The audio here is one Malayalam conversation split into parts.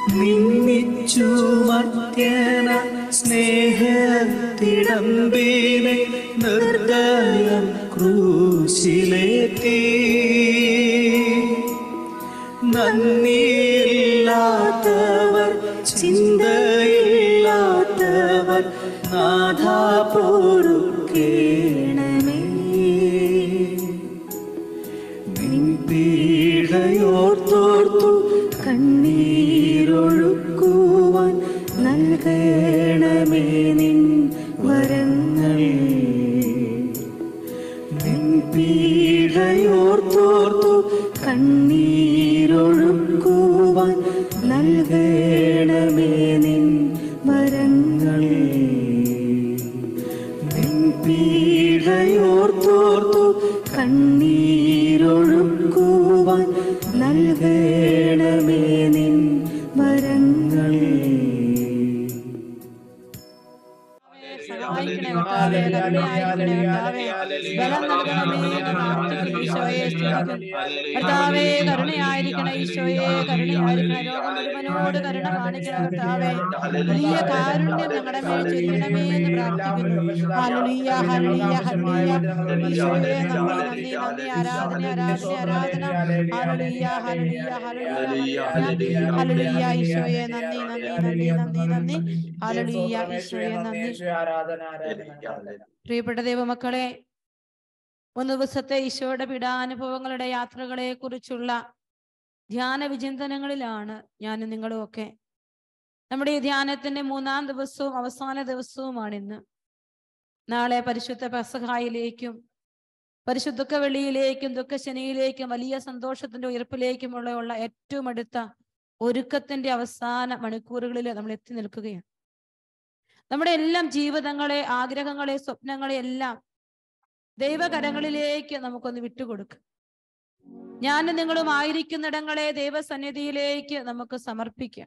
നിന്നിച്ചു മർത്യന സ്നേഹത്തിടമ്പീനെ നിർദ്ദയം ക്രൂശിലേറ്റി നന്ദിയില്ലാത്തവർ ചിന്തയില്ലാത്തവർ നാഥ പൊറുക്കേണമേ നിൻപീഡയോർത്തോർത്തു കണ്ണീരൊഴുക്കുവാൻ നൽകണമേ നിൻ വരങ്ങൾ നിൻപീഡയോർത്തോർത്തു കണ്ണീരൊഴുക്കുവാൻ നൽകണമേ നിൻ വരങ്ങൾ നിൻപീഡയോർത്തോർത്തു കണ്ണീരൊഴുക്കുവാൻ നൽകണമേ നിൻ വരങ്ങൾ സഹായിക്കണേ കർത്താവേ, കരുണയായിരിക്കണേ കർത്താവേ. ബലം നൽകണമേ എന്ന് പ്രാർത്ഥിക്കുന്നു ഈശോയെ സ്തുതിക്കുന്നു. കർത്താവേ കരുണയായിരിക്കണേ ഈശോയെ കരുണയായിരിക്കണേ ലോകം മുഴുവനോട് കരുണ കാണിക്കണം കർത്താവേ വലിയ കാരുണ്യം ഞങ്ങളുടെ മേൽ ചൊരിയണമേ എന്ന് പ്രാർത്ഥിക്കുന്നു ഹല്ലേലൂയ ഹല്ലേലൂയ ഹല്ലേലൂയ ഈശോയെ നന്ദി നന്ദി നന്ദി ആരാധന ആരാധന ആരാധന ഹല്ലേലൂയ ഹല്ലേലൂയ ഹല്ലേലൂയ ഹല്ലേലൂയ ഈശോയെ നന്ദി നന്ദി നന്ദി നന്ദി നന്ദി ഹല്ലേലൂയ ഈശോയെ നന്ദി ആരാധന ആരാധന ആരാധന പ്രിയപ്പെട്ട ദൈവമക്കളെ മൂന്ന് ദിവസത്തെ ഈശോയുടെ പീഡാനുഭവങ്ങളുടെ യാത്രകളെ കുറിച്ചുള്ള ധ്യാന വിചിന്തനങ്ങളിലാണ് ഞാനും നിങ്ങളും ഒക്കെ നമ്മുടെ ഈ ധ്യാനത്തിന്റെ മൂന്നാം ദിവസവും അവസാന ദിവസവുമാണ് ഇന്ന് നാളെ പരിശുദ്ധ പെസഹായിലേക്കും പരിശുദ്ധ ദുഃഖവെള്ളിയിലേക്കും ദുഃഖശനിയിലേക്കും വലിയ സന്തോഷത്തിന്റെ ഉയർപ്പിലേക്കുമുള്ള ഉള്ള ഏറ്റവും അടുത്ത ഒരുക്കത്തിന്റെ അവസാന മണിക്കൂറുകളിൽ നമ്മൾ എത്തി നിൽക്കുകയാണ് നമ്മുടെ എല്ലാം ജീവിതങ്ങളെ ആഗ്രഹങ്ങളെ സ്വപ്നങ്ങളെ എല്ലാം ദൈവകരങ്ങളിലേക്ക് നമുക്കൊന്ന് വിട്ടുകൊടുക്കാം ഞാനും നിങ്ങളും ആയിരിക്കുന്നിടങ്ങളെ ദൈവസന്നിധിയിലേക്ക് നമുക്ക് സമർപ്പിക്കാം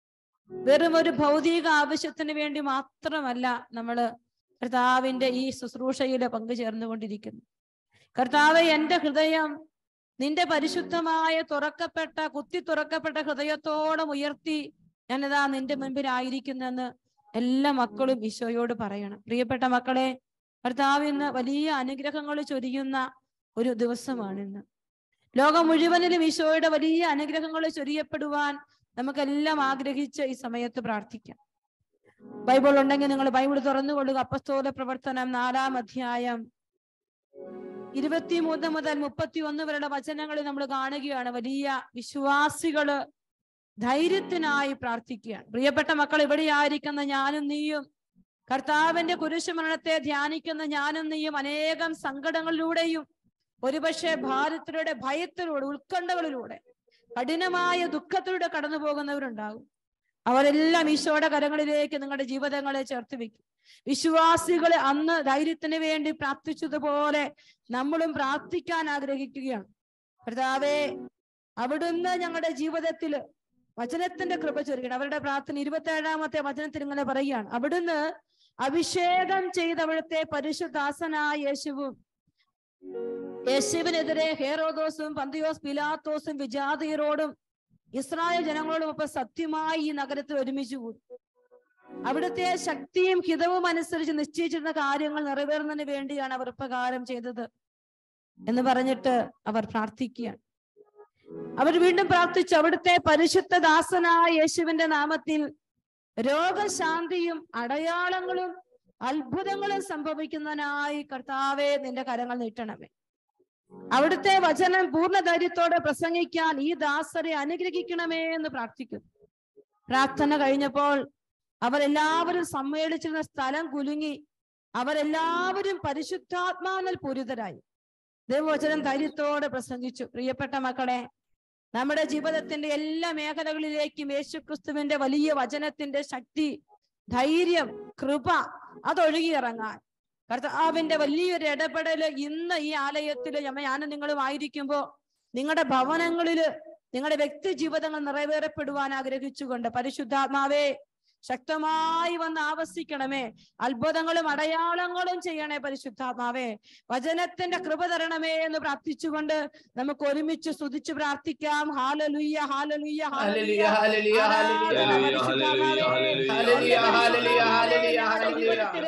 വെറും ഒരു ഭൗതിക ആവശ്യത്തിന് വേണ്ടി മാത്രമല്ല നമ്മൾ കർത്താവിന്റെ ഈ ശുശ്രൂഷയിൽ പങ്കുചേർന്നുകൊണ്ടിരിക്കുന്നു കർത്താവ് എന്റെ ഹൃദയം നിന്റെ പരിശുദ്ധമായ തുറക്കപ്പെട്ട കുത്തി തുറക്കപ്പെട്ട ഹൃദയത്തോളം ഉയർത്തി ഞാനിതാ നിന്റെ മുൻപിലായിരിക്കുന്നെന്ന് എല്ലാ മക്കളും ഈശോയോട് പറയണം പ്രിയപ്പെട്ട മക്കളെ കർത്താവ് ഇന്ന് വലിയ അനുഗ്രഹങ്ങൾ ചൊരിയുന്ന ഒരു ദിവസമാണിന്ന് ലോകം മുഴുവനിലും ഈശോയുടെ വലിയ അനുഗ്രഹങ്ങൾ ചൊരിയപ്പെടുവാൻ നമുക്കെല്ലാം ആഗ്രഹിച്ച് ഈ സമയത്ത് പ്രാർത്ഥിക്കാം ബൈബിൾ ഉണ്ടെങ്കിൽ നിങ്ങൾ ബൈബിൾ തുറന്നുകൊള്ളുക അപ്പസ്തോല പ്രവർത്തനം നാലാം അധ്യായം ഇരുപത്തിമൂന്ന് മുതൽ മുപ്പത്തി ഒന്ന് വരെയുള്ള വചനങ്ങളിൽ നമ്മൾ കാണുകയാണ് വലിയ വിശ്വാസികള് ധൈര്യത്തിനായി പ്രാർത്ഥിക്കുകയാണ് പ്രിയപ്പെട്ട മക്കൾ ഇവിടെ ആയിരിക്കുന്ന ഞാനും നീയും കർത്താവിന്റെ കുരിശുമരണത്തെ ധ്യാനിക്കുന്ന ഞാനും നീയും അനേകം സങ്കടങ്ങളിലൂടെയും ഒരുപക്ഷെ ഭാരത്തിലൂടെ ഭയത്തിലൂടെ ഉത്കണ്ഠകളിലൂടെ കഠിനമായ ദുഃഖത്തിലൂടെ കടന്നു പോകുന്നവരുണ്ടാകും അവരെല്ലാം ഈശോയുടെ കരങ്ങളിലേക്ക് നിങ്ങളുടെ ജീവിതങ്ങളെ ചേർത്ത് വെക്കും വിശ്വാസികളെ അന്ന് ധൈര്യത്തിന് വേണ്ടി പ്രാർത്ഥിച്ചതുപോലെ നമ്മളും പ്രാർത്ഥിക്കാൻ ആഗ്രഹിക്കുകയാണ് കർത്താവേ അവിടുന്ന് ഞങ്ങളുടെ ജീവിതത്തിൽ വചനത്തിന്റെ കൃപ ചൊരിയണം അവരുടെ പ്രാർത്ഥന ഇരുപത്തി ഏഴാമത്തെ വചനത്തിൽ ഇങ്ങനെ പറയുകയാണ് അവിടുന്ന് അഭിഷേകം ചെയ്ത അവിടുത്തെ പരിശുദാസനായ യേശുവും യേശുവിനെതിരെ ഹേറോദോസും പന്തിയോസ് പിലാത്തോസും വിജാതീയരോടും ഇസ്രായേൽ ജനങ്ങളോടും ഒപ്പം സത്യമായി ഈ നഗരത്തിൽ ഒരുമിച്ച് കൂടി അവിടുത്തെ ശക്തിയും ഹിതവും അനുസരിച്ച് നിശ്ചയിച്ചിരുന്ന കാര്യങ്ങൾ നിറവേറുന്നതിന് വേണ്ടിയാണ് അവർ പ്രകാരം ചെയ്തത് എന്ന് പറഞ്ഞിട്ട് അവർ പ്രാർത്ഥിക്കുകയാണ് അവർ വീണ്ടും പ്രാർത്ഥിച്ചു അവിടുത്തെ പരിശുദ്ധ ദാസനായ യേശുവിന്റെ നാമത്തിൽ രോഗശാന്തിയും അടയാളങ്ങളും അത്ഭുതങ്ങളും സംഭവിക്കുന്നതിനായി കർത്താവെ നിന്റെ കരങ്ങൾ നീട്ടണമേ അവിടുത്തെ വചനം പൂർണ്ണ ധൈര്യത്തോടെ പ്രസംഗിക്കാൻ ഈ ദാസരെ അനുഗ്രഹിക്കണമേ എന്ന് പ്രാർത്ഥിക്കുന്നു പ്രാർത്ഥന കഴിഞ്ഞപ്പോൾ അവരെല്ലാവരും സമ്മേളിച്ചിരുന്ന സ്ഥലം കുലുങ്ങി അവരെല്ലാവരും പരിശുദ്ധാത്മാവിനാൽ പൂരിതരായി ദൈവവചനം ധൈര്യത്തോടെ പ്രസംഗിച്ചു പ്രിയപ്പെട്ട മക്കളെ നമ്മുടെ ജീവിതത്തിന്റെ എല്ലാ മേഖലകളിലേക്കും യേശുക്രിസ്തുവിന്റെ വലിയ വചനത്തിന്റെ ശക്തി ധൈര്യം കൃപ അതൊഴുകിയിറങ്ങാൻ കർത്താവിന്റെ വലിയൊരു ഇടപെടല് ഇന്ന് ഈ ആലയത്തിൽ ഞാനും നിങ്ങളും ആയിരിക്കുമ്പോ നിങ്ങളുടെ ഭവനങ്ങളില് നിങ്ങളുടെ വ്യക്തി ജീവിതങ്ങൾ നിറവേറപ്പെടുവാൻ ആഗ്രഹിച്ചുകൊണ്ട് പരിശുദ്ധാത്മാവേ ശക്തമായി വന്ന് ആവസിക്കണമേ അത്ഭുതങ്ങളും അടയാളങ്ങളും ചെയ്യണേ പരിശുദ്ധാത്മാവേ വചനത്തിന്റെ കൃപ തരണമേ എന്ന് പ്രാർത്ഥിച്ചുകൊണ്ട് നമുക്ക് ഒരുമിച്ച് സ്തുതിച്ച് പ്രാർത്ഥിക്കാം ഹാലലുയ്യ ഹാലലുയ്യ ഹല്ലേലൂയ, ഹല്ലേലൂയ, ഹല്ലേലൂയ. ഹല്ലേലൂയ, ഹല്ലേലൂയ, ഹല്ലേലൂയ, ഹല്ലേലൂയ.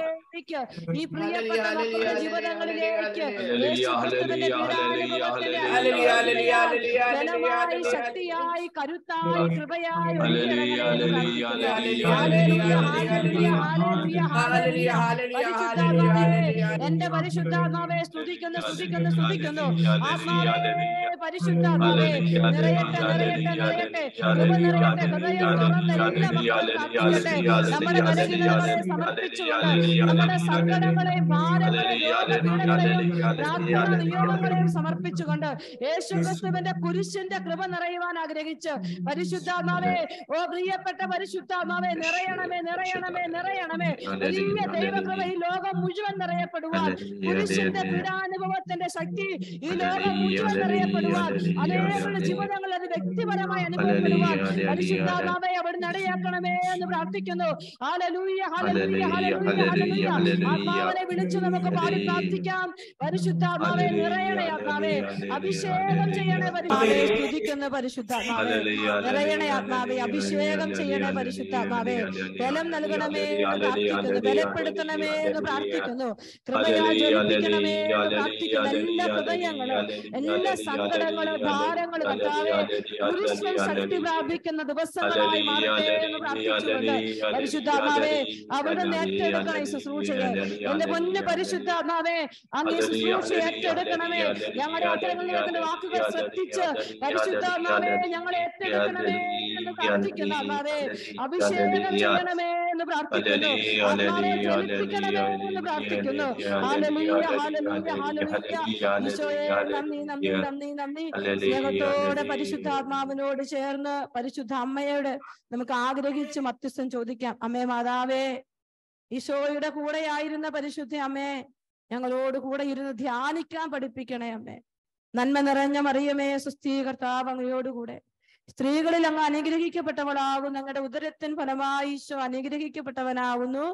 ഈ പ്രിയപ്പെട്ട ഹല്ലേലൂയ, മക്കളുടെ ഹല്ലേലൂയ, ജീവിതങ്ങളിലേക്ക് ഹല്ലേലൂയ, യേശു ക്രിസ്തുവിന്റെ ഹല്ലേലൂയ, പീഡാനുഭവത്തിന്റെ ഹല്ലേലൂയ, ഹല്ലേലൂയ, ഹല്ലേലൂയ, ബലമായി ഹല്ലേലൂയ. ശക്തിയായി കരുത്തായി കൃപയായി ഹല്ലേലൂയ, ഒഴുകിയിറങ്ങണമേ എന്ന് ഹല്ലേലൂയ, പ്രാർത്ഥിക്കുന്നു. ഹല്ലേലൂയ, ഹല്ലേലൂയ, ഹല്ലേലൂയ, ഹല്ലേലൂയ, ഹല്ലേലൂയ. പരിശുദ്ധാത്മാവേ, എന്റെ പരിശുദ്ധാത്മാവെ സ്തുതിക്കുന്നു സ്തുതിക്കുന്നു സ്തുതിക്കുന്നു ആത്മാവേ പരിശുദ്ധാത്മാവേ നിറയട്ടെ നിറയട്ടെ നിറയട്ടെ കൃപ നിറയട്ടെ ഹൃദയം തുറന്ന് എല്ലാ മക്കളും പ്രാർത്ഥിക്കട്ടെ നമ്മുടെ ബലഹീനതകളെ സമർപ്പിച്ചുകൊണ്ട് നമ്മുടെ സങ്കടങ്ങളെയും ഭാരങ്ങളെയും രോഗപീഠങ്ങളെയും പ്രാർത്ഥന നിയോഗങ്ങളെയും സമർപ്പിച്ചുകൊണ്ട് യേശു ക്രിസ്തുവിന്റെ കുരിശിന്റെ കൃപ നിറയുവാൻ ആഗ്രഹിച്ച് പരിശുദ്ധാത്മാവേ ഓ പ്രിയപ്പെട്ട പരിശുദ്ധാത്മാവേ നിറയണമേ നിറയണമേ നിറയണമേ വലിയ ദൈവകൃപ ഈ ലോകം മുഴുവൻ നിറയപ്പെടുവാൻ കുരിശിന്റെ പീഡാനുഭവത്തിന്റെ ശക്തി ഈ ലോകം മുഴുവൻ നിറയപ്പെടുവാൻ അനേകരുടെ ജീവിതങ്ങൾ അത് വ്യക്തിപരമായി അനുഭവപ്പെടുവാൻ പരിശുദ്ധാത്മാവെ അവിടെ നടയാക്കണമേ എന്ന് പ്രാർത്ഥിക്കുന്നു ഹാലലൂയ ഹാലലൂയ ഹാലലൂയ ഹാലലൂയ ആത്മാവിനെ വിളിച്ചു നമുക്ക് പാടി പ്രാർത്ഥിക്കാം പരിശുദ്ധാത്മാവെ നിറയണേ ആത്മാവേ അഭിഷേകം ചെയ്യണേ പരിശുദ്ധാവേ സ്തുതിക്കുന്ന പരിശുദ്ധാത്മാവേ നിറയണേ ആത്മാവേ അഭിഷേകം ചെയ്യണേ പരിശുദ്ധാത്മാവേ ബലം നൽകണമേ എന്ന് പ്രാർത്ഥിക്കുന്നു ബലപ്പെടുത്തണമേ എന്ന് പ്രാർത്ഥിക്കുന്നു കൃപയാ ജ്വലിപ്പിക്കണമേ എന്ന് പ്രാർത്ഥിക്കുന്നു എല്ലാ ഹൃദയങ്ങളും എല്ലാ സങ്കടങ്ങളും ഭാരങ്ങളും കർത്താവേ കുരിശിൽ ശക്തി പ്രാപിക്കുന്ന ദിവസങ്ങളായി മാറട്ടെ എന്ന് പ്രാർത്ഥിച്ചുകൊണ്ട് പരിശുദ്ധാത്മാവേ അവിടുന്ന് ഏറ്റെടുക്കണം ഈ ശുശ്രൂഷയെ എന്റെ പൊന്നു പരിശുദ്ധാത്മാവേ അങ്ങ് ഈ ശുശ്രൂഷ ഏറ്റെടുക്കണമേ ഞങ്ങളുടെ അത്തരങ്ങളിൽ നിൽക്കുന്ന വാക്കുകൾ ശ്രദ്ധിച്ച് പരിശുദ്ധാത്മാവേ ഞങ്ങളെ ഏറ്റെടുക്കണമേ എന്ന് പ്രാർത്ഥിക്കുന്ന ആത്മാവേ അഭിഷേകം ചെയ്യണമേ എന്ന് പ്രാർത്ഥിക്കുന്നു ആത്മാവെ ജ്വലിപ്പിക്കണമേ എന്ന് പ്രാർത്ഥിക്കുന്നു ഹാലലൂയ ഹാലലൂയ ഹാലലൂയ ഈശോയെ നന്ദി നന്ദി നന്ദി നന്ദി സ്നേഹത്തോടെ പരിശുദ്ധാത്മാവിനോട് ചേർന്ന് പരിശുദ്ധ അമ്മയോട് നമുക്ക് ആഗ്രഹിച്ച് മധ്യസ്ഥം ചോദിക്കാം അമ്മേ മാതാവേ ഈശോയുടെ കൂടെയായിരുന്ന പരിശുദ്ധ അമ്മേ ഞങ്ങളോട് കൂടെ ഇരുന്ന് ധ്യാനിക്കാൻ പഠിപ്പിക്കണേ അമ്മേ നന്മ നിറഞ്ഞ മറിയമേ സുസ്ഥീ കർത്താവ് അങ്ങയോടുകൂടെ സ്ത്രീകളിൽ അങ്ങ് അനുഗ്രഹിക്കപ്പെട്ടവളാകുന്നു അങ്ങയുടെ ഉദരത്തിൻ ഫലമായി ഈശോ അനുഗ്രഹിക്കപ്പെട്ടവനാകുന്നു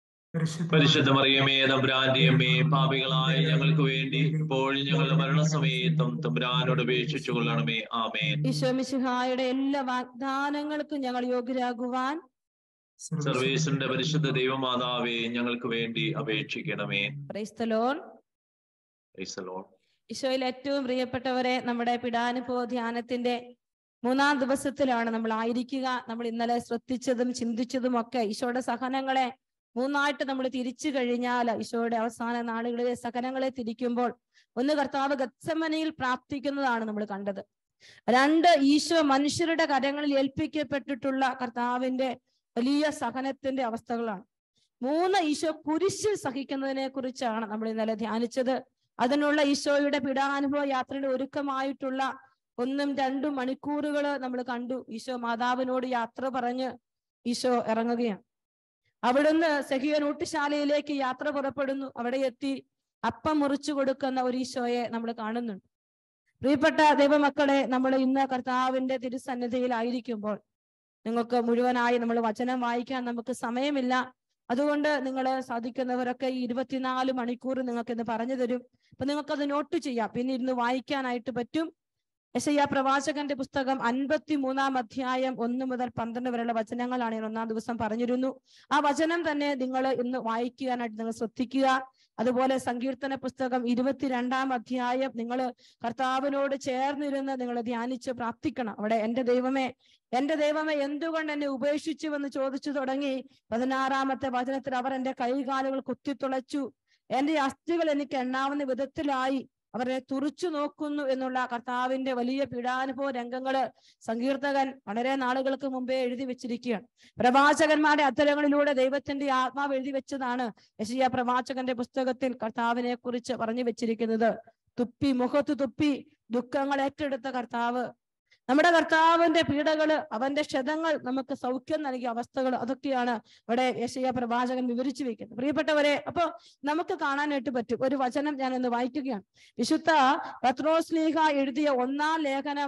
പരിശുദ്ധ മറിയമേ തമ്പുരാന്റെ അമ്മേ പാപികളായ ഞങ്ങൾക്ക് വേണ്ടി ഇപ്പോഴും ഞങ്ങളുടെ മരണസമയത്തും തമ്പുരാനോട് അപേക്ഷിച്ചു കൊള്ളണമേ ആമേൻ ഈശോ മിശിഹായുടെ എല്ലാ വാഗ്ദാനങ്ങൾക്കും ഞങ്ങൾ യോഗ്യരാകുവാൻ സർവേശ്വരന്റെ പരിശുദ്ധ ദൈവമാതാവേ ഞങ്ങൾക്ക് വേണ്ടി അപേക്ഷിക്കണമേ ക്രൈസ്തലോൺ Praise the Lord. ഈശോയിൽ ഏറ്റവും പ്രിയപ്പെട്ടവരെ നമ്മുടെ പിടാനുഭവ ധ്യാനത്തിന്റെ മൂന്നാം ദിവസത്തിലാണ് നമ്മൾ ആയിരിക്കുക നമ്മൾ ഇന്നലെ ശ്രദ്ധിച്ചതും ചിന്തിച്ചതും ഒക്കെ ഈശോയുടെ സഹനങ്ങളെ മൂന്നായിട്ട് നമ്മൾ തിരിച്ചു കഴിഞ്ഞാൽ ഈശോയുടെ അവസാന നാളുകളിലെ സഹനങ്ങളെ തിരിക്കുമ്പോൾ ഒന്ന് കർത്താവ് ഗത്സമനയിൽ പ്രാർത്ഥിക്കുന്നതാണ് നമ്മൾ കണ്ടത് രണ്ട് ഈശോ മനുഷ്യരുടെ കരങ്ങളിൽ ഏൽപ്പിക്കപ്പെട്ടിട്ടുള്ള കർത്താവിന്റെ വലിയ സഹനത്തിന്റെ അവസ്ഥകളാണ് മൂന്ന് ഈശോ കുരിശിൽ സഹിക്കുന്നതിനെ കുറിച്ചാണ് നമ്മൾ ഇന്നലെ ധ്യാനിച്ചത് അതിനുള്ള ഈശോയുടെ പീഡാനുഭവ യാത്രയുടെ ഒരുക്കമായിട്ടുള്ള ഒന്നും രണ്ടും മണിക്കൂറുകൾ നമ്മൾ കണ്ടു ഈശോ മാതാവിനോട് യാത്ര പറഞ്ഞ് ഈശോ ഇറങ്ങുകയാണ് അവിടുന്ന് സഹിയ ഊട്ടുശാലയിലേക്ക് യാത്ര പുറപ്പെടുന്നു അവിടെ എത്തി അപ്പം മുറിച്ചു കൊടുക്കുന്ന ഒരു ഈശോയെ നമ്മൾ കാണുന്നുണ്ട് പ്രിയപ്പെട്ട ദൈവമക്കളെ നമ്മൾ ഇന്ന് കർത്താവിന്റെ തിരുസന്നിധിയിലായിരിക്കുമ്പോൾ നിങ്ങൾക്ക് മുഴുവനായി നമ്മൾ വചനം വായിക്കാൻ നമുക്ക് സമയമില്ല അതുകൊണ്ട് നിങ്ങൾ സാധിക്കുന്നവരൊക്കെ ഈ ഇരുപത്തിനാല് മണിക്കൂർ നിങ്ങൾക്ക് ഇന്ന് പറഞ്ഞു തരും അപ്പൊ നിങ്ങൾക്കത് നോട്ട് ചെയ്യാം പിന്നെ ഇരുന്ന് വായിക്കാനായിട്ട് പറ്റും യശയ്യ പ്രവാചകന്റെ പുസ്തകം അൻപത്തി മൂന്നാം അധ്യായം ഒന്ന് മുതൽ പന്ത്രണ്ട് വരെയുള്ള വചനങ്ങളാണ് ഞാൻ ഒന്നാം ദിവസം പറഞ്ഞിരുന്നു ആ വചനം തന്നെ നിങ്ങൾ ഇന്ന് വായിക്കാനായിട്ട് നിങ്ങൾ ശ്രദ്ധിക്കുക അതുപോലെ സങ്കീർത്തന പുസ്തകം ഇരുപത്തിരണ്ടാം അധ്യായം നിങ്ങൾ കർത്താവിനോട് ചേർന്നിരുന്ന് നിങ്ങൾ ധ്യാനിച്ച് പ്രാർത്ഥിക്കണം അവിടെ എന്റെ ദൈവമേ എന്റെ ദൈവമേ എന്തുകൊണ്ട് എന്നെ ഉപേക്ഷിച്ചുവെന്ന് ചോദിച്ചു തുടങ്ങി പതിനാറാമത്തെ വചനത്തിൽ അവർ എന്റെ കൈകാലുകൾ കുത്തിത്തുളച്ചു എന്റെ അസ്ഥികൾ എനിക്ക് എണ്ണാവുന്ന വിധത്തിലായി അവരെ തുറിച്ചു നോക്കുന്നു എന്നുള്ള കർത്താവിന്റെ വലിയ പീഡാനുഭവ രംഗങ്ങള് സങ്കീർത്തകൻ വളരെ നാളുകൾക്ക് മുമ്പേ എഴുതി വെച്ചിരിക്കുകയാണ് പ്രവാചകന്മാരുടെ അത്തരങ്ങളിലൂടെ ദൈവത്തിന്റെ ആത്മാവ് എഴുതി വെച്ചതാണ് യശിയ പ്രവാചകന്റെ പുസ്തകത്തിൽ കർത്താവിനെ കുറിച്ച് പറഞ്ഞു വെച്ചിരിക്കുന്നത് തുപ്പി മുഖത്ത് തുപ്പി ദുഃഖങ്ങൾ ഏറ്റെടുത്ത കർത്താവ് നമ്മുടെ കർത്താവിന്റെ പീഡകള് അവന്റെ ക്ഷതങ്ങൾ നമുക്ക് സൗഖ്യം നൽകിയ അവസ്ഥകൾ അതൊക്കെയാണ് ഇവിടെ യശയ പ്രവാചകൻ വിവരിച്ചു വെക്കുന്നത് പ്രിയപ്പെട്ടവരെ അപ്പൊ നമുക്ക് കാണാനായിട്ട് പറ്റും ഒരു വചനം ഞാൻ ഒന്ന് വായിക്കുകയാണ് വിശുദ്ധ പത്രോസ്ലീഹ എഴുതിയ ഒന്നാം ലേഖനം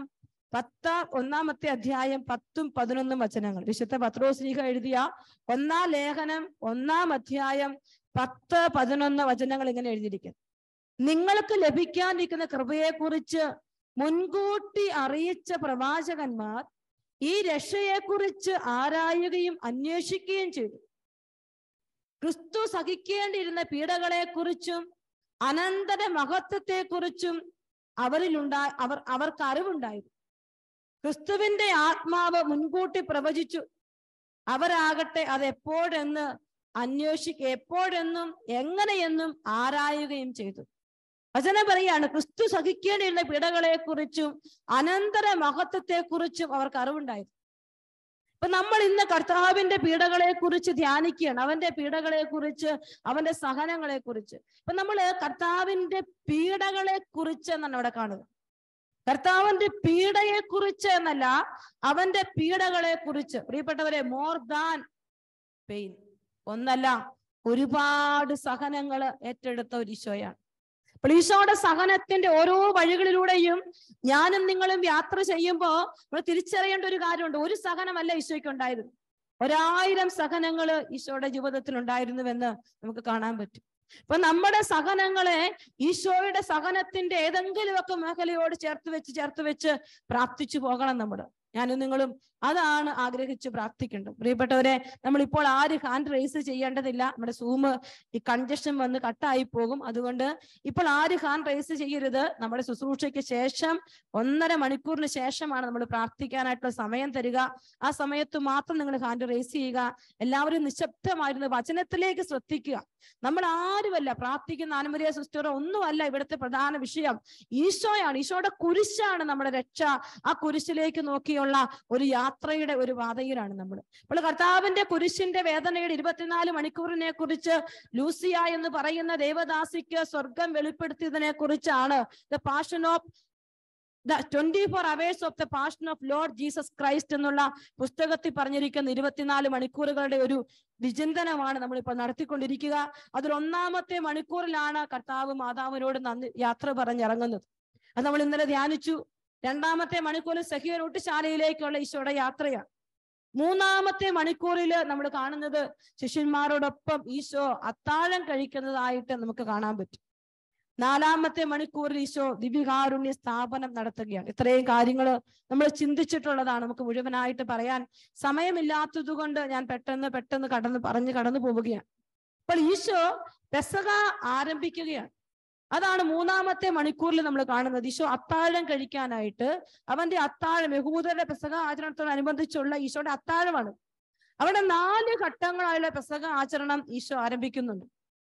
പത്ത് ഒന്നാമത്തെ അധ്യായം പത്തും പതിനൊന്നും വചനങ്ങൾ വിശുദ്ധ പത്രോസ്ലീഹ എഴുതിയ ഒന്നാം ലേഖനം ഒന്നാം അധ്യായം പത്ത് പതിനൊന്ന് വചനങ്ങൾ ഇങ്ങനെ എഴുതിയിരിക്കുന്നു നിങ്ങൾക്ക് ലഭിക്കാനിരിക്കുന്ന കൃപയെക്കുറിച്ച് മുൻകൂട്ടി അറിയിച്ച പ്രവാചകന്മാർ ഈ രക്ഷയെക്കുറിച്ച് ആരായുകയും അന്വേഷിക്കുകയും ചെയ്തു ക്രിസ്തു സഹിക്കേണ്ടിയിരുന്ന പീഡകളെക്കുറിച്ചും അനന്തര മഹത്വത്തെക്കുറിച്ചും അവരിലുണ്ടാ അവർ അവർക്ക് അറിവുണ്ടായിരുന്നു ക്രിസ്തുവിന്റെ ആത്മാവ് മുൻകൂട്ടി പ്രവചിച്ചു അവരാകട്ടെ അത് എപ്പോഴെന്ന് അന്വേഷിക്കുക എപ്പോഴെന്നും എങ്ങനെയെന്നും ആരായുകയും ചെയ്തു വചനം പറയാണ് ക്രിസ്തു സഹിക്കേണ്ടിയിരുന്ന പീഡകളെ കുറിച്ചും അനന്തര മഹത്വത്തെ കുറിച്ചും അവർക്ക് അറിവുണ്ടായിരുന്നു ഇപ്പൊ നമ്മൾ ഇന്ന് കർത്താവിന്റെ പീഡകളെ കുറിച്ച് ധ്യാനിക്കുകയാണ് അവന്റെ പീഡകളെ കുറിച്ച് അവന്റെ സഹനങ്ങളെ കുറിച്ച് ഇപ്പൊ നമ്മൾ കർത്താവിന്റെ പീഡകളെ കുറിച്ച് എന്നാണ് അവിടെ കാണുന്നത് കർത്താവിന്റെ പീഡയെ കുറിച്ച് എന്നല്ല അവന്റെ പീഡകളെ കുറിച്ച് പ്രിയപ്പെട്ടവരെ മോർ ദാൻ പെയിൻ ഒന്നല്ല ഒരുപാട് സഹനങ്ങൾ ഏറ്റെടുത്ത ഒരു ഈശോയാണ് അപ്പോൾ ഈശോയുടെ സഹനത്തിന്റെ ഓരോ വഴികളിലൂടെയും ഞാനും നിങ്ങളും യാത്ര ചെയ്യുമ്പോൾ നമ്മൾ തിരിച്ചറിയേണ്ട ഒരു കാര്യമുണ്ട് ഒരു സഹനമല്ല ഈശോയ്ക്ക് ഉണ്ടായിരുന്നു ഒരായിരം സഹനങ്ങൾ ഈശോയുടെ ജീവിതത്തിൽ ഉണ്ടായിരുന്നുവെന്ന് നമുക്ക് കാണാൻ പറ്റും അപ്പൊ നമ്മുടെ സഹനങ്ങളെ ഈശോയുടെ സഹനത്തിന്റെ ഏതെങ്കിലുമൊക്കെ മേഖലയോട് ചേർത്ത് വെച്ച് ചേർത്ത് വെച്ച് പ്രാർത്ഥിച്ചു പോകണം നമ്മൾ ഞാനും നിങ്ങളും അതാണ് ആഗ്രഹിച്ച് പ്രാർത്ഥിക്കേണ്ടത് പ്രിയപ്പെട്ടവരെ നമ്മളിപ്പോൾ ആര് ഹാൻഡ് റേസ് ചെയ്യേണ്ടതില്ല നമ്മുടെ സൂമ് ഈ കൺജഷൻ വന്ന് കട്ടായി പോകും അതുകൊണ്ട് ഇപ്പോൾ ആര് ഹാൻഡ് റേസ് ചെയ്യരുത് നമ്മുടെ ശുശ്രൂഷയ്ക്ക് ശേഷം ഒന്നര മണിക്കൂറിന് ശേഷമാണ് നമ്മൾ പ്രാർത്ഥിക്കാനായിട്ടുള്ള സമയം തരിക ആ സമയത്ത് മാത്രം നിങ്ങൾ ഹാൻഡ് റേസ് ചെയ്യുക എല്ലാവരും നിശബ്ദമായിരുന്നു വചനത്തിലേക്ക് ശ്രദ്ധിക്കുക നമ്മൾ ആരുമല്ല പ്രാർത്ഥിക്കുന്ന ആനമരിയ സിസ്റ്ററോ ഒന്നുമല്ല ഇവിടുത്തെ പ്രധാന വിഷയം ഈശോയാണ് ഈശോയുടെ കുരിശാണ് നമ്മുടെ രക്ഷ ആ കുരിശിലേക്ക് നോക്കിയുള്ള ഒരു യാത്രയുടെ ഒരു പാതയിലാണ് നമ്മൾ അപ്പോൾ കർത്താവിന്റെ കുരിശിന്റെ വേദനയുടെ ഇരുപത്തിനാല് മണിക്കൂറിനെ കുറിച്ച് ലൂസിയ എന്ന് പറയുന്ന ദേവദാസിക്ക് സ്വർഗം വെളിപ്പെടുത്തിയതിനെ കുറിച്ചാണ് the passion of the twenty four hours of the passion of Lord Jesus Christ എന്നുള്ള പുസ്തകത്തിൽ പറഞ്ഞിരിക്കുന്ന ഇരുപത്തിനാല് മണിക്കൂറുകളുടെ ഒരു വിചിന്തനമാണ് നമ്മളിപ്പോൾ നടത്തിക്കൊണ്ടിരിക്കുക അതിൽ ഒന്നാമത്തെ മണിക്കൂറിലാണ് കർത്താവ് മാതാവിനോട് നന്ദി യാത്ര പറഞ്ഞിറങ്ങുന്നത് അത് നമ്മൾ ഇന്നലെ ധ്യാനിച്ചു രണ്ടാമത്തെ മണിക്കൂറിൽ സഹിയ റൊട്ടിശാലയിലേക്കുള്ള ഈശോയുടെ യാത്രയാണ് മൂന്നാമത്തെ മണിക്കൂറിൽ നമ്മൾ കാണുന്നത് ശിഷ്യന്മാരോടൊപ്പം ഈശോ അത്താഴം കഴിക്കുന്നതായിട്ട് നമുക്ക് കാണാൻ പറ്റും നാലാമത്തെ മണിക്കൂറിൽ ഈശോ ദിവ്യകാരുണ്യ സ്ഥാപനം നടത്തുകയാണ് ഇത്രയും കാര്യങ്ങൾ നമ്മൾ ചിന്തിച്ചിട്ടുള്ളതാണ് നമുക്ക് മുഴുവനായിട്ട് പറയാൻ സമയമില്ലാത്തത് കൊണ്ട് ഞാൻ പെട്ടെന്ന് പെട്ടെന്ന് കടന്ന് പറഞ്ഞ് കടന്നു പോവുകയാണ് അപ്പോൾ ഈശോ പെസക ആരംഭിക്കുകയാണ് അതാണ് മൂന്നാമത്തെ മണിക്കൂറിൽ നമ്മൾ കാണുന്നത് ഈശോ അത്താഴം കഴിക്കാനായിട്ട് അവന്റെ അത്താഴം യഹൂദരുടെ പെസക ആചരണത്തോടനുബന്ധിച്ചുള്ള ഈശോയുടെ അത്താഴമാണ് അവിടെ നാല് ഘട്ടങ്ങളായുള്ള പെസക ആചരണം ഈശോ ആരംഭിക്കുന്നുണ്ട്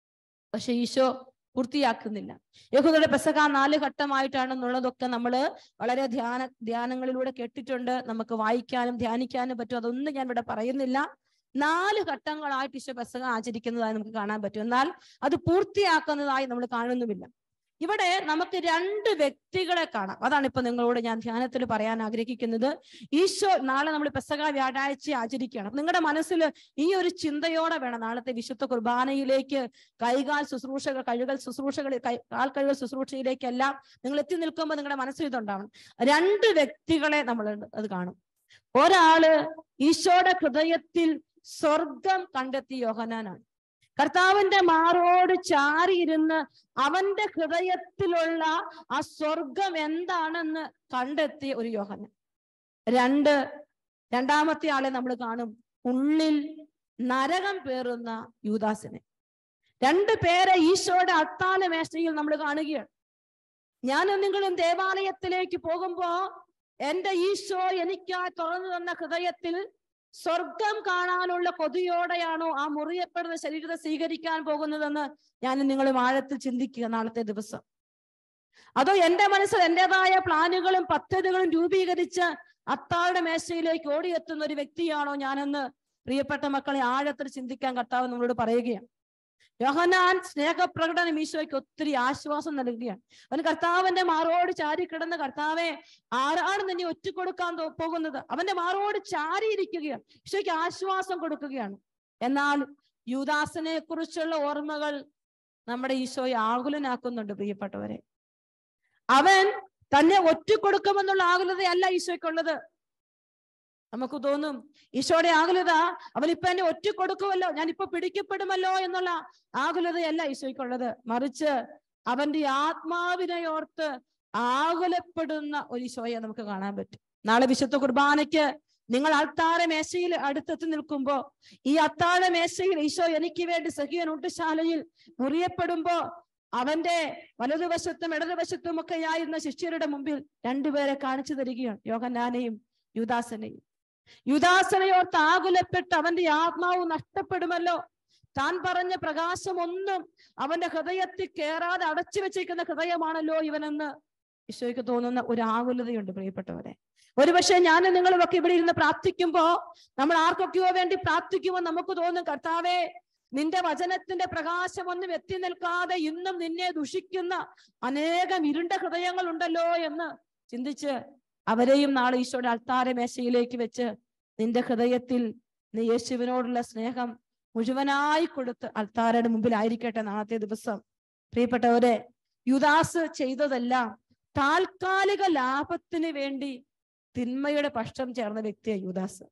പക്ഷെ ഈശോ പൂർത്തിയാക്കുന്നില്ല യഹൂദയുടെ പെസക നാല് ഘട്ടമായിട്ടാണെന്നുള്ളതൊക്കെ നമ്മൾ വളരെ ധ്യാന ധ്യാനങ്ങളിലൂടെ കേട്ടിട്ടുണ്ട് നമുക്ക് വായിക്കാനും ധ്യാനിക്കാനും പറ്റും അതൊന്നും ഞാൻ ഇവിടെ പറയുന്നില്ല നാല് ഘട്ടങ്ങളായിട്ട് ഈശോ പെസക ആചരിക്കുന്നതായി നമുക്ക് കാണാൻ പറ്റും എന്നാൽ അത് പൂർത്തിയാക്കുന്നതായി നമ്മൾ കാണുന്നുമില്ല ഇവിടെ നമുക്ക് രണ്ട് വ്യക്തികളെ കാണാം അതാണ് ഇപ്പൊ നിങ്ങളോട് ഞാൻ ധ്യാനത്തിൽ പറയാൻ ആഗ്രഹിക്കുന്നത് ഈശോ നാളെ നമ്മൾ പെസക വ്യാഴാഴ്ച ആചരിക്കുകയാണ് അപ്പൊ നിങ്ങളുടെ മനസ്സിൽ ഈ ഒരു ചിന്തയോടെ വേണം നാളത്തെ വിശുദ്ധ കുർബാനയിലേക്ക് കൈകാൽ ശുശ്രൂഷകൾ കഴുകൽ ശുശ്രൂഷകൾ കൈ- കാൽ കഴുകൽ ശുശ്രൂഷയിലേക്കെല്ലാം നിങ്ങൾ എത്തി നിൽക്കുമ്പോൾ നിങ്ങളുടെ മനസ്സിൽ ഇതുണ്ടാവണം രണ്ട് വ്യക്തികളെ നമ്മൾ അത് കാണും ഒരാള് ഈശോയുടെ ഹൃദയത്തിൽ സ്വർഗം കണ്ടെത്തിയ യോഹനാനാണ് കർത്താവിന്റെ മാറോട് ചാരിയിരുന്ന് അവന്റെ ഹൃദയത്തിലുള്ള ആ സ്വർഗം എന്താണെന്ന് കണ്ടെത്തിയ ഒരു യോഹനൻ രണ്ട് രണ്ടാമത്തെ ആളെ നമ്മൾ കാണും ഉള്ളിൽ നരകം പേറുന്ന യൂദാസിനെ രണ്ടു പേരെ ഈശോയുടെ അത്താല മേശയിൽ നമ്മൾ കാണുകയാണ് ഞാനും നിങ്ങളും ദേവാലയത്തിലേക്ക് പോകുമ്പോ എന്റെ ഈശോ എനിക്കായി തുറന്നു തന്ന ഹൃദയത്തിൽ സ്വർഗം കാണാനുള്ള കൊതിയോടെയാണോ ആ മുറിയപ്പെടുന്ന ശരീരത്തെ സ്വീകരിക്കാൻ പോകുന്നതെന്ന് ഞാൻ നിങ്ങളും ആഴത്തിൽ ചിന്തിക്കുക നാളത്തെ ദിവസം അതോ എന്റെ മനസ്സിൽ എന്റേതായ പ്ലാനുകളും പദ്ധതികളും രൂപീകരിച്ച് അത്താളുടെ മേശയിലേക്ക് ഓടിയെത്തുന്ന ഒരു വ്യക്തിയാണോ ഞാനെന്ന് പ്രിയപ്പെട്ട മക്കളെ ആഴത്തിൽ ചിന്തിക്കാൻ കർത്താവ് നമ്മളോട് പറയുകയാണ് യോഹനാൻ സ്നേഹപ്രകടനം ഈശോയ്ക്ക് ഒത്തിരി ആശ്വാസം നൽകുകയാണ് അവൻ കർത്താവിന്റെ മാറോട് ചാരി കിടന്ന കർത്താവെ ആരാണ് നിന്നെ ഒറ്റക്കൊടുക്കാൻ തോ- പോകുന്നത് അവന്റെ മാറോട് ചാരിയിരിക്കുകയാണ് ഈശോയ്ക്ക് ആശ്വാസം കൊടുക്കുകയാണ് എന്നാൽ യുദാസിനെ കുറിച്ചുള്ള ഓർമ്മകൾ നമ്മുടെ ഈശോയെ ആകുലനാക്കുന്നുണ്ട് പ്രിയപ്പെട്ടവരെ അവൻ തന്നെ ഒറ്റക്കൊടുക്കുമെന്നുള്ള ആകുലതയല്ല ഈശോയ്ക്കുള്ളത് നമുക്ക് തോന്നും ഈശോയുടെ ആകുലത അവൻ ഇപ്പൊ എന്നെ ഒറ്റക്കൊടുക്കുമല്ലോ ഞാൻ ഇപ്പൊ പിടിക്കപ്പെടുമല്ലോ എന്നുള്ള ആകുലതയല്ല ഈശോയ്ക്കുള്ളത് മറിച്ച് അവന്റെ ആത്മാവിനെ ഓർത്ത് ആകുലപ്പെടുന്ന ഒരു ഈശോയെ നമുക്ക് കാണാൻ പറ്റും നാളെ വിശുദ്ധ കുർബാനയ്ക്ക് നിങ്ങൾ അത്താഴ മേശയിൽ അടുത്തെത്തി നിൽക്കുമ്പോ ഈ അത്താഴ മേശയിൽ ഈശോ എനിക്ക് വേണ്ടി സഹിയൻ ഊട്ടുശാലയിൽ മുറിയപ്പെടുമ്പോ അവന്റെ വലതുവശത്തും ഇടതുവശത്തും ഒക്കെ ആയിരുന്ന ശിഷ്യരുടെ മുമ്പിൽ രണ്ടുപേരെ കാണിച്ചു തരികയാണ് യോഹന്നാനെയും യുദാസനെയും യുദാസനയോർത്ത് ആകുലപ്പെട്ട് അവന്റെ ആത്മാവ് നഷ്ടപ്പെടുമല്ലോ താൻ പറഞ്ഞ പ്രകാശം ഒന്നും അവന്റെ ഹൃദയത്തിൽ കയറാതെ അടച്ചു വെച്ചിരിക്കുന്ന ഹൃദയമാണല്ലോ ഇവനെന്ന് ഈശോയ്ക്ക് തോന്നുന്ന ഒരു ആകുലതയുണ്ട് പ്രിയപ്പെട്ടവരെ ഒരുപക്ഷെ ഞാൻ നിങ്ങളുമൊക്കെ ഇവിടെ ഇരുന്ന് പ്രാർത്ഥിക്കുമ്പോ നമ്മൾ ആർക്കൊക്കെയോ വേണ്ടി പ്രാർത്ഥിക്കുമ്പോൾ നമുക്ക് തോന്നും കർത്താവേ നിന്റെ വചനത്തിന്റെ പ്രകാശം ഒന്നും എത്തി നിൽക്കാതെ ഇന്നും നിന്നെ ദുഷിക്കുന്ന അനേകം ഇരുണ്ട ഹൃദയങ്ങൾ ഉണ്ടല്ലോ എന്ന് ചിന്തിച്ച് അവരെയും നാളെ ഈശോയുടെ അൾത്താര മേശയിലേക്ക് വെച്ച് നിന്റെ ഹൃദയത്തിൽ നീ യേശുവിനോടുള്ള സ്നേഹം മുഴുവനായി കൊടുത്ത് അൾത്താരയുടെ മുമ്പിലായിരിക്കട്ടെ നാളത്തെ ദിവസം പ്രിയപ്പെട്ടവരെ യുദാസ് ചെയ്തതെല്ലാം താൽക്കാലിക ലാഭത്തിന് വേണ്ടി തിന്മയുടെ പക്ഷം ചേർന്ന വ്യക്തിയാണ് യുദാസ്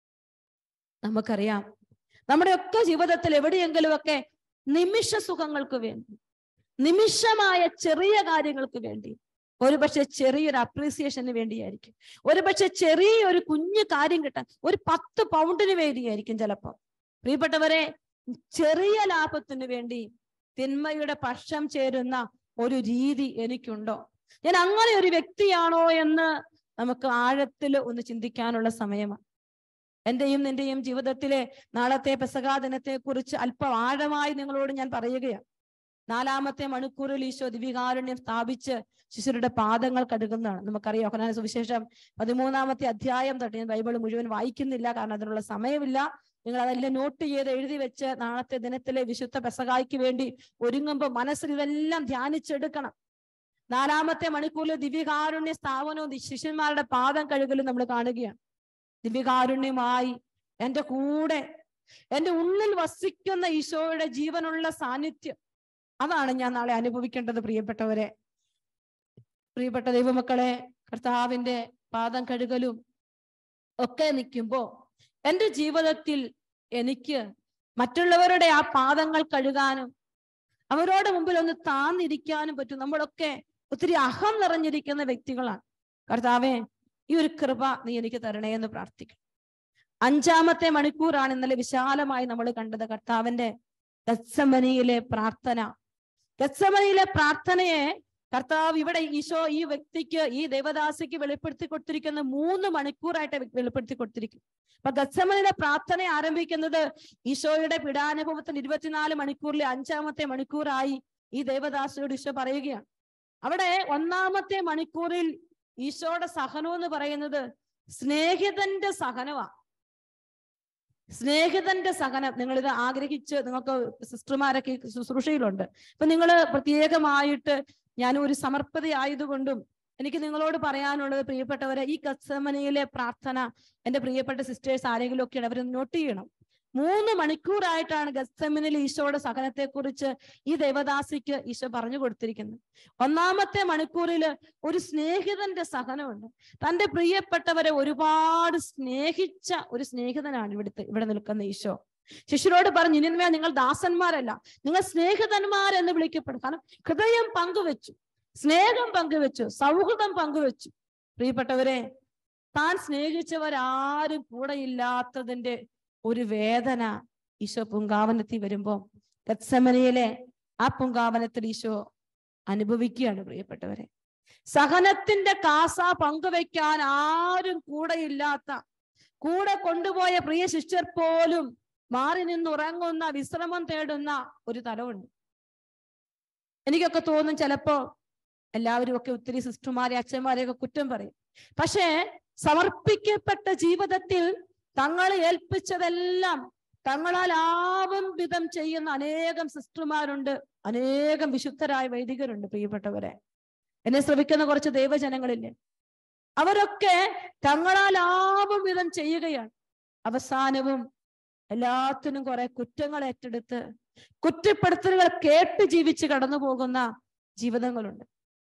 നമുക്കറിയാം നമ്മുടെയൊക്കെ ജീവിതത്തിൽ എവിടെയെങ്കിലുമൊക്കെ നിമിഷ സുഖങ്ങൾക്ക് വേണ്ടി നിമിഷമായ ചെറിയ കാര്യങ്ങൾക്ക് വേണ്ടി ഒരുപക്ഷെ ചെറിയൊരു അപ്രീസിയേഷന് വേണ്ടിയായിരിക്കും ഒരുപക്ഷെ ചെറിയൊരു കുഞ്ഞു കാര്യം കിട്ടാൻ ഒരു പത്ത് പൗണ്ടിന് വേണ്ടിയായിരിക്കും ചിലപ്പോൾ പ്രിയപ്പെട്ടവരെ ചെറിയ ലാഭത്തിന് വേണ്ടി തിന്മയുടെ പക്ഷം ചേരുന്ന ഒരു രീതി എനിക്കുണ്ടോ ഞാൻ അങ്ങനെ ഒരു വ്യക്തിയാണോ എന്ന് നമുക്ക് ആഴത്തിൽ ഒന്ന് ചിന്തിക്കാനുള്ള സമയമാണ് എന്റെയും നിന്റെയും ജീവിതത്തിലെ നാളത്തെ പെസകാ ദിനത്തെ കുറിച്ച് അല്പം ആഴമായി നിങ്ങളോട് ഞാൻ പറയുകയാണ് നാലാമത്തെ മണിക്കൂറിൽ ഈശോ ദിവികാരുണ്യം സ്ഥാപിച്ച് ശിശുരുടെ പാദങ്ങൾ കഴുകുന്നതാണ് നമുക്കറിയാം യോഹന്നാന സുവിശേഷം പതിമൂന്നാമത്തെ അധ്യായം തൊട്ട് ഞാൻ ബൈബിൾ മുഴുവൻ വായിക്കുന്നില്ല കാരണം അതിനുള്ള സമയമില്ല നിങ്ങൾ അതെല്ലാം നോട്ട് ചെയ്ത് എഴുതി വെച്ച് നാളത്തെ ദിനത്തിലെ വിശുദ്ധ പെസകായ്ക്ക് വേണ്ടി ഒരുങ്ങുമ്പോൾ മനസ്സിൽ ഇതെല്ലാം ധ്യാനിച്ചെടുക്കണം നാലാമത്തെ മണിക്കൂറിൽ ദിവ്യകാരുണ്യ സ്ഥാപനവും ദി- ശിഷ്യന്മാരുടെ പാദം കഴുകലും നമ്മൾ കാണുകയാണ് ദിവ്യകാരുണ്യമായി എന്റെ കൂടെ എന്റെ ഉള്ളിൽ വസിക്കുന്ന ഈശോയുടെ ജീവനുള്ള സാന്നിധ്യം അതാണ് ഞാൻ നാളെ അനുഭവിക്കേണ്ടത് പ്രിയപ്പെട്ടവരെ പ്രിയപ്പെട്ട ദൈവമക്കളെ കർത്താവിന്റെ പാദം കഴുകലും ഒക്കെ നിൽക്കുമ്പോ എന്റെ ജീവിതത്തിൽ എനിക്ക് മറ്റുള്ളവരുടെ ആ പാദങ്ങൾ കഴുകാനും അവരോട് മുമ്പിൽ ഒന്ന് താന്നിരിക്കാനും പറ്റും നമ്മളൊക്കെ ഒത്തിരി അഹം നിറഞ്ഞിരിക്കുന്ന വ്യക്തികളാണ് കർത്താവേ ഈ ഒരു കൃപ നീ എനിക്ക് തരണേ എന്ന് പ്രാർത്ഥിക്കണം അഞ്ചാമത്തെ മണിക്കൂറാണ് ഇന്നലെ വിശാലമായി നമ്മൾ കണ്ടത് കർത്താവിന്റെ ഗത്സമനിയിലെ പ്രാർത്ഥന ഗത്സമനിയിലെ പ്രാർത്ഥനയെ കർത്താവ് ഇവിടെ ഈശോ ഈ വ്യക്തിക്ക് ഈ ദേവദാസിക്ക് വെളിപ്പെടുത്തി കൊടുത്തിരിക്കുന്ന മൂന്ന് മണിക്കൂറായിട്ട് വെ- വെളിപ്പെടുത്തി കൊടുത്തിരിക്കും അപ്പൊ ഗത്സമനിലെ പ്രാർത്ഥന ആരംഭിക്കുന്നത് ഈശോയുടെ പീഡാനുഭവത്തിന് ഇരുപത്തിനാല് മണിക്കൂറിലെ അഞ്ചാമത്തെ മണിക്കൂറായി ഈ ദേവദാസിയോട് ഈശോ പറയുകയാണ് അവിടെ ഒന്നാമത്തെ മണിക്കൂറിൽ ഈശോയുടെ സഹനം എന്ന് പറയുന്നത് സ്നേഹിതന്റെ സഹനമാ സ്നേഹിതന്റെ സഹനം നിങ്ങൾ ഇത് ആഗ്രഹിച്ച് നിങ്ങൾക്ക് സിസ്റ്റർമാരൊക്കെ ഈ ശുശ്രൂഷയിലുണ്ട് അപ്പൊ നിങ്ങൾ പ്രത്യേകമായിട്ട് ഞാൻ ഒരു സമർപ്പത ആയതുകൊണ്ടും എനിക്ക് നിങ്ങളോട് പറയാനുള്ളത് പ്രിയപ്പെട്ടവരെ ഈ കത്സമനയിലെ പ്രാർത്ഥന എന്റെ പ്രിയപ്പെട്ട സിസ്റ്റേഴ്സ് ആരെങ്കിലും ഒക്കെയാണ് അവരൊന്ന് നോട്ട് ചെയ്യണം മൂന്ന് മണിക്കൂറായിട്ടാണ് ഗസ്തമിനിൽ ഈശോയുടെ സഹനത്തെ കുറിച്ച് ഈ ദേവദാസിക്ക് ഈശോ പറഞ്ഞു കൊടുത്തിരിക്കുന്നത് ഒന്നാമത്തെ മണിക്കൂറില് ഒരു സ്നേഹിതന്റെ സഹനമുണ്ട് തന്റെ പ്രിയപ്പെട്ടവരെ ഒരുപാട് സ്നേഹിച്ച ഒരു സ്നേഹിതനാണ് ഇവിടുത്തെ ഇവിടെ നിൽക്കുന്ന ഈശോ ശിഷ്യരോട് പറഞ്ഞു ഇനിമേ നിങ്ങൾ ദാസന്മാരല്ല നിങ്ങൾ സ്നേഹിതന്മാരെന്ന് വിളിക്കപ്പെടും കാരണം ഹൃദയം പങ്കുവെച്ചു സ്നേഹം പങ്കുവെച്ചു സൗഹൃദം പങ്കുവെച്ചു പ്രിയപ്പെട്ടവരെ താൻ സ്നേഹിച്ചവരാരും കൂടെ ഇല്ലാത്തതിന്റെ ഒരു വേദന ഈശോ പുങ്കാവനത്തിൽ വരുമ്പോ ഗത്സമനയിലെ ആ പുങ്കാവനത്തിൽ ഈശോ അനുഭവിക്കുകയാണ് പ്രിയപ്പെട്ടവരെ സഹനത്തിന്റെ കാസ പങ്കുവെക്കാൻ ആരും കൂടെ ഇല്ലാത്ത കൂടെ കൊണ്ടുപോയ പ്രിയ ശിഷ്യർ പോലും മാറി നിന്നുറങ്ങുന്ന വിശ്രമം തേടുന്ന ഒരു തലമുണ്ട് എനിക്കൊക്കെ തോന്നും ചിലപ്പോ എല്ലാവരും ഒക്കെ ഒത്തിരി സിസ്റ്റർമാരെ അച്ഛന്മാരെ ഒക്കെ കുറ്റം പറയും പക്ഷേ സമർപ്പിക്കപ്പെട്ട ജീവിതത്തിൽ തങ്ങളെ ഏൽപ്പിച്ചതെല്ലാം തങ്ങളാൽ ആവും വിധം ചെയ്യുന്ന അനേകം സിസ്റ്റർമാരുണ്ട് അനേകം വിശുദ്ധരായ വൈദികരുണ്ട് പ്രിയപ്പെട്ടവരെ എന്നെ ശ്രമിക്കുന്ന കുറച്ച് ദൈവജനങ്ങളില്ലേ അവരൊക്കെ തങ്ങളാൽ ആവും വിധം ചെയ്യുകയാണ് അവസാനവും എല്ലാത്തിനും കുറെ കുറ്റങ്ങൾ ഏറ്റെടുത്ത് കുറ്റപ്പെടുത്തലുകൾ കേട്ട് ജീവിച്ച് കടന്നു പോകുന്ന ജീവിതങ്ങളുണ്ട്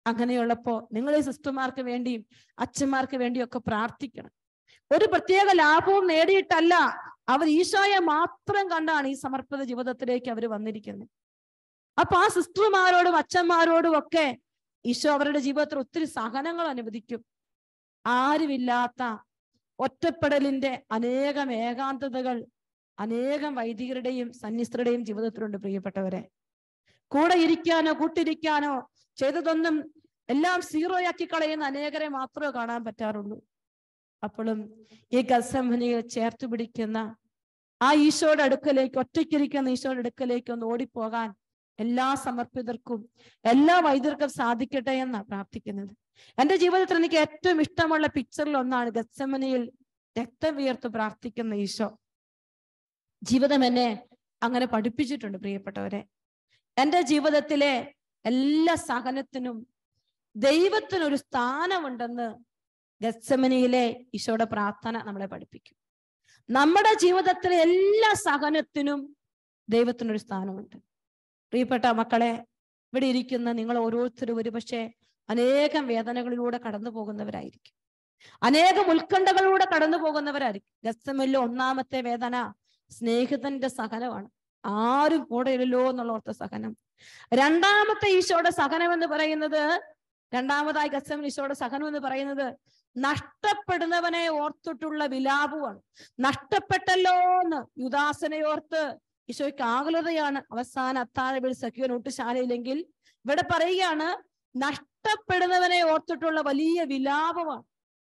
അങ്ങനെയുള്ളപ്പോ നിങ്ങൾ ഈ സിസ്റ്റർമാർക്ക് വേണ്ടിയും അച്ഛന്മാർക്ക് വേണ്ടിയും ഒക്കെ പ്രാർത്ഥിക്കണം ഒരു പ്രത്യേക ലാഭവും നേടിയിട്ടല്ല അവർ ഈശോയെ മാത്രം കണ്ടാണ് ഈ സമർപ്പിത ജീവിതത്തിലേക്ക് അവർ വന്നിരിക്കുന്നത് അപ്പൊ ആ സിസ്റ്റർമാരോടും അച്ഛന്മാരോടും ഒക്കെ ഈശോ അവരുടെ ജീവിതത്തിൽ ഒത്തിരി സഹനങ്ങൾ അനുവദിക്കും ആരുമില്ലാത്ത ഒറ്റപ്പെടലിന്റെ അനേകം ഏകാന്തതകൾ അനേകം വൈദികരുടെയും സന്യസ്തരുടെയും ജീവിതത്തിലുണ്ട് പ്രിയപ്പെട്ടവരെ കൂടെ ഇരിക്കാനോ കൂട്ടിരിക്കാനോ ചെയ്തതൊന്നും എല്ലാം സീറോയാക്കി കളയുന്ന അനേകരെ മാത്രമേ കാണാൻ പറ്റാറുള്ളൂ അപ്പോഴും ഈ ഗസംഹനിയെ ചേർത്ത് പിടിക്കുന്ന ആ ഈശോയുടെ അടുക്കലേക്ക് ഒറ്റയ്ക്കിരിക്കുന്ന ഈശോയുടെ അടുക്കലേക്ക് ഒന്ന് ഓടിപ്പോകാൻ എല്ലാ സമർപ്പിതർക്കും എല്ലാ വൈദ്യർക്കും സാധിക്കട്ടെ എന്നാണ് പ്രാർത്ഥിക്കുന്നത് എന്റെ ജീവിതത്തിൽ എനിക്ക് ഏറ്റവും ഇഷ്ടമുള്ള പിക്ചറിൽ ഒന്നാണ് ഗസമനയിൽ രക്തം വിയർത്ത് പ്രാർത്ഥിക്കുന്ന ഈശോ ജീവിതം എന്നെ അങ്ങനെ പഠിപ്പിച്ചിട്ടുണ്ട് പ്രിയപ്പെട്ടവരെ എന്റെ ജീവിതത്തിലെ എല്ലാ സഹനത്തിനും ദൈവത്തിനൊരു സ്ഥാനമുണ്ടെന്ന് ഗസമനിയിലെ ഈശോയുടെ പ്രാർത്ഥന നമ്മളെ പഠിപ്പിക്കും നമ്മുടെ ജീവിതത്തിലെ എല്ലാ സഹനത്തിനും ദൈവത്തിനൊരു സ്ഥാനമുണ്ട് പ്രിയപ്പെട്ട മക്കളെ ഇവിടെ ഇരിക്കുന്ന നിങ്ങൾ ഓരോരുത്തരും ഒരുപക്ഷെ അനേകം വേദനകളിലൂടെ കടന്നു പോകുന്നവരായിരിക്കും അനേകം ഉത്കണ്ഠകളിലൂടെ കടന്നു പോകുന്നവരായിരിക്കും ഗസമില്ല ഒന്നാമത്തെ വേദന സ്നേഹിതന്റെ സഹനമാണ് ആരും കൂടെ ഇല്ലല്ലോ എന്നുള്ള ഓർത്ത സഹനം രണ്ടാമത്തെ ഈശോയുടെ സഹനം എന്ന് പറയുന്നത് രണ്ടാമതായി ഗസമിൽ ഈശോയുടെ സഹനം എന്ന് പറയുന്നത് നഷ്ടപ്പെടുന്നവനെ ഓർത്തിട്ടുള്ള വിലാപമാണ് നഷ്ടപ്പെട്ടല്ലോ എന്ന് യുദാസനെ ഓർത്ത് ഈശോയ്ക്ക് ആകുലതയാണ് അവസാന അത്താഴ സഖ്യോനൊട്ട് ശാലയിലെങ്കിൽ ഇവിടെ പറയുകയാണ് നഷ്ടപ്പെടുന്നവനെ ഓർത്തിട്ടുള്ള വലിയ വിലാപമാണ്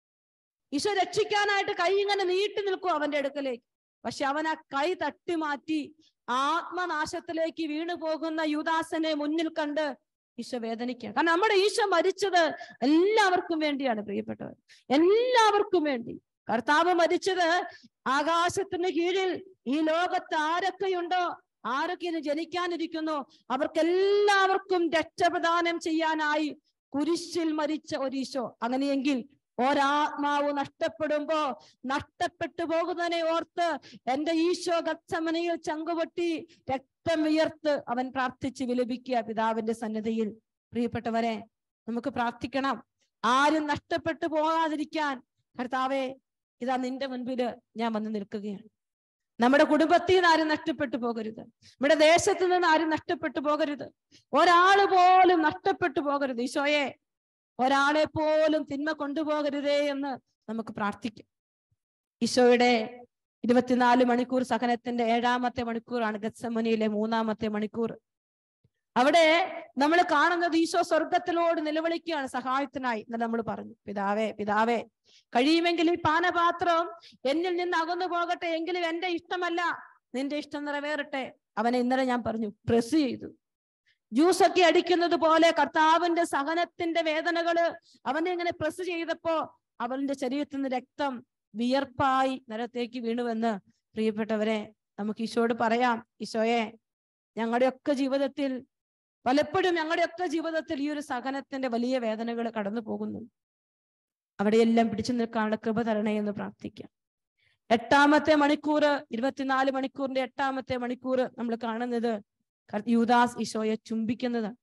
ഈശോ രക്ഷിക്കാനായിട്ട് കൈ ഇങ്ങനെ നീട്ടി നിൽക്കും അവന്റെ അടുക്കലേക്ക് പക്ഷെ അവൻ ആ കൈ തട്ടി മാറ്റി ആത്മനാശത്തിലേക്ക് വീണു പോകുന്ന യുദാസനെ മുന്നിൽ കണ്ട് ഈശോ വേദനിക്കുക കാരണം നമ്മുടെ ഈശോ മരിച്ചത് എല്ലാവർക്കും വേണ്ടിയാണ് പ്രിയപ്പെട്ടവർ എല്ലാവർക്കും വേണ്ടി കർത്താവ് മരിച്ചത് ആകാശത്തിന് കീഴിൽ ഈ ലോകത്ത് ആരൊക്കെയുണ്ടോ ആരൊക്കെ ഇന്ന് ജനിക്കാനിരിക്കുന്നു അവർക്കെല്ലാവർക്കും രക്ഷപ്രദാനം ചെയ്യാനായി കുരിശിൽ മരിച്ച ഒരീശോ അങ്ങനെയെങ്കിൽ ഒരാത്മാവ് നഷ്ടപ്പെടുമ്പോ നഷ്ടപ്പെട്ടു പോകുന്നതിനെ ഓർത്ത് എന്റെ ഈശോ ഗത്തമനയിൽ ചങ്കുപൊട്ടി രക്തം വിയർത്ത് അവൻ പ്രാർത്ഥിച്ച് വിലപിക്കുക പിതാവിന്റെ സന്നിധിയിൽ പ്രിയപ്പെട്ടവരെ നമുക്ക് പ്രാർത്ഥിക്കണം ആരും നഷ്ടപ്പെട്ടു പോകാതിരിക്കാൻ കർത്താവെ ഇതാ നിന്റെ മുൻപില് ഞാൻ വന്ന് നിൽക്കുകയാണ് നമ്മുടെ കുടുംബത്തിൽ നിന്ന് ആരും നഷ്ടപ്പെട്ടു പോകരുത് നമ്മുടെ ദേശത്ത് നിന്ന് ആരും നഷ്ടപ്പെട്ടു പോകരുത് ഒരാള് പോലും നഷ്ടപ്പെട്ടു പോകരുത് ഈശോയെ ഒരാളെ പോലും തിന്മ കൊണ്ടുപോകരുതേ എന്ന് നമുക്ക് പ്രാർത്ഥിക്കാം ഈശോയുടെ ഇരുപത്തിനാല് മണിക്കൂർ സഹനത്തിന്റെ ഏഴാമത്തെ മണിക്കൂറാണ് ഗത്സമനിയിലെ മൂന്നാമത്തെ മണിക്കൂർ അവിടെ നമ്മൾ കാണുന്നത് ഈശോ സ്വർഗത്തിലോട് നിലവിളിക്കുകയാണ് സഹായത്തിനായി എന്ന് നമ്മൾ പറഞ്ഞു പിതാവേ പിതാവേ കഴിയുമെങ്കിൽ ഈ പാനപാത്രം എന്നിൽ നിന്ന് അകന്നു പോകട്ടെ എങ്കിലും എന്റെ ഇഷ്ടമല്ല നിന്റെ ഇഷ്ടം നിറവേറട്ടെ അവനെ ഇന്നലെ ഞാൻ പറഞ്ഞു പ്രസ് ചെയ്തു ജ്യൂസൊക്കെ അടിക്കുന്നത് പോലെ കർത്താവിന്റെ സഹനത്തിന്റെ വേദനകള് അവനെ ഇങ്ങനെ പ്രസ് ചെയ്തപ്പോ അവന്റെ ശരീരത്തിൽ നിന്ന് രക്തം വിയർപ്പായി നിലത്തേക്ക് വീണുവെന്ന് പ്രിയപ്പെട്ടവരെ നമുക്ക് ഈശോയോട് പറയാം ഈശോയെ ഞങ്ങളുടെയൊക്കെ ജീവിതത്തിൽ പലപ്പോഴും ഞങ്ങളുടെയൊക്കെ ജീവിതത്തിൽ ഈ ഒരു സഹനത്തിന്റെ വലിയ വേദനകൾ കടന്നു പോകുന്നു അവിടെയെല്ലാം പിടിച്ചു നിൽക്കാനുള്ള കൃപ തരണേ എന്ന് പ്രാർത്ഥിക്കാം എട്ടാമത്തെ മണിക്കൂർ ഇരുപത്തിനാല് മണിക്കൂറിന്റെ എട്ടാമത്തെ മണിക്കൂർ നമ്മൾ കാണുന്നത് കർ- യൂദാസ് ഈശോയെ ചുംബിക്കുന്നതാണ്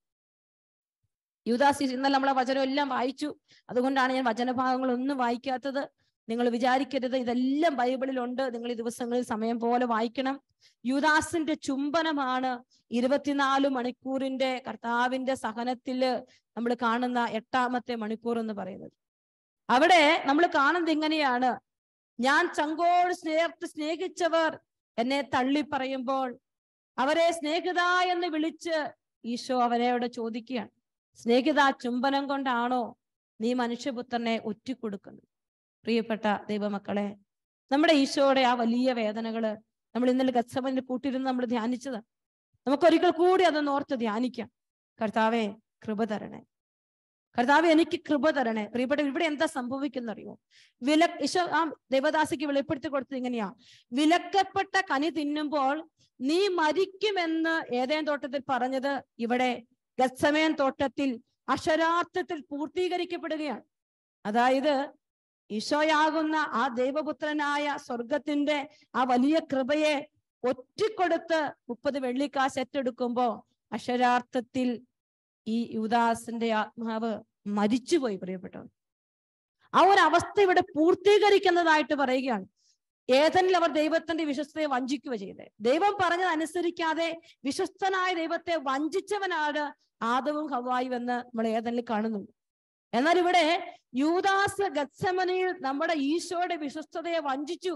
യൂദാസ് ഈശോ- ഇന്നലെ നമ്മളെ വചനം എല്ലാം വായിച്ചു അതുകൊണ്ടാണ് ഞാൻ വചനഭാഗങ്ങളൊന്നും വായിക്കാത്തത് നിങ്ങൾ വിചാരിക്കരുത് ഇതെല്ലാം ബൈബിളിലുണ്ട് നിങ്ങൾ ഈ ദിവസങ്ങളിൽ സമയം പോലെ വായിക്കണം യൂദാസിന്റെ ചുംബനമാണ് ഇരുപത്തിനാല് മണിക്കൂറിന്റെ കർത്താവിന്റെ സഹനത്തില് നമ്മൾ കാണുന്ന എട്ടാമത്തെ മണിക്കൂർ എന്ന് പറയുന്നത് അവിടെ നമ്മൾ കാണുന്നത് ഇങ്ങനെയാണ് ഞാൻ ചങ്കോട് സ്നേഹത്ത് സ്നേഹിച്ചവർ എന്നെ തള്ളി പറയുമ്പോൾ അവരെ സ്നേഹിത എന്ന് വിളിച്ച് ഈശോ അവരെയോട് ചോദിക്കുകയാണ് സ്നേഹിത ചുംബനം കൊണ്ടാണോ നീ മനുഷ്യപുത്രനെ ഒറ്റിക്കൊടുക്കുന്നത് പ്രിയപ്പെട്ട ദൈവമക്കളെ നമ്മുടെ ഈശോയുടെ ആ വലിയ വേദനകള് നമ്മൾ ഇന്നലെ ഗത്സമനിൽ കൂട്ടിരുന്ന് നമ്മൾ ധ്യാനിച്ചത് നമുക്കൊരിക്കൽ കൂടി അതൊന്ന് ഓർത്ത് ധ്യാനിക്കാം കർത്താവെ കൃപ തരണേ കർത്താവ് എനിക്ക് കൃപ തരണേ പ്രിയപ്പെട്ട ഇവിടെ എന്താ സംഭവിക്കുന്നറിയോ വില ഈശോ ആ ദേവദാസിക്ക് വെളിപ്പെടുത്തി കൊടുത്തത് ഇങ്ങനെയാ വിലക്കപ്പെട്ട കനി തിന്നുമ്പോൾ നീ മരിക്കുമെന്ന് ഏതേൻ തോട്ടത്തിൽ പറഞ്ഞത് ഇവിടെ ഗത്സമയൻ തോട്ടത്തിൽ അക്ഷരാർത്ഥത്തിൽ പൂർത്തീകരിക്കപ്പെടുകയാണ് അതായത് ഈശോയാകുന്ന ആ ദൈവപുത്രനായ സ്വർഗത്തിന്റെ ആ വലിയ കൃപയെ ഒറ്റിക്കൊടുത്ത് മുപ്പത് വെള്ളിക്കാശ് ഏറ്റെടുക്കുമ്പോ അക്ഷരാർത്ഥത്തിൽ ഈ യുദാസിന്റെ ആത്മാവ് മരിച്ചുപോയി പ്രിയപ്പെട്ടവർ ആ ഒരു അവസ്ഥ ഇവിടെ പൂർത്തീകരിക്കുന്നതായിട്ട് പറയുകയാണ് ഏതനിൽ അവർ ദൈവത്തിന്റെ വിശ്വസ്തയെ വഞ്ചിക്കുക ചെയ്തത് ദൈവം പറഞ്ഞത് അനുസരിക്കാതെ വിശ്വസ്തനായ ദൈവത്തെ വഞ്ചിച്ചവനാണ് ആദവും ഹവായും എന്ന് നമ്മൾ ഏതനിൽ കാണുന്നുണ്ട് എന്നാൽ ഇവിടെ യൂദാസ് ഗത്സമനയിൽ നമ്മുടെ ഈശോയുടെ വിശ്വസ്തതയെ വഞ്ചിച്ചു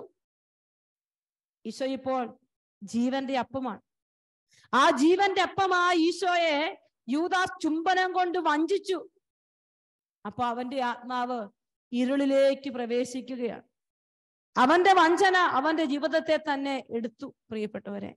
ഈശോ ഇപ്പോൾ ജീവന്റെ അപ്പമാണ് ആ ജീവന്റെ അപ്പമായ ഈശോയെ യൂദാസ് ചുംബനം കൊണ്ട് വഞ്ചിച്ചു അപ്പൊ അവന്റെ ആത്മാവ് ഇരുളിലേക്ക് പ്രവേശിക്കുകയാണ് അവന്റെ വഞ്ചന അവന്റെ ജീവിതത്തെ തന്നെ എടുത്തു പ്രിയപ്പെട്ടവരെ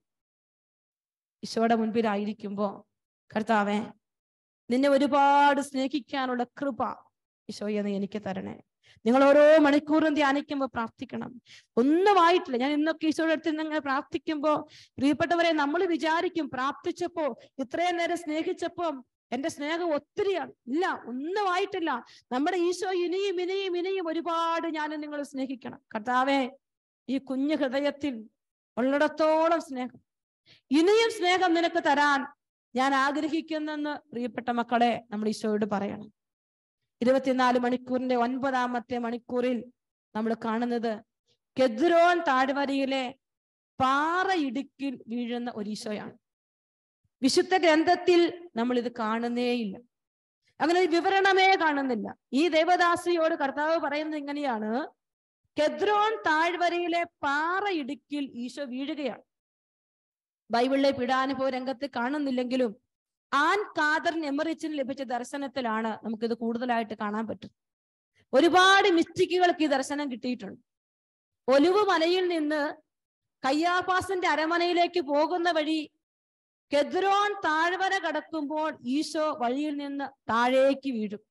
ഈശോയുടെ മുൻപിലായിരിക്കുമ്പോ കർത്താവെ നിന്നെ ഒരുപാട് സ്നേഹിക്കാനുള്ള കൃപ ഈശോയെ നീ എനിക്ക് തരണേ നിങ്ങൾ ഓരോ മണിക്കൂറും ധ്യാനിക്കുമ്പോൾ പ്രാർത്ഥിക്കണം ഒന്നുമായിട്ടില്ല ഞാൻ ഇന്നൊക്കെ ഈശോയുടെ അടുത്ത് നിന്ന് പ്രാർത്ഥിക്കുമ്പോൾ പ്രിയപ്പെട്ടവരെ നമ്മൾ വിചാരിക്കും പ്രാർത്ഥിച്ചപ്പോ ഇത്രയും നേരം സ്നേഹിച്ചപ്പോ എന്റെ സ്നേഹം ഒത്തിരിയാണ് ഇല്ല ഒന്നുമായിട്ടില്ല നമ്മുടെ ഈശോ ഇനിയും ഇനിയും ഇനിയും ഒരുപാട് ഞാൻ നിങ്ങൾ സ്നേഹിക്കണം കർത്താവെ ഈ കുഞ്ഞു ഹൃദയത്തിൽ ഉള്ളിടത്തോളം സ്നേഹം ഇനിയും സ്നേഹം നിനക്ക് തരാൻ ഞാൻ ആഗ്രഹിക്കുന്നെന്ന് പ്രിയപ്പെട്ട മക്കളെ നമ്മൾ ഈശോയോട് പറയണം ഇരുപത്തിനാല് മണിക്കൂറിന്റെ ഒൻപതാമത്തെ മണിക്കൂറിൽ നമ്മൾ കാണുന്നത് കെദ്രോൻ താഴ്വരയിലെ പാറയിടുക്കിൽ വീഴുന്ന ഒരു ഈശോയാണ് വിശുദ്ധ ഗ്രന്ഥത്തിൽ നമ്മൾ ഇത് കാണുന്നേയില്ല അങ്ങനെ ഒരു വിവരണമേ കാണുന്നില്ല ഈ ദേവദാസിയോട് കർത്താവ് പറയുന്നത് ഇങ്ങനെയാണ് കെദ്രോൻ താഴ്വരയിലെ പാറയിടുക്കിൽ ഈശോ വീഴുകയാണ് ബൈബിളിലെ പീഡാനുഭവ രംഗത്ത് കാണുന്നില്ലെങ്കിലും ആൻ കാദർ എമറിച്ചിന് ലഭിച്ച ദർശനത്തിലാണ് നമുക്കിത് കൂടുതലായിട്ട് കാണാൻ പറ്റും ഒരുപാട് മിസ്റ്റിക്കുകൾക്ക് ഈ ദർശനം കിട്ടിയിട്ടുണ്ട് ഒലിവ് മലയിൽ നിന്ന് കയ്യാപ്പാസിന്റെ അരമനയിലേക്ക് പോകുന്ന വഴി കെദ്രോൻ താഴ്വര കടക്കുമ്പോൾ ഈശോ വഴിയിൽ നിന്ന് താഴേക്ക് വീഴും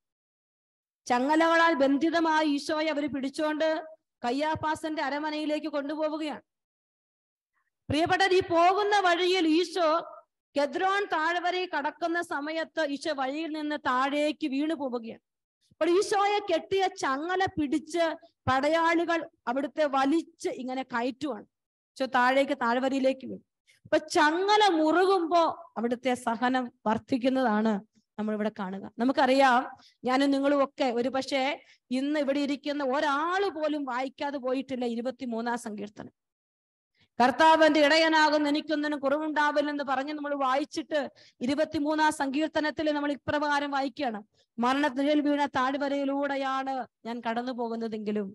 ചങ്ങലകളാൽ ബന്ധിതമായ ഈശോയെ അവർ പിടിച്ചുകൊണ്ട് കയ്യാപ്പാസന്റെ അരമനയിലേക്ക് കൊണ്ടുപോവുകയാണ് പ്രിയപ്പെട്ടവർ ഈ പോകുന്ന വഴിയിൽ ഈശോ കെദ്രോൻ താഴ്വരയിൽ കടക്കുന്ന സമയത്ത് ഈശോ വഴിയിൽ നിന്ന് താഴേക്ക് വീണു പോവുകയാണ് അപ്പോൾ ഈശോയെ കെട്ടിയ ചങ്ങല പിടിച്ച് പടയാളികൾ അവിടുത്തെ വലിച്ച് ഇങ്ങനെ കയറ്റുവാണ് ഈശോ താഴേക്ക് താഴ്വരയിലേക്ക് വീണു അപ്പൊ ചങ്ങല മുറുകുമ്പോ അവിടുത്തെ സഹനം വർദ്ധിക്കുന്നതാണ് നമ്മൾ ഇവിടെ കാണുക നമുക്കറിയാം ഞാനും നിങ്ങളും ഒക്കെ ഒരു പക്ഷേ ഇന്ന് ഇവിടെ ഇരിക്കുന്ന ഒരാള് പോലും വായിക്കാതെ പോയിട്ടില്ല ഇരുപത്തിമൂന്നാം സങ്കീർത്തനം കർത്താവിന്റെ ഇടയനാകുന്ന എനിക്കൊന്നിനും കുറവുണ്ടാവില്ലെന്ന് പറഞ്ഞ് നമ്മൾ വായിച്ചിട്ട് ഇരുപത്തിമൂന്നാം സങ്കീർത്തനത്തിൽ നമ്മൾ ഇപ്രകാരം വായിക്കുകയാണ് മരണനിഴൽ വീണ താഴ്വരയിലൂടെയാണ് ഞാൻ കടന്നു പോകുന്നതെങ്കിലും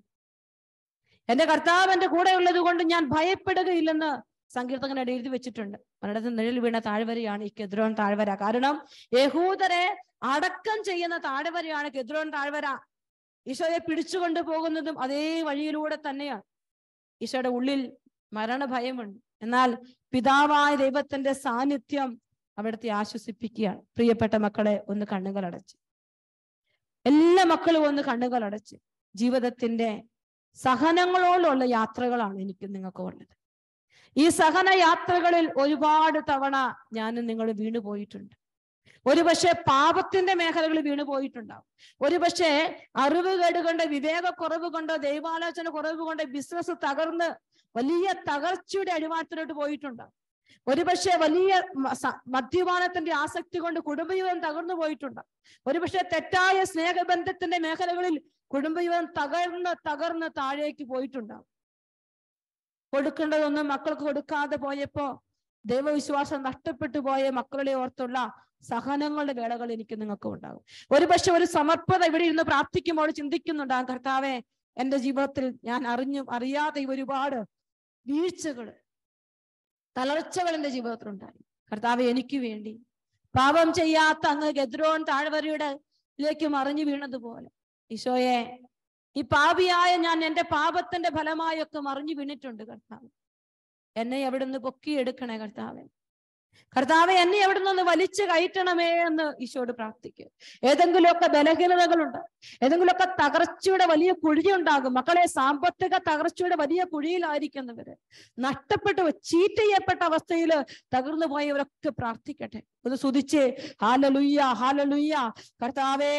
എന്റെ കർത്താവിന്റെ കൂടെ ഉള്ളത് കൊണ്ട് ഞാൻ ഭയപ്പെടുകയില്ലെന്ന് സങ്കീർത്തകൻ എഴുതി വെച്ചിട്ടുണ്ട് മരണത്തിൽ നിഴൽ വീണ താഴ്വരയാണ് ഈ കെദ്രോൺ താഴ്വര കാരണം യഹൂദരെ അടക്കം ചെയ്യുന്ന താഴ്വരയാണ് കെദ്രോൺ താഴ്വര ഈശോയെ പിടിച്ചുകൊണ്ട് പോകുന്നതും അതേ വഴിയിലൂടെ തന്നെയാണ് ഈശോയുടെ ഉള്ളിൽ മരണഭയമുണ്ട് എന്നാൽ പിതാവായ ദൈവത്തിന്റെ സാന്നിധ്യം അവിടുത്തെ ആശ്വസിപ്പിക്കുകയാണ് പ്രിയപ്പെട്ട മക്കളെ ഒന്ന് കണ്ണുകൾ അടച്ച് എല്ലാ മക്കളും ഒന്ന് കണ്ണുകൾ അടച്ച് ജീവിതത്തിന്റെ സഹനങ്ങളോടുള്ള യാത്രകളാണ് എനിക്ക് നിങ്ങൾക്ക് ഉള്ളത് ഈ സഹന യാത്രകളിൽ ഒരുപാട് തവണ ഞാനും നിങ്ങൾ വീണു പോയിട്ടുണ്ട് ഒരുപക്ഷെ പാപത്തിന്റെ മേഖലകളിൽ വീണു പോയിട്ടുണ്ടാവും ഒരുപക്ഷെ അറിവുകേട് കൊണ്ട് വിവേകക്കുറവ് കൊണ്ടോ ദൈവാലോചന കുറവ് കൊണ്ട് ബിസിനസ് തകർന്ന് വലിയ തകർച്ചയുടെ അടിമാറ്റത്തിലോട്ട് പോയിട്ടുണ്ടാവും ഒരുപക്ഷെ വലിയ മ- സ- മദ്യപാനത്തിന്റെ ആസക്തി കൊണ്ട് കുടുംബജീവൻ തകർന്നു പോയിട്ടുണ്ടാവും ഒരുപക്ഷെ തെറ്റായ സ്നേഹബന്ധത്തിന്റെ മേഖലകളിൽ കുടുംബജീവൻ തകർന്ന് തകർന്ന് താഴേക്ക് പോയിട്ടുണ്ടാവും കൊടുക്കേണ്ടതൊന്നും മക്കൾക്ക് കൊടുക്കാതെ പോയപ്പോ ദൈവവിശ്വാസം നഷ്ടപ്പെട്ടു പോയ മക്കളെ ഓർത്തുള്ള സഹനങ്ങളുടെ വേളകൾ എനിക്ക് നിങ്ങൾക്ക് ഉണ്ടാകും ഒരുപക്ഷെ ഒരു സമർപ്പത ഇവിടെ ഇരുന്ന് പ്രാർത്ഥിക്കുമ്പോൾ ചിന്തിക്കുന്നുണ്ടാകും കർത്താവെ എന്റെ ജീവിതത്തിൽ ഞാൻ അറിഞ്ഞും അറിയാതെ ഒരുപാട് വീഴ്ചകൾ തളർച്ചകൾ എന്റെ ജീവിതത്തിൽ ഉണ്ടായി കർത്താവ് എനിക്ക് വേണ്ടി പാപം ചെയ്യാത്ത അങ്ങ് ഗദ്രോൺ താഴ്വരയുടെ ലേക്ക് മറിഞ്ഞു വീണതുപോലെ ഈശോയെ ഈ പാപിയായ ഞാൻ എന്റെ പാപത്തിന്റെ ഫലമായൊക്കെ മറിഞ്ഞു വീണിട്ടുണ്ട് കർത്താവ് എന്നെ എവിടുന്ന് പൊക്കിയെടുക്കണേ കർത്താവെ കർത്താവെ എന്നെ എവിടെ നിന്ന് വലിച്ചു കയറ്റണമേ എന്ന് ഈശോട് പ്രാർത്ഥിക്കുക ഏതെങ്കിലുമൊക്കെ ബലഹീനതകളുണ്ട് ഏതെങ്കിലുമൊക്കെ തകർച്ചയുടെ വലിയ കുഴിയുണ്ടാകും മക്കളെ സാമ്പത്തിക തകർച്ചയുടെ വലിയ കുഴിയിലായിരിക്കുന്നവര് നഷ്ടപ്പെട്ടു ചീറ്റ് ചെയ്യപ്പെട്ട അവസ്ഥയിൽ തകർന്നു പോയവരൊക്കെ പ്രാർത്ഥിക്കട്ടെ ഒന്ന് സുതിച്ച് ഹാലലുയ്യ ഹാലലുയ്യ കർത്താവേ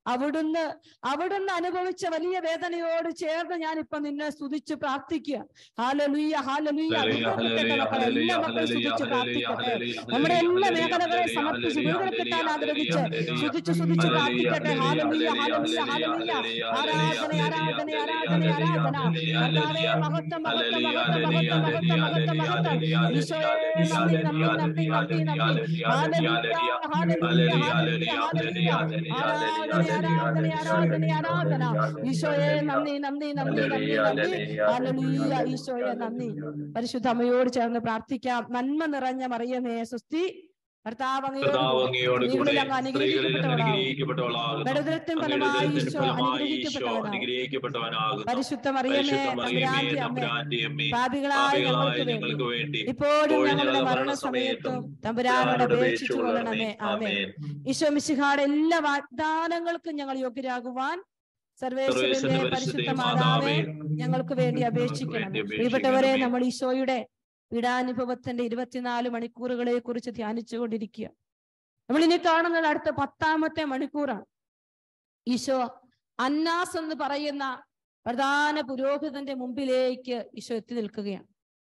അവിടുന്ന് അവിടുന്ന് അനുഭവിച്ച വലിയ വേദനയോട് ചേർന്ന് ഞാൻ ഇപ്പൊ നിന്നെ സ്തുതിച്ച് പ്രാർത്ഥിക്കുക ഹാലലുയ്യ ഹാലലുയ്യ വീണ്ടെടുക്കട്ടെ മക്കളെ എല്ലാ മക്കളും സ്തുതിച്ച് പ്രാർത്ഥിക്കട്ടെ നമ്മുടെ എല്ലാ മേഖലകളെ സമർപ്പിച്ച് വീണ്ടെടുക്കാൻ ആഗ്രഹിച്ച് സ്തുതിച്ച് സ്തുതിച്ച് പ്രാർത്ഥിക്കട്ടെ ഹാലലുയ്യ ഹാലലുയ്യ ഹാലലുയ്യ ആരാധന ആരാധന ആരാധന ആരാധന കർത്താവേ മഹത്വം മഹത്വം മഹത്വം മഹത്വം മഹത്വം മഹത്വം മഹത്വം ഈശോയെ നന്ദി നന്ദി നന്ദി നന്ദി നന്ദി ഹാലലുയ്യ ഹാലലുയ്യ ഹാലലുയ്യ ഹാലലുയ്യ ആരാധന ആരാധന ആരാധന ആരാധന ഈശോയെ നന്ദി നന്ദി നന്ദി നന്ദി നന്ദി ഹാലലുയ്യ ഈശോയെ നന്ദി പരിശുദ്ധ അമ്മയോട് ചേർന്ന് പ്രാർത്ഥിക്കാം നന്മ നിറഞ്ഞ മറിയമേ സുസ്തി കർത്താവ് കർത്താവ് അങ്ങയോട് കൂടെ സ്ത്രീകളിൽ അങ്ങ് സ്ത്രീകളിൽ അനുഗ്രഹിക്കപ്പെട്ടവളാകുന്നു അനുഗ്രഹിക്കപ്പെട്ടവളാകുന്നു ബലദൃത്യം അങ്ങയുടെ ഫലമായി ദൈവത്തിന്റെ ഈശോ ഫലമായി ഈശോ അനുഗ്രഹിക്കപ്പെട്ടവനാകുന്നു അനുഗ്രഹിക്കപ്പെട്ടവനാകുന്നു പരിശുദ്ധ മറിയമേ പരിശുദ്ധ മറിയമേ തമ്പുരാന്റെ അമ്മേ തമ്പുരാന്റെ അമ്മേ പാപികളായ പാപികളായ ഞങ്ങൾക്ക് ഞങ്ങൾക്ക് വേണ്ടി വേണ്ടി ഇപ്പോഴും ഇപ്പോഴും ഞങ്ങളുടെ ഞങ്ങളുടെ മരണസമയത്തും മരണസമയത്തും തമ്പുരാനോട് തമ്പുരാനോട് അപേക്ഷിച്ചു അപേക്ഷിച്ചുകൊള്ളണമേ. കൊള്ളണമേ ആമേ ആമേൻ. ഈശോ മിശിഹായുടെ എല്ലാ വാഗ്ദാനങ്ങൾക്കും ഞങ്ങൾ യോഗ്യരാകുവാൻ സർവേശ്വരന്റെ സർവേശ്വരന്റെ പരിശുദ്ധ പരിശുദ്ധ മാതാവേ മാതാവേ, ഞങ്ങൾക്ക് വേണ്ടി ഞങ്ങൾക്ക് അപേക്ഷിക്കണം വേണ്ടി പ്രിയപ്പെട്ടവരെ അപേക്ഷിക്കണമേ. നമ്മൾ ഈശോയുടെ പീഡാനുഭവത്തിന്റെ ഇരുപത്തിനാല് മണിക്കൂറുകളെ കുറിച്ച് ധ്യാനിച്ചു കൊണ്ടിരിക്കുക നമ്മൾ ഇനി കാണുന്നത് അടുത്ത പത്താമത്തെ മണിക്കൂറാണ് ഈശോ അന്നാസ് എന്ന് പറയുന്ന പ്രധാന പുരോഹിതന്റെ മുമ്പിലേക്ക് ഈശോ എത്തി നിൽക്കുകയാണ്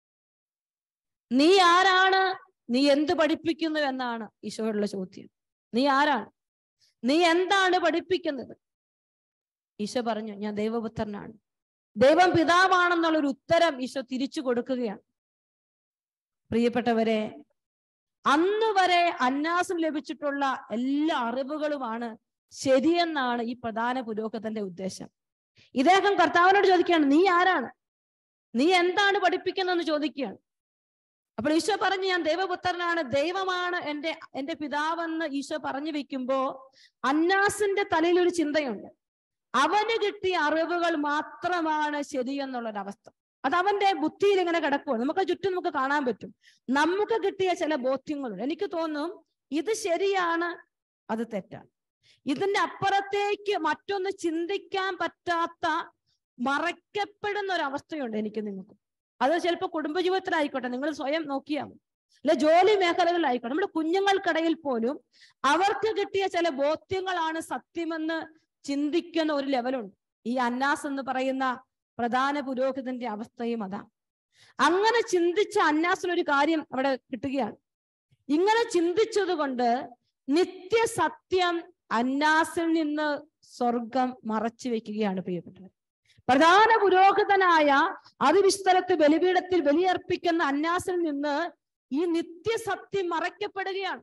നീ ആരാണ് നീ എന്ത് പഠിപ്പിക്കുന്നു എന്നാണ് ഈശോയോടുള്ള ചോദ്യം നീ ആരാണ് നീ എന്താണ് പഠിപ്പിക്കുന്നത് ഈശോ പറഞ്ഞു ഞാൻ ദൈവപുത്രനാണ് ദൈവം പിതാവാണെന്നുള്ളൊരു ഉത്തരം ഈശോ തിരിച്ചു കൊടുക്കുകയാണ് പ്രിയപ്പെട്ടവരെ അന്ന് വരെ അന്നാസം ലഭിച്ചിട്ടുള്ള എല്ലാ അറിവുകളുമാണ് ശരിയെന്നാണ് ഈ പ്രധാന പുരോഹിതന്റെ ഉദ്ദേശം ഇദ്ദേഹം കർത്താവിനോട് ചോദിക്കുകയാണ് നീ ആരാണ് നീ എന്താണ് പഠിപ്പിക്കുന്നതെന്ന് ചോദിക്കുകയാണ് അപ്പോൾ ഈശോ പറഞ്ഞു ഞാൻ ദൈവപുത്രനാണ് ദൈവമാണ് എൻ്റെ എൻ്റെ പിതാവെന്ന് ഈശോ പറഞ്ഞു വെക്കുമ്പോ അന്നാസിന്റെ തലയിൽ ഒരു ചിന്തയുണ്ട് അവന് കിട്ടിയ അറിവുകൾ മാത്രമാണ് ശരിയെന്നുള്ളൊരവസ്ഥ അത് അവന്റെ ബുദ്ധിയിൽ ഇങ്ങനെ കിടക്കുക നമുക്ക് ചുറ്റും നമുക്ക് കാണാൻ പറ്റും നമുക്ക് കിട്ടിയ ചില ബോധ്യങ്ങളുണ്ട് എനിക്ക് തോന്നും ഇത് ശരിയാണ് അത് തെറ്റാണ് ഇതിന്റെ അപ്പുറത്തേക്ക് മറ്റൊന്ന് ചിന്തിക്കാൻ പറ്റാത്ത മറയ്ക്കപ്പെടുന്ന ഒരു അവസ്ഥയുണ്ട് എനിക്ക് നിങ്ങൾക്ക് അത് ചിലപ്പോൾ കുടുംബജീവിതത്തിലായിക്കോട്ടെ നിങ്ങൾ സ്വയം നോക്കിയാൽ മതി അല്ല ജോലി മേഖലകളിലായിക്കോട്ടെ നമ്മുടെ കുഞ്ഞുങ്ങൾക്കിടയിൽ പോലും അവർക്ക് കിട്ടിയ ചില ബോധ്യങ്ങളാണ് സത്യമെന്ന് ചിന്തിക്കുന്ന ഒരു ലെവലുണ്ട് ഈ അന്നാസ് എന്ന് പറയുന്ന പ്രധാന പുരോഹിതന്റെ അവസ്ഥയും അതാ അങ്ങനെ ചിന്തിച്ച അന്നാസിനൊരു കാര്യം അവിടെ കിട്ടുകയാണ് ഇങ്ങനെ ചിന്തിച്ചത് കൊണ്ട് നിത്യസത്യം അന്നാസിൽ നിന്ന് സ്വർഗം മറച്ചു വെക്കുകയാണ് പ്രിയപ്പെട്ടവർ പ്രധാന പുരോഹിതനായ അതിവിസ്തരത്ത് ബലിപീഠത്തിൽ ബലിയർപ്പിക്കുന്ന അന്നാസിൽ നിന്ന് ഈ നിത്യസത്യം മറയ്ക്കപ്പെടുകയാണ്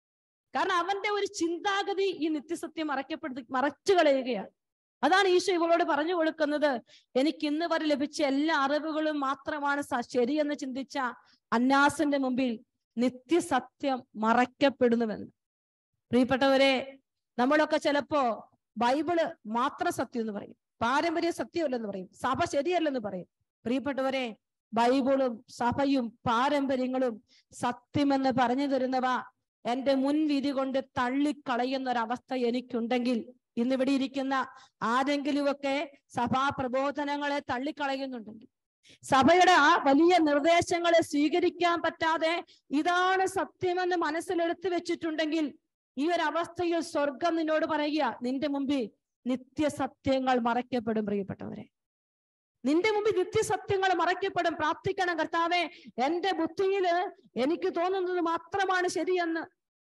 കാരണം അവന്റെ ഒരു ചിന്താഗതി ഈ നിത്യസത്യം മറയ്ക്കപ്പെടുത്തി മറച്ചു കളയുകയാണ് അതാണ് ഈശോ ഇവളോട് പറഞ്ഞു കൊടുക്കുന്നത് എനിക്ക് ഇന്ന് വരെ ലഭിച്ച എല്ലാ അറിവുകളും മാത്രമാണ് സ- ശരിയെന്ന് ചിന്തിച്ച അന്നാസിന്റെ മുമ്പിൽ നിത്യസത്യം മറയ്ക്കപ്പെടുന്നുവെന്ന് പ്രിയപ്പെട്ടവരെ നമ്മളൊക്കെ ചിലപ്പോ ബൈബിള് മാത്ര സത്യം എന്ന് പറയും പാരമ്പര്യ സത്യമല്ലെന്ന് പറയും സഭ ശരിയല്ലെന്ന് പറയും പ്രിയപ്പെട്ടവരെ ബൈബിളും സഭയും പാരമ്പര്യങ്ങളും സത്യമെന്ന് പറഞ്ഞു തരുന്നവ എന്റെ മുൻവിധി കൊണ്ട് തള്ളിക്കളയുന്ന ഒരവസ്ഥ എനിക്കുണ്ടെങ്കിൽ ഇന്നിവിടെ ഇരിക്കുന്ന ആരെങ്കിലുമൊക്കെ സഭാ പ്രബോധനങ്ങളെ തള്ളിക്കളയുന്നുണ്ടെങ്കിൽ സഭയുടെ ആ വലിയ നിർദ്ദേശങ്ങളെ സ്വീകരിക്കാൻ പറ്റാതെ ഇതാണ് സത്യമെന്ന് മനസ്സിലെടുത്ത് വെച്ചിട്ടുണ്ടെങ്കിൽ ഈ ഒരു അവസ്ഥയിൽ സ്വർഗം നിന്നോട് പറയുക നിന്റെ മുമ്പിൽ നിത്യസത്യങ്ങൾ മറയ്ക്കപ്പെടും പ്രിയപ്പെട്ടവരെ നിന്റെ മുമ്പിൽ നിത്യസത്യങ്ങൾ മറയ്ക്കപ്പെടും പ്രാർത്ഥിക്കണം കർത്താവെ എന്റെ ബുദ്ധിയില് എനിക്ക് തോന്നുന്നത് മാത്രമാണ് ശരിയെന്ന്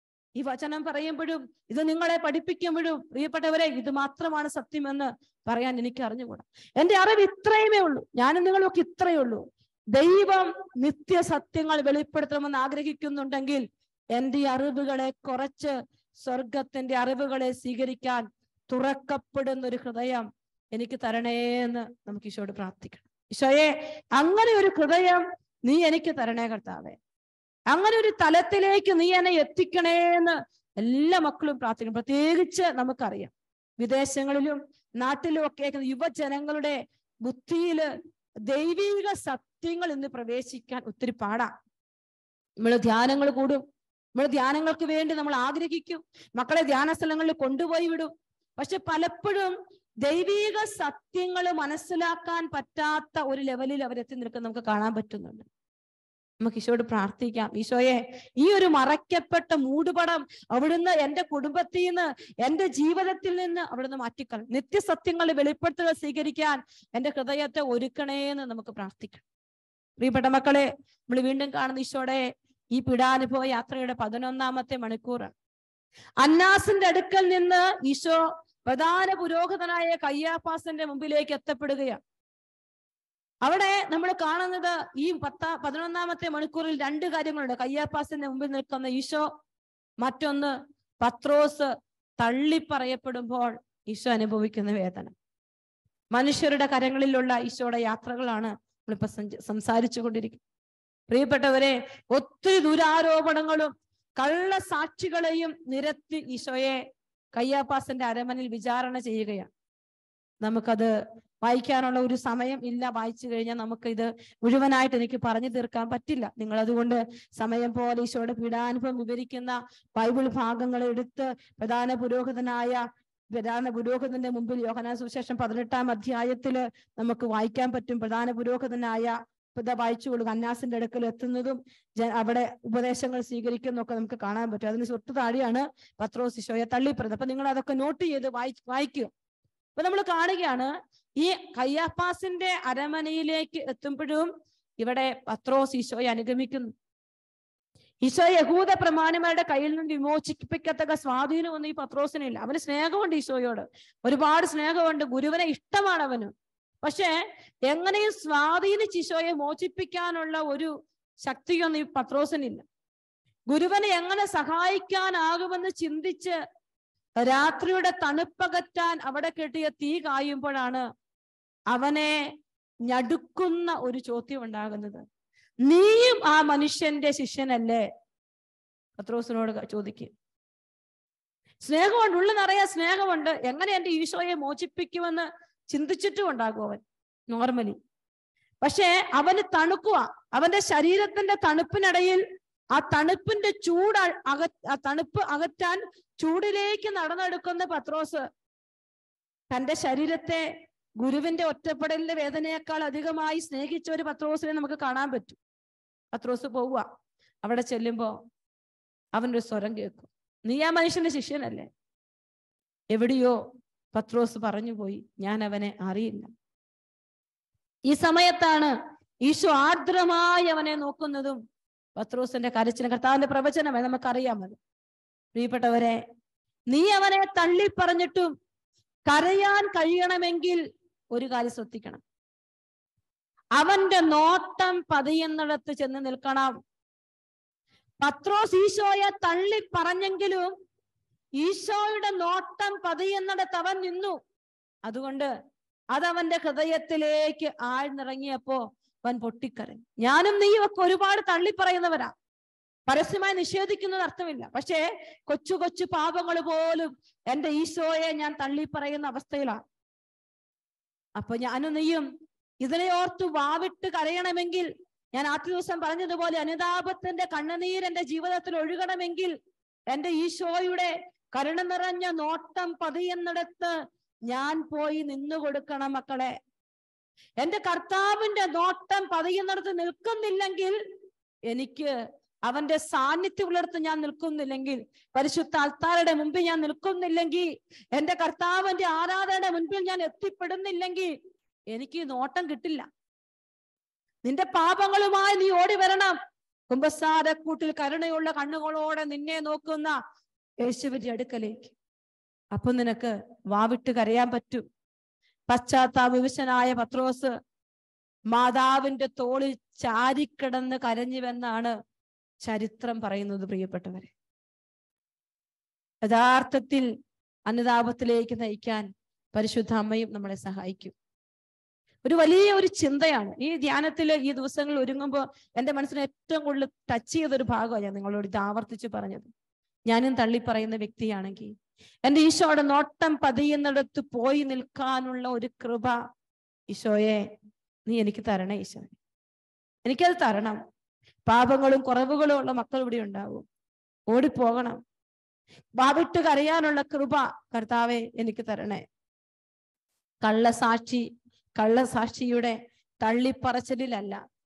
ഈ വചനം പറയുമ്പോഴും ഇത് നിങ്ങളെ പഠിപ്പിക്കുമ്പോഴും പ്രിയപ്പെട്ടവരെ ഇത് മാത്രമാണ് സത്യമെന്ന് പറയാൻ എനിക്ക് അറിഞ്ഞുകൂടാ എന്റെ അറിവ് ഇത്രയുമേ ഉള്ളൂ ഞാനും നിങ്ങളൊക്കെ ഇത്രയേ ഉള്ളൂ ദൈവം നിത്യസത്യങ്ങൾ വെളിപ്പെടുത്തണമെന്ന് ആഗ്രഹിക്കുന്നുണ്ടെങ്കിൽ എന്റെ ഈ അറിവുകളെ കുറച്ച് സ്വർഗത്തിന്റെ അറിവുകളെ സ്വീകരിക്കാൻ തുറക്കപ്പെടുന്ന ഒരു ഹൃദയം എനിക്ക് തരണേ എന്ന് നമുക്ക് ഈശോയോട് പ്രാർത്ഥിക്കണം ഈശോയെ അങ്ങനെ ഒരു ഹൃദയം നീ എനിക്ക് തരണേ കർത്താവേ അങ്ങനെ ഒരു തലത്തിലേക്ക് നീ എന്നെ എത്തിക്കണേ എന്ന് എല്ലാ മക്കളും പ്രാർത്ഥിക്കണം പ്രത്യേകിച്ച് നമുക്കറിയാം വിദേശങ്ങളിലും നാട്ടിലും ഒക്കെ യുവജനങ്ങളുടെ ബുദ്ധിയില് ദൈവിക സത്യങ്ങൾ ഇന്ന് പ്രവേശിക്കാൻ ഒത്തിരി പാടാ നമ്മൾ ധ്യാനങ്ങൾ കൂടും നമ്മൾ ധ്യാനങ്ങൾക്ക് വേണ്ടി നമ്മൾ ആഗ്രഹിക്കും മക്കളെ ധ്യാന സ്ഥലങ്ങളിൽ കൊണ്ടുപോയി വിടും പക്ഷെ പലപ്പോഴും ദൈവിക സത്യങ്ങൾ മനസ്സിലാക്കാൻ പറ്റാത്ത ഒരു ലെവലിൽ അവരെത്തി നിൽക്കുന്ന നമുക്ക് കാണാൻ പറ്റുന്നുണ്ട് നമുക്ക് ഈശോയോട് പ്രാർത്ഥിക്കാം ഈശോയെ ഈ ഒരു മറയ്ക്കപ്പെട്ട മൂടുപടം അവിടുന്ന് എന്റെ കുടുംബത്തിൽ നിന്ന് എന്റെ ജീവിതത്തിൽ നിന്ന് അവിടുന്ന് മാറ്റിക്കൾ നിത്യസത്യങ്ങൾ വെളിപ്പെടുത്തുക സ്വീകരിക്കാൻ എന്റെ ഹൃദയത്തെ ഒരുക്കണേന്ന് നമുക്ക് പ്രാർത്ഥിക്കാം പ്രിയപ്പെട്ട മക്കളെ നമ്മൾ വീണ്ടും കാണുന്ന ഈശോയുടെ ഈ പീഡാനുഭവ യാത്രയുടെ പതിനൊന്നാമത്തെ മണിക്കൂറാണ് അന്നാസിന്റെ അടുക്കൽ നിന്ന് ഈശോ പ്രധാന പുരോഹിതനായ കയ്യാപ്പാസിന്റെ മുമ്പിലേക്ക് എത്തപ്പെടുകയാണ് അവിടെ നമ്മൾ കാണുന്നത് ഈ പത്ത പതിനൊന്നാമത്തെ മണിക്കൂറിൽ രണ്ട് കാര്യങ്ങളുണ്ട് കയ്യാപ്പാസിന്റെ മുമ്പിൽ നിൽക്കുന്ന ഈശോ മറ്റൊന്ന് പത്രോസ് തള്ളിപ്പറയപ്പെടുമ്പോൾ ഈശോ അനുഭവിക്കുന്ന വേദന മനുഷ്യരുടെ കരങ്ങളിലുള്ള ഈശോയുടെ യാത്രകളാണ് നമ്മളിപ്പോ സഞ്ച- സംസാരിച്ചു കൊണ്ടിരിക്കുന്നത് പ്രിയപ്പെട്ടവരെ ഒത്തിരി ദുരാരോപണങ്ങളും കള്ള സാക്ഷികളെയും നിരത്തി ഈശോയെ കയ്യാപ്പാസിന്റെ അരമനിൽ വിചാരണ ചെയ്യുകയാണ് നമുക്കത് വായിക്കാനുള്ള ഒരു സമയം ഇല്ല വായിച്ചു കഴിഞ്ഞാൽ നമുക്ക് ഇത് മുഴുവനായിട്ട് എനിക്ക് പറഞ്ഞു തീർക്കാൻ പറ്റില്ല നിങ്ങൾ അതുകൊണ്ട് സമയം പോലെ ഈശോയുടെ പീഡാനുഭവം വിവരിക്കുന്ന ബൈബിൾ ഭാഗങ്ങൾ എടുത്ത് പ്രധാന പുരോഹിതനായ പ്രധാന പുരോഹിതന്റെ മുമ്പിൽ യോഹനാ സുവിശേഷം പതിനെട്ടാം അധ്യായത്തില് നമുക്ക് വായിക്കാൻ പറ്റും പ്രധാന പുരോഹിതനായ ഇതാ വായിച്ചു കൊടുക്കുക അന്നാസിന്റെ അടുക്കൽ എത്തുന്നതും ജ- അവിടെ ഉപദേശങ്ങൾ സ്വീകരിക്കുന്നതൊക്കെ നമുക്ക് കാണാൻ പറ്റും അതിന് തൊട്ട് താഴെയാണ് പത്രോസ് ഈശോയെ തള്ളിപ്പറയുന്നത് അപ്പൊ നിങ്ങൾ അതൊക്കെ നോട്ട് ചെയ്ത് വായി വായിക്കുക അപ്പൊ നമ്മൾ കാണുകയാണ് ഈ കയ്യാപ്പാസിന്റെ അരമനയിലേക്ക് എത്തുമ്പോഴും ഇവിടെ പത്രോസ് ഈശോയെ അനുഗമിക്കുന്നു ഈശോ യഹൂദ പ്രമാണിമാരുടെ കയ്യിൽ നിന്ന് വിമോചിപ്പിക്കത്തക്ക സ്വാധീനമൊന്നും ഈ പത്രോസിനില്ല അവന് സ്നേഹമുണ്ട് ഈശോയോട് ഒരുപാട് സ്നേഹമുണ്ട് ഗുരുവിനെ ഇഷ്ടമാണ് അവന് പക്ഷെ എങ്ങനെയും സ്വാധീനിച്ച് ഈശോയെ മോചിപ്പിക്കാനുള്ള ഒരു ശക്തിയൊന്നും ഈ പത്രോസിനില്ല ഗുരുവനെ എങ്ങനെ സഹായിക്കാനാകുമെന്ന് ചിന്തിച്ച് രാത്രിയുടെ തണുപ്പകറ്റാൻ അവിടെ കെട്ടിയ തീ കായുമ്പോഴാണ് അവനെ ഞടുക്കുന്ന ഒരു ചോദ്യം ഉണ്ടാകുന്നത് നീയും ആ മനുഷ്യന്റെ ശിഷ്യനല്ലേ പത്രോസിനോട് ചോദിക്കും സ്നേഹമുണ്ട് ഉള്ളിൽ നിറയെ സ്നേഹമുണ്ട് എങ്ങനെ എന്റെ ഈശോയെ മോചിപ്പിക്കുമെന്ന് ചിന്തിച്ചിട്ടും ഉണ്ടാകും അവൻ നോർമലി പക്ഷേ അവന് തണുക്കുക അവന്റെ ശരീരത്തിന്റെ തണുപ്പിനിടയിൽ ആ തണുപ്പിന്റെ ചൂട് അ- അക ആ തണുപ്പ് അകറ്റാൻ ചൂടിലേക്ക് നടന്നെടുക്കുന്ന പത്രോസ് തന്റെ ശരീരത്തെ ഗുരുവിന്റെ ഒറ്റപ്പെടലിന്റെ വേദനയേക്കാൾ അധികമായി സ്നേഹിച്ച ഒരു പത്രോസിനെ നമുക്ക് കാണാൻ പറ്റും പത്രോസ് പോവുക അവിടെ ചെല്ലുമ്പോ അവന്റെ ഒരു സ്വരം കേൾക്കും നീ ആ മനുഷ്യന്റെ ശിഷ്യനല്ലേ എവിടെയോ പത്രോസ് പറഞ്ഞു പോയി ഞാൻ അവനെ അറിയില്ല ഈ സമയത്താണ് ഈശോ ആർദ്രമായി അവനെ നോക്കുന്നതും പത്രോസിന്റെ കരച്ചിലും കർത്താവിന്റെ പ്രവചനമേ നമുക്കറിയാമത് പ്രിയപ്പെട്ടവരെ നീ അവനെ തള്ളി പറഞ്ഞിട്ടും കരയാൻ കഴിയണമെങ്കിൽ ഒരു കാര്യം ശ്രദ്ധിക്കണം അവന്റെ നോട്ടം പതിയുന്നിടത്ത് ചെന്ന് നിൽക്കണം പത്രോസ് ഈശോയെ തള്ളി പറഞ്ഞെങ്കിലും ഈശോയുടെ നോട്ടം പതിയുന്നിടത്ത് അവൻ നിന്നു അതുകൊണ്ട് അതവന്റെ ഹൃദയത്തിലേക്ക് ആഴ്ന്നിറങ്ങിയപ്പോ അവൻ പൊട്ടിക്കരഞ്ഞു ഞാനും നീയും ഒക്കെ ഒരുപാട് തള്ളി പറയുന്നവരാ പരസ്യമായി നിഷേധിക്കുന്നത് അർത്ഥമില്ല പക്ഷേ കൊച്ചു കൊച്ചു പാപങ്ങൾ പോലും എന്റെ ഈശോയെ ഞാൻ തള്ളി പറയുന്ന അവസ്ഥയിലാണ് അപ്പൊ ഞാനും നീയും ഇതിനെ ഓർത്ത് വാവിട്ട് കരയണമെങ്കിൽ ഞാൻ ആദ്യ ദിവസം പറഞ്ഞതുപോലെ അനുതാപത്തിന്റെ കണ്ണുനീർ എന്റെ ജീവിതത്തിൽ ഒഴുകണമെങ്കിൽ എന്റെ ഈശോയുടെ കരുണ നിറഞ്ഞ നോട്ടം പതിയുന്നിടത്ത് ഞാൻ പോയി നിന്നു കൊടുക്കണം മക്കളെ എന്റെ കർത്താവിന്റെ നോട്ടം പതിയുന്നിടത്ത് നിൽക്കുന്നില്ലെങ്കിൽ എനിക്ക് അവന്റെ സാന്നിധ്യമുള്ളിടത്ത് ഞാൻ നിൽക്കുന്നില്ലെങ്കിൽ പരിശുദ്ധ അൽത്താരുടെ മുമ്പിൽ ഞാൻ നിൽക്കുന്നില്ലെങ്കിൽ എന്റെ കർത്താവിന്റെ ആരാധനയുടെ മുൻപിൽ ഞാൻ എത്തിപ്പെടുന്നില്ലെങ്കിൽ എനിക്ക് ഈ നോട്ടം കിട്ടില്ല നിന്റെ പാപങ്ങളുമായി നീ ഓടി വരണം കുംഭസാരക്കൂട്ടിൽ കരുണയുള്ള കണ്ണുകളോടെ നിന്നെ നോക്കുന്ന യേശുവിന്റെ അടുക്കലേക്ക് അപ്പൊ നിനക്ക് വാവിട്ട് കരയാൻ പറ്റും പശ്ചാത്താപവിശനായ പത്രോസ് മാതാവിന്റെ തോളിൽ ചാരിക്കിടന്ന് കരഞ്ഞുവെന്നാണ് ചരിത്രം പറയുന്നത് പ്രിയപ്പെട്ടവരെ യഥാർത്ഥത്തിൽ അനുതാപത്തിലേക്ക് നയിക്കാൻ പരിശുദ്ധ അമ്മയും നമ്മളെ സഹായിക്കും ഒരു വലിയ ഒരു ചിന്തയാണ് ഈ ധ്യാനത്തിൽ ഈ ദിവസങ്ങളിൽ ഒരുങ്ങുമ്പോൾ എൻ്റെ മനസ്സിന് ഏറ്റവും കൂടുതൽ ടച്ച് ചെയ്തൊരു ഭാഗമാണ് ഞാൻ നിങ്ങളോട് ഇത് ആവർത്തിച്ച് പറഞ്ഞത് ഞാനും തള്ളി പറയുന്ന വ്യക്തിയാണെങ്കിൽ എൻ്റെ ഈശോയുടെ നോട്ടം പതിയുന്നിടത്ത് പോയി നിൽക്കാനുള്ള ഒരു കൃപ ഈശോയെ നീ എനിക്ക് തരണേ ഈശോ എനിക്കത് തരണം പാപങ്ങളും കുറവുകളും ഉള്ള മക്കൾ ഇവിടെ ഉണ്ടാവും ഓടിപ്പോകണം വാവിട്ട് കരയാനുള്ള കൃപ കർത്താവെ എനിക്ക് തരണേ കള്ളസാക്ഷി കള്ളസാക്ഷിയുടെ തള്ളിപ്പറച്ചിലല്ല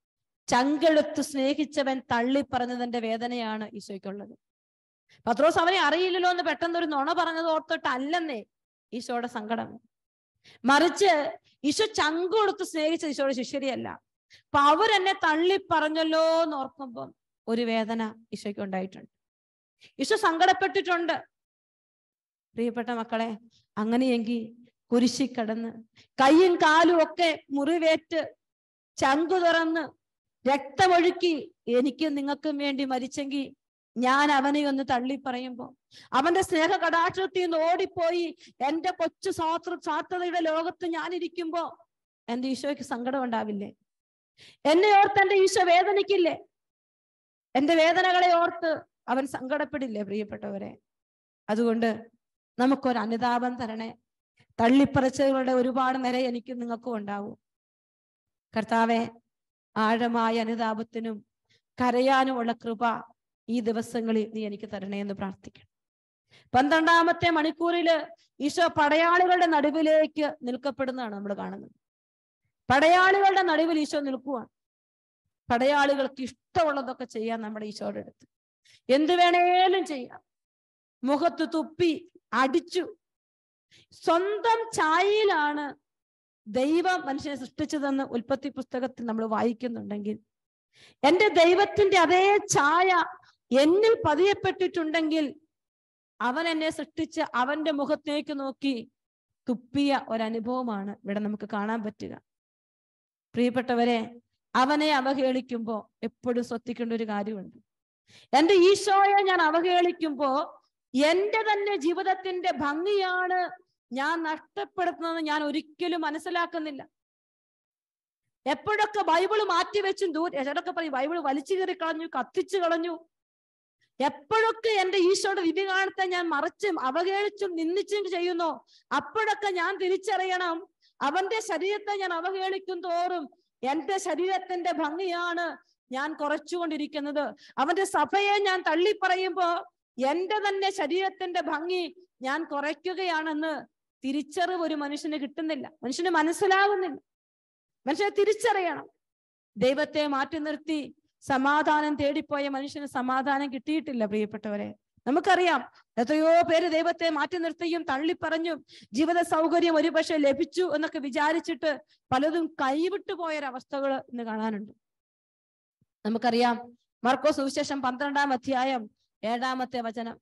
ചങ്കെടുത്ത് സ്നേഹിച്ചവൻ തള്ളിപ്പറഞ്ഞതിന്റെ വേദനയാണ് ഈശോയ്ക്കുള്ളത് പത്രോസ് അവനെ അറിയില്ലല്ലോ എന്ന് പെട്ടെന്ന് ഒരു നുണ പറഞ്ഞത് ഓർത്തിട്ടല്ലെന്നേ ഈശോയുടെ സങ്കടം മറിച്ച് ഈശോ ചങ്ക് കൊടുത്ത് സ്നേഹിച്ച ഈശോയുടെ ശിഷ്യരിയല്ല അപ്പൊ അവരെന്നെ തള്ളി പറഞ്ഞല്ലോ എന്ന് ഓർക്കുമ്പോൾ ഒരു വേദന ഈശോയ്ക്ക് ഉണ്ടായിട്ടുണ്ട് ഈശോ സങ്കടപ്പെട്ടിട്ടുണ്ട് പ്രിയപ്പെട്ട മക്കളെ അങ്ങനെയെങ്കിൽ കുരിശി കടന്ന് കൈയും കാലും ഒക്കെ മുറിവേറ്റ് ചങ്കു തുറന്ന് രക്തമൊഴുക്കി എനിക്ക് നിങ്ങൾക്കും വേണ്ടി മരിച്ചെങ്കിൽ ഞാൻ അവനെ ഒന്ന് തള്ളി പറയുമ്പോ അവന്റെ സ്നേഹ കടാക്ഷത്തിൽ നിന്ന് ഓടിപ്പോയി എന്റെ കൊച്ചു സ്വാത്ര സ്വാർത്ഥതയുടെ ലോകത്ത് ഞാൻ ഇരിക്കുമ്പോ എന്റെ ഈശോയ്ക്ക് സങ്കടം ഉണ്ടാവില്ലേ എന്നെ ഓർത്ത് എന്റെ ഈശോ വേദനിക്കില്ലേ എന്റെ വേദനകളെ ഓർത്ത് അവൻ സങ്കടപ്പെടില്ലേ പ്രിയപ്പെട്ടവരെ അതുകൊണ്ട് നമുക്കൊരു അനുതാപം തരണേ തള്ളിപ്പറച്ചകളുടെ ഒരുപാട് നിര എനിക്ക് നിങ്ങൾക്കും ഉണ്ടാവും കർത്താവെ ആഴമായ അനുതാപത്തിനും കരയാനുമുള്ള കൃപ ഈ ദിവസങ്ങളിൽ നീ എനിക്ക് തരണേ എന്ന് പ്രാർത്ഥിക്കണം പന്ത്രണ്ടാമത്തെ മണിക്കൂറില് ഈശോ പടയാളികളുടെ നടുവിലേക്ക് നിൽക്കപ്പെടുന്നതാണ് നമ്മൾ കാണുന്നത് പടയാളികളുടെ നടുവിൽ ഈശോ നിൽക്കുവാണ് പടയാളികൾക്ക് ഇഷ്ടമുള്ളതൊക്കെ ചെയ്യാൻ നമ്മുടെ ഈശോയുടെ അടുത്ത് എന്ത് വേണേലും ചെയ്യാം മുഖത്ത് തുപ്പി അടിച്ചു സ്വന്തം ചായയിലാണ് ദൈവം മനുഷ്യനെ സൃഷ്ടിച്ചതെന്ന് ഉൽപ്പത്തി പുസ്തകത്തിൽ നമ്മൾ വായിക്കുന്നുണ്ടെങ്കിൽ എന്റെ ദൈവത്തിന്റെ അതേ ഛായ എന്നിൽ പതിയപ്പെട്ടിട്ടുണ്ടെങ്കിൽ അവൻ എന്നെ സൃഷ്ടിച്ച് അവന്റെ മുഖത്തേക്ക് നോക്കി തുപ്പിയ ഒരനുഭവമാണ് ഇവിടെ നമുക്ക് കാണാൻ പറ്റുക പ്രിയപ്പെട്ടവരെ അവനെ അവഹേളിക്കുമ്പോ എപ്പോഴും ശ്രദ്ധിക്കേണ്ട ഒരു കാര്യമുണ്ട് എന്റെ ഈശോയെ ഞാൻ അവഹേളിക്കുമ്പോ എന്റെ തന്നെ ജീവിതത്തിന്റെ ഭംഗിയാണ് ഞാൻ നഷ്ടപ്പെടുത്തുന്നത് ഞാൻ ഒരിക്കലും മനസ്സിലാക്കുന്നില്ല എപ്പോഴൊക്കെ ബൈബിള് മാറ്റിവെച്ചും ദൂരെ ചിലരൊക്കെ പറയും ബൈബിള് വലിച്ചു കയറി കളഞ്ഞു കത്തിച്ചു കളഞ്ഞു എപ്പോഴൊക്കെ എന്റെ ഈശോയുടെ വിധികാലത്തെ ഞാൻ മറച്ചും അവഹേളിച്ചും നിന്ദിച്ചും ചെയ്യുന്നു അപ്പോഴൊക്കെ ഞാൻ തിരിച്ചറിയണം അവന്റെ ശരീരത്തെ ഞാൻ അവഹേളിക്കും തോറും എന്റെ ശരീരത്തിന്റെ ഭംഗിയാണ് ഞാൻ കുറച്ചുകൊണ്ടിരിക്കുന്നത് അവന്റെ സഭയെ ഞാൻ തള്ളിപ്പറയുമ്പോ എന്റെ തന്നെ ശരീരത്തിന്റെ ഭംഗി ഞാൻ കുറയ്ക്കുകയാണെന്ന് തിരിച്ചറിവ് ഒരു മനുഷ്യന് കിട്ടുന്നില്ല മനുഷ്യന് മനസ്സിലാകുന്നില്ല മനുഷ്യനെ തിരിച്ചറിയണം ദൈവത്തെ മാറ്റി നിർത്തി സമാധാനം തേടിപ്പോയ മനുഷ്യന് സമാധാനം കിട്ടിയിട്ടില്ല പ്രിയപ്പെട്ടവരെ നമുക്കറിയാം എത്രയോ പേര് ദൈവത്തെ മാറ്റി നിർത്തിയും തള്ളിപ്പറഞ്ഞും ജീവിത സൗകര്യം ഒരുപക്ഷെ ലഭിച്ചു എന്നൊക്കെ വിചാരിച്ചിട്ട് പലതും കൈവിട്ടു പോയൊരവസ്ഥകൾ ഇന്ന് കാണാനുണ്ട് നമുക്കറിയാം മർക്കോ സുവിശേഷം പന്ത്രണ്ടാം അധ്യായം ഏഴാമത്തെ വചനം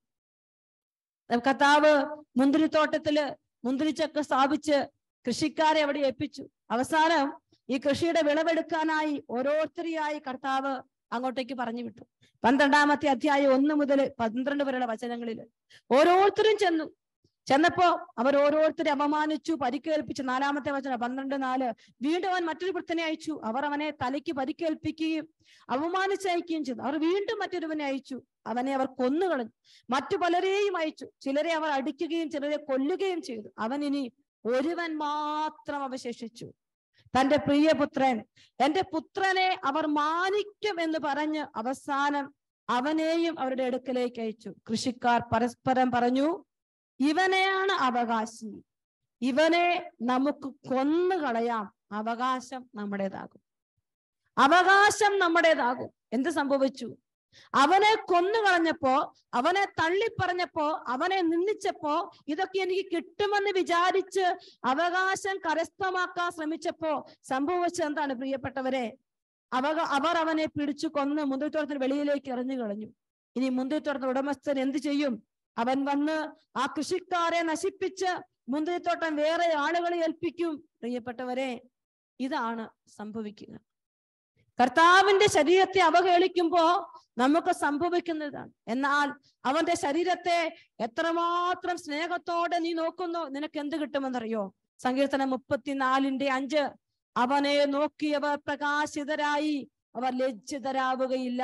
കർത്താവ് മുന്തിരിത്തോട്ടത്തില് മുന്തിരിച്ചക്ക സ്ഥാപിച്ച് കൃഷിക്കാരെ അവിടെ ഏൽപ്പിച്ചു അവസാനം ഈ കൃഷിയുടെ വിളവെടുക്കാനായി ഓരോരുത്തരെയായി കർത്താവ് അങ്ങോട്ടേക്ക് പറഞ്ഞു വിട്ടു പന്ത്രണ്ടാമത്തെ അധ്യായം ഒന്ന് മുതൽ പന്ത്രണ്ട് വരെയുള്ള വചനങ്ങളിൽ ഓരോരുത്തരും ചെന്നു ചെന്നപ്പോ അവർ ഓരോരുത്തരെ അപമാനിച്ചു പരിക്കേൽപ്പിച്ചു നാലാമത്തെ വചനം പന്ത്രണ്ട് നാല് വീണ്ടും അവൻ മറ്റൊരു വൃത്തനെ അയച്ചു അവർ അവനെ തലയ്ക്ക് പരിക്കേൽപ്പിക്കുകയും അവമാനിച്ചയക്കുകയും ചെയ്തു അവർ വീണ്ടും മറ്റൊരുവനെ അയച്ചു അവനെ അവർ കൊന്നുകളഞ്ഞു മറ്റു പലരെയും അയച്ചു ചിലരെ അവർ അടിക്കുകയും ചിലരെ കൊല്ലുകയും ചെയ്തു അവൻ ഇനി ഒരുവൻ മാത്രം അവശേഷിച്ചു തന്റെ പ്രിയപുത്രൻ എന്റെ പുത്രനെ അവർ മാനിക്കും എന്ന് പറഞ്ഞ് അവസാനം അവനെയും അവരുടെ അടുക്കലേക്ക് അയച്ചു കൃഷിക്കാർ പരസ്പരം പറഞ്ഞു ഇവനെയാണ് അവകാശി ഇവനെ നമുക്ക് കൊന്നുകളയാം അവകാശം നമ്മുടേതാകും അവകാശം നമ്മുടേതാകും എന്ത് സംഭവിച്ചു അവനെ കൊന്നുകളഞ്ഞപ്പോ അവനെ തള്ളിപ്പറഞ്ഞപ്പോ അവനെ നിന്ദിച്ചപ്പോ ഇതൊക്കെ എനിക്ക് കിട്ടുമെന്ന് വിചാരിച്ച് അവകാശം കരസ്ഥമാക്കാൻ ശ്രമിച്ചപ്പോ സംഭവിച്ചത് എന്താണ് പ്രിയപ്പെട്ടവരെ അവ അവർ അവനെ പിടിച്ചു കൊന്ന് മുന്തിരിത്തോട്ടത്തിന് വെളിയിലേക്ക് എറിഞ്ഞു കളഞ്ഞു ഇനി മുന്തിരിത്തോട്ടത്തിന് ഉടമസ്ഥൻ എന്ത് ചെയ്യും അവൻ വന്ന് ആ കൃഷിക്കാരെ നശിപ്പിച്ച് മുന്തിരിത്തോട്ടം വേറെ ആളുകളെ ഏൽപ്പിക്കും പ്രിയപ്പെട്ടവരെ ഇതാണ് സംഭവിക്കുക കർത്താവിന്റെ ശരീരത്തെ അവഹേളിക്കുമ്പോ നമുക്ക് സംഭവിക്കുന്നതാണ് എന്നാൽ അവന്റെ ശരീരത്തെ എത്രമാത്രം സ്നേഹത്തോടെ നീ നോക്കുന്നു നിനക്ക് എന്ത് കിട്ടുമെന്നറിയോ സങ്കീർത്തനം മുപ്പത്തിനാലിന്റെ അഞ്ച് അവനെ നോക്കിയവർ പ്രകാശിതരായി അവർ ലജ്ജിതരാവുകയില്ല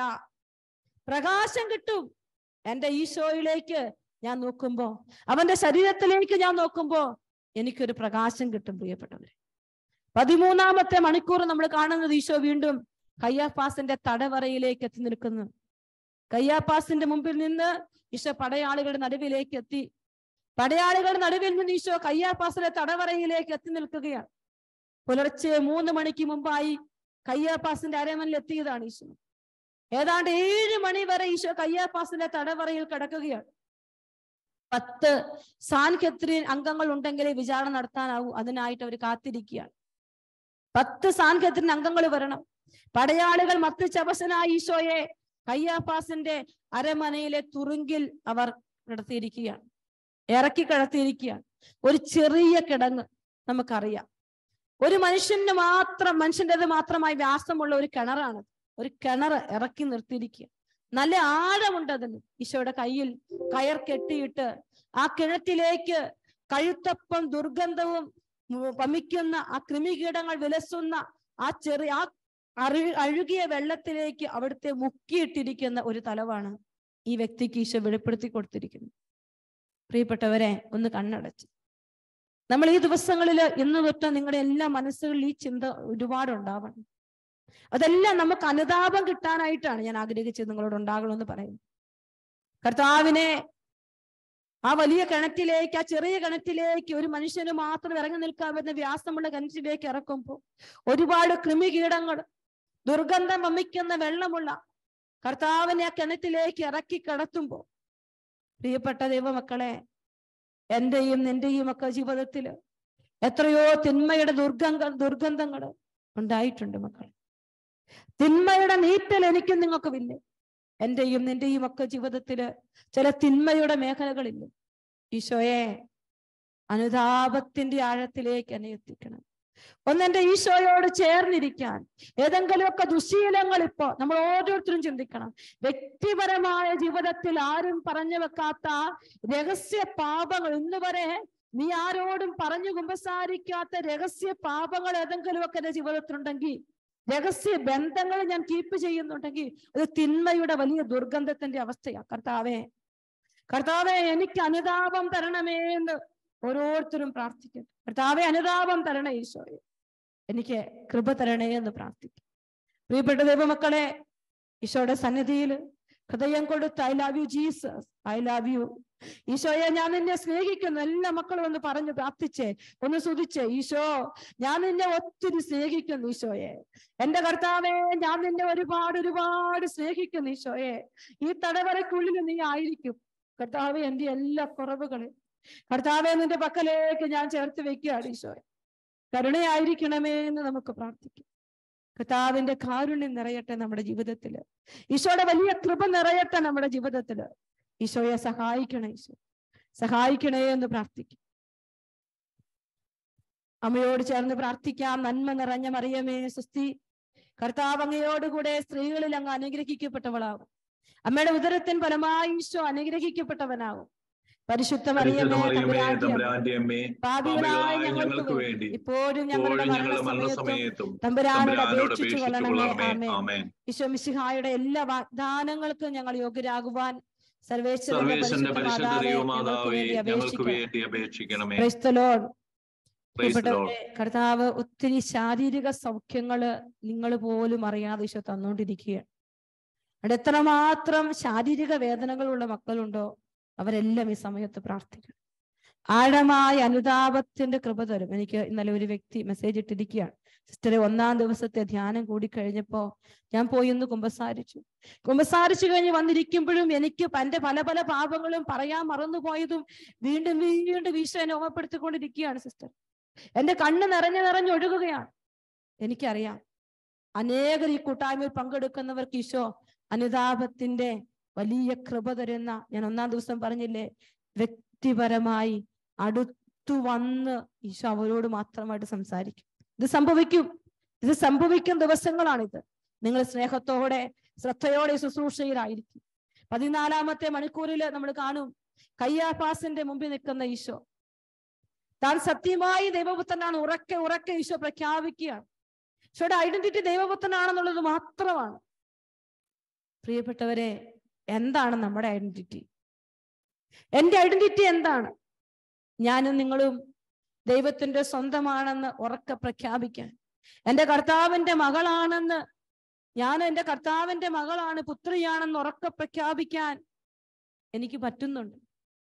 പ്രകാശം കിട്ടും എന്റെ ഈശോയിലേക്ക് ഞാൻ നോക്കുമ്പോ അവന്റെ ശരീരത്തിലേക്ക് ഞാൻ നോക്കുമ്പോ എനിക്കൊരു പ്രകാശം കിട്ടും പ്രിയപ്പെട്ടവരെ പതിമൂന്നാമത്തെ മണിക്കൂർ നമ്മൾ കാണുന്നത് ഈശോ വീണ്ടും കയ്യാപ്പാസിന്റെ തടവറയിലേക്ക് എത്തി നിൽക്കുന്നു കയ്യാപ്പാസിന്റെ മുമ്പിൽ നിന്ന് ഈശോ പടയാളികളുടെ നടുവിലേക്ക് എത്തി പടയാളികളുടെ നടുവിൽ നിന്ന് ഈശോ കയ്യാപ്പാസിന്റെ തടവറയിലേക്ക് എത്തി നിൽക്കുകയാണ് പുലർച്ചെ മൂന്ന് മണിക്ക് മുമ്പായി കയ്യാപ്പാസിന്റെ അരമനിൽ എത്തിയതാണ് ഈശോ ഏതാണ്ട് ഏഴ് മണി വരെ ഈശോ കയ്യാപ്പാസിന്റെ തടവറയിൽ കിടക്കുകയാണ് പത്ത് സാൻഖത്രീൻ അംഗങ്ങൾ ഉണ്ടെങ്കിലേ വിചാരണ നടത്താനാവൂ അതിനായിട്ട് അവർ കാത്തിരിക്കുകയാണ് പത്ത് സാൻഖത്രീൻ അംഗങ്ങൾ വരണം പടയാളികൾ മത്ത് ചപസനായ ഈശോയെ കയ്യാപ്പാസിന്റെ അരമനയിലെ തുറുങ്കിൽ അവർ കിടത്തിയിരിക്കുകയാണ് ഇറക്കി കിടത്തിയിരിക്കുകയാണ് ഒരു ചെറിയ കിടങ്ങ് നമുക്കറിയാം ഒരു മനുഷ്യന് മാത്രം മനുഷ്യൻ്റെത് മാത്രമായി വ്യാസമുള്ള ഒരു കിണറാണ് ഒരു കിണർ ഇറക്കി നിർത്തിയിരിക്കുക നല്ല ആഴമുണ്ട് അതിന് ഈശോയുടെ കയ്യിൽ കയർ കെട്ടിയിട്ട് ആ കിണറ്റിലേക്ക് കഴുത്തപ്പം ദുർഗന്ധവും ഉം, വമിക്കുന്ന ആ കൃമികീടങ്ങൾ വിലസുന്ന ആ ചെറിയ ആ അറു അഴുകിയ വെള്ളത്തിലേക്ക് അവിടുത്തെ മുക്കിയിട്ടിരിക്കുന്ന ഒരു തലവാണ് ഈ വ്യക്തിക്ക് ഈശോ വെളിപ്പെടുത്തി കൊടുത്തിരിക്കുന്നത് പ്രിയപ്പെട്ടവരെ ഒന്ന് കണ്ണടച്ച് നമ്മൾ ഈ ദിവസങ്ങളിൽ ഇന്ന് തൊട്ട് നിങ്ങളുടെ എല്ലാ മനസ്സുകളിൽ ഈ ചിന്ത ഒരുപാട് ഉണ്ടാവണം അതെല്ലാം നമുക്ക് അനുതാപം കിട്ടാനായിട്ടാണ് ഞാൻ ആഗ്രഹിച്ചത് നിങ്ങളോട് ഉണ്ടാകണമെന്ന് പറയുന്നത് കർത്താവിനെ ആ വലിയ കിണറ്റിലേക്ക് ആ ചെറിയ കിണറ്റിലേക്ക് ഒരു മനുഷ്യന് മാത്രം ഇറങ്ങി നിൽക്കാൻ പറ്റുന്ന വ്യാസമുള്ള കിണറ്റിലേക്ക് ഇറക്കുമ്പോൾ ഒരുപാട് കൃമികീടങ്ങൾ ദുർഗന്ധം വമിക്കുന്ന വെള്ളമുള്ള കർത്താവിനെ ആ കിണറ്റിലേക്ക് ഇറക്കി കിടത്തുമ്പോൾ പ്രിയപ്പെട്ട ദൈവമക്കളെ എന്റെയും നിന്റെയും ഒക്കെ ജീവിതത്തില് എത്രയോ തിന്മയുടെ ദുർഗന്ധ ദുർഗന്ധങ്ങൾ ഉണ്ടായിട്ടുണ്ട് മക്കൾ തിന്മയുടെ നീറ്റൽ എനിക്കും നിങ്ങൾക്കുമില്ലേ എന്റെയും നിന്റെയും ഒക്കെ ജീവിതത്തില് ചില തിന്മയുടെ മേഖലകളില്ലേ ഈശോയെ അനുതാപത്തിന്റെ ആഴത്തിലേക്ക് എന്നെ എത്തിക്കണം ഒന്ന് എന്റെ ഈശോയോട് ചേർന്നിരിക്കാൻ ഏതെങ്കിലുമൊക്കെ ദുശീലങ്ങൾ ഇപ്പോ നമ്മൾ ഓരോരുത്തരും ചിന്തിക്കണം വ്യക്തിപരമായ ജീവിതത്തിൽ ആരും പറഞ്ഞു വെക്കാത്ത രഹസ്യ പാപങ്ങൾ ഇന്ന് വരെ നീ ആരോടും പറഞ്ഞു കുമ്പസാരിക്കാത്ത രഹസ്യ പാപങ്ങൾ ഏതെങ്കിലുമൊക്കെ എന്റെ ജീവിതത്തിലുണ്ടെങ്കിൽ രഹസ്യ ബന്ധങ്ങൾ ഞാൻ കീപ്പ് ചെയ്യുന്നുണ്ടെങ്കിൽ അത് തിന്മയുടെ വലിയ ദുർഗന്ധത്തിന്റെ അവസ്ഥയാ കർത്താവേ കർത്താവെ എനിക്ക് അനുതാപം തരണമേ എന്ന് ഓരോരുത്തരും പ്രാർത്ഥിക്കും കർത്താവെ അനുതാപം തരണേ ഈശോയെ എനിക്ക് കൃപ തരണേ എന്ന് പ്രാർത്ഥിക്കും പ്രിയപ്പെട്ട ദൈവമക്കളെ ഈശോയുടെ സന്നിധിയിൽ ഹൃദയം കൊടുത്ത് I love you Jesus I love you ഈശോയെ ഞാൻ നിന്നെ സ്നേഹിക്കുന്നു എല്ലാ മക്കളും ഒന്ന് പറഞ്ഞു പ്രാർത്ഥിച്ചേ ഒന്ന് സുതിച്ചേ ഈശോ ഞാൻ നിന്നെ ഒത്തിരി സ്നേഹിക്കുന്നു ഈശോയെ എന്റെ കർത്താവെ ഞാൻ നിന്നെ ഒരുപാട് ഒരുപാട് സ്നേഹിക്കുന്നു ഈശോയെ ഈ തടവറയ്ക്കുള്ളിൽ നീ ആയിരിക്കും കർത്താവെ എന്റെ എല്ലാ കുറവുകളും കർത്താവെ നിന്റെ പക്കലേക്ക് ഞാൻ ചേർത്ത് വെക്കുകയാണ് ഈശോയെ കരുണയായിരിക്കണമേ എന്ന് നമുക്ക് പ്രാർത്ഥിക്കാം കർത്താവിന്റെ കാരുണ്യം നിറയട്ടെ നമ്മുടെ ജീവിതത്തില് ഈശോയുടെ വലിയ കൃപ നിറയട്ടെ നമ്മുടെ ജീവിതത്തില് ഈശോയെ സഹായിക്കണേ ഈശോ സഹായിക്കണേ എന്ന് പ്രാർത്ഥിക്കും അമ്മയോട് ചേർന്ന് പ്രാർത്ഥിക്കാം നന്മ നിറഞ്ഞ മറിയമേ സുസ്തി കർത്താവ് അങ്ങയോടുകൂടെ സ്ത്രീകളിൽ അങ്ങ് അനുഗ്രഹിക്കപ്പെട്ടവളാകും അമ്മയുടെ ഉദരത്തിൻ ഫലമായി ഈശോ അനുഗ്രഹിക്കപ്പെട്ടവനാകും പരിശുദ്ധ പരിശുദ്ധ മറിയമേ മറിയമേ തമ്പുരാന്റെ അമ്മേ, തമ്പുരാന്റെ അമ്മേ പാപികളായ പാപികളായ ഞങ്ങൾക്ക് ഞങ്ങൾക്ക് വേണ്ടി വേണ്ടി ഇപ്പോഴും ഞങ്ങളുടെ ഇപ്പോഴും ഞങ്ങളുടെ മരണസമയത്തും മരണസമയത്തും തമ്പുരാനോട് തമ്പുരാനോട് അപേക്ഷിച്ചു അപേക്ഷിച്ചു കൊള്ളണമേ കൊള്ളണമേ ആമേൻ ആമേൻ ഈശോ മിശിഹായുടെ എല്ലാ വാഗ്ദാനങ്ങൾക്കും ഞങ്ങൾ യോഗ്യരാകുവാൻ സർവേശ്വരന്റെ സർവേശ്വരന്റെ പരിശുദ്ധ പരിശുദ്ധ മാതാവേ, ദൈവമാതാവേ ഞങ്ങൾക്ക് വേണ്ടി ഞങ്ങൾക്ക് അപേക്ഷിക്കണം. വേണ്ടി അപേക്ഷിക്കണമേ Praise the Lord. Praise the Lord. പ്രിയപ്പെട്ടവരെ, കർത്താവ് ഒത്തിരി ശാരീരിക സൗഖ്യങ്ങള് നിങ്ങൾ പോലും അറിയാതെ ഈശോ തന്നുകൊണ്ടിരിക്കുകയാണ് അവിടെ എത്രമാത്രം ശാരീരിക വേദനകളുള്ള മക്കളുണ്ടോ അവരെല്ലാം ഈ സമയത്ത് പ്രാർത്ഥിക്കണം ആഴമായ അനുതാപത്തിന്റെ കൃപ തരും എനിക്ക് ഇന്നലെ ഒരു വ്യക്തി മെസ്സേജ് ഇട്ടിരിക്കുകയാണ് സിസ്റ്ററെ ഒന്നാം ദിവസത്തെ ധ്യാനം കൂടി കഴിഞ്ഞപ്പോ ഞാൻ പോയി ഒന്ന് കുമ്പസാരിച്ചു കുമ്പസാരിച്ചു കഴിഞ്ഞ് വന്നിരിക്കുമ്പോഴും എനിക്ക് എന്റെ പല പല പാപങ്ങളും പറയാൻ മറന്നുപോയതും വീണ്ടും വീണ്ടും ഈശോനെ ഓർമ്മപ്പെടുത്തിക്കൊണ്ടിരിക്കുകയാണ് സിസ്റ്റർ എന്റെ കണ്ണ് നിറഞ്ഞു നിറഞ്ഞൊഴുകുകയാണ് എനിക്കറിയാം അനേകർ ഈ കൂട്ടായ്മയിൽ പങ്കെടുക്കുന്നവർക്ക് ഈശോ അനുതാപത്തിന്റെ വലിയ കൃപ തരുന്ന ഞാൻ ഒന്നാം ദിവസം പറഞ്ഞില്ലേ വ്യക്തിപരമായി അടുത്തു വന്ന് ഈശോ അവരോട് മാത്രമായിട്ട് സംസാരിക്കും ഇത് സംഭവിക്കും ഇത് സംഭവിക്കുന്ന ദിവസങ്ങളാണിത് നിങ്ങൾ സ്നേഹത്തോടെ ശ്രദ്ധയോടെ ഈ ശുശ്രൂഷയിലായിരിക്കും പതിനാലാമത്തെ മണിക്കൂറിൽ നമ്മൾ കാണും കയ്യാപ്പാസിന്റെ മുമ്പിൽ നിൽക്കുന്ന ഈശോ താൻ സത്യമായി ദൈവപുത്രനാണ് ഉറക്കെ ഉറക്കെ ഈശോ പ്രഖ്യാപിക്കുകയാണ് ഈശോയുടെ ഐഡന്റിറ്റി ദൈവപുത്രനാണെന്നുള്ളത് മാത്രമാണ് പ്രിയപ്പെട്ടവരെ എന്താണ് നമ്മുടെ ഐഡന്റിറ്റി എന്റെ ഐഡന്റിറ്റി എന്താണ് ഞാനും നിങ്ങളും ദൈവത്തിന്റെ സ്വന്തമാണെന്ന് ഉറക്കെ പ്രഖ്യാപിക്കാൻ എന്റെ കർത്താവിന്റെ മകളാണെന്ന് ഞാൻ എന്റെ കർത്താവിന്റെ മകളാണ് പുത്രിയാണെന്ന് ഉറക്കെ പ്രഖ്യാപിക്കാൻ എനിക്ക് പറ്റുന്നുണ്ട്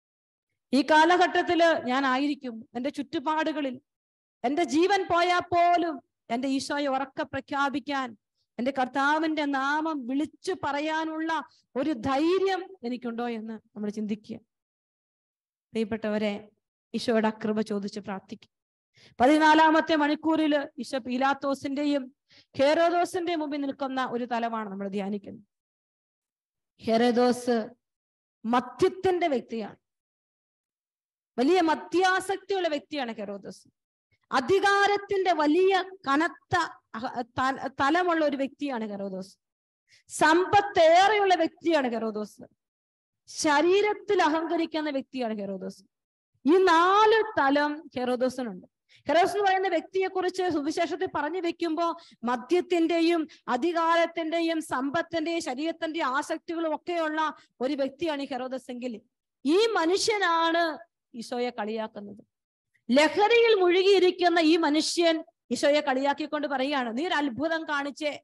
ഈ കാലഘട്ടത്തില് ഞാൻ ആയിരിക്കും എന്റെ ചുറ്റുപാടുകളിൽ എന്റെ ജീവൻ പോയാൽ പോലും എൻ്റെ ഈശോയെ ഉറക്കെ പ്രഖ്യാപിക്കാൻ എൻ്റെ കർത്താവിന്റെ നാമം വിളിച്ചു പറയാനുള്ള ഒരു ധൈര്യം എനിക്കുണ്ടോ എന്ന് നമ്മൾ ചിന്തിക്കുക പ്രിയപ്പെട്ടവരെ ഈശോയുടെ അകൃപ ചോദിച്ച് പ്രാർത്ഥിക്കും പതിനാലാമത്തെ മണിക്കൂറിൽ ഈശോ പീലാത്തോസിന്റെയും ഹെറോദോസിന്റെയും മുമ്പിൽ നിൽക്കുന്ന ഒരു തലമാണ് നമ്മൾ ധ്യാനിക്കുന്നത് ഹെറോദോസ് മദ്യത്തിന്റെ വ്യക്തിയാണ് വലിയ മദ്യാസക്തിയുള്ള വ്യക്തിയാണ് ഹെറോദോസ് അധികാരത്തിന്റെ വലിയ കനത്ത അഹ- ത- തലമുള്ള ഒരു വ്യക്തിയാണ് ഹെറോദോസ് സമ്പത്തേറെയുള്ള വ്യക്തിയാണ് ഹെറോദോസ് ശരീരത്തിൽ അഹങ്കരിക്കുന്ന വ്യക്തിയാണ് ഹെറോദോസ് ഈ നാല് തലം ഹെറോദോസിനുണ്ട് ഹെറോസ് എന്ന് പറയുന്ന വ്യക്തിയെ കുറിച്ച് സുവിശേഷത്തിൽ പറഞ്ഞു വെക്കുമ്പോൾ മദ്യത്തിന്റെയും അധികാരത്തിന്റെയും സമ്പത്തിന്റെയും ശരീരത്തിന്റെയും ആസക്തികളും ഒക്കെയുള്ള ഒരു വ്യക്തിയാണ് ഈ ഹെറോദസ് എങ്കിൽ ഈ മനുഷ്യനാണ് ഈശോയെ കളിയാക്കുന്നത് ലഹരിയിൽ മുഴുകിയിരിക്കുന്ന ഈ മനുഷ്യൻ ഈശോയെ കളിയാക്കിക്കൊണ്ട് പറയാണ് നീ ഒരു അത്ഭുതം കാണിച്ചേ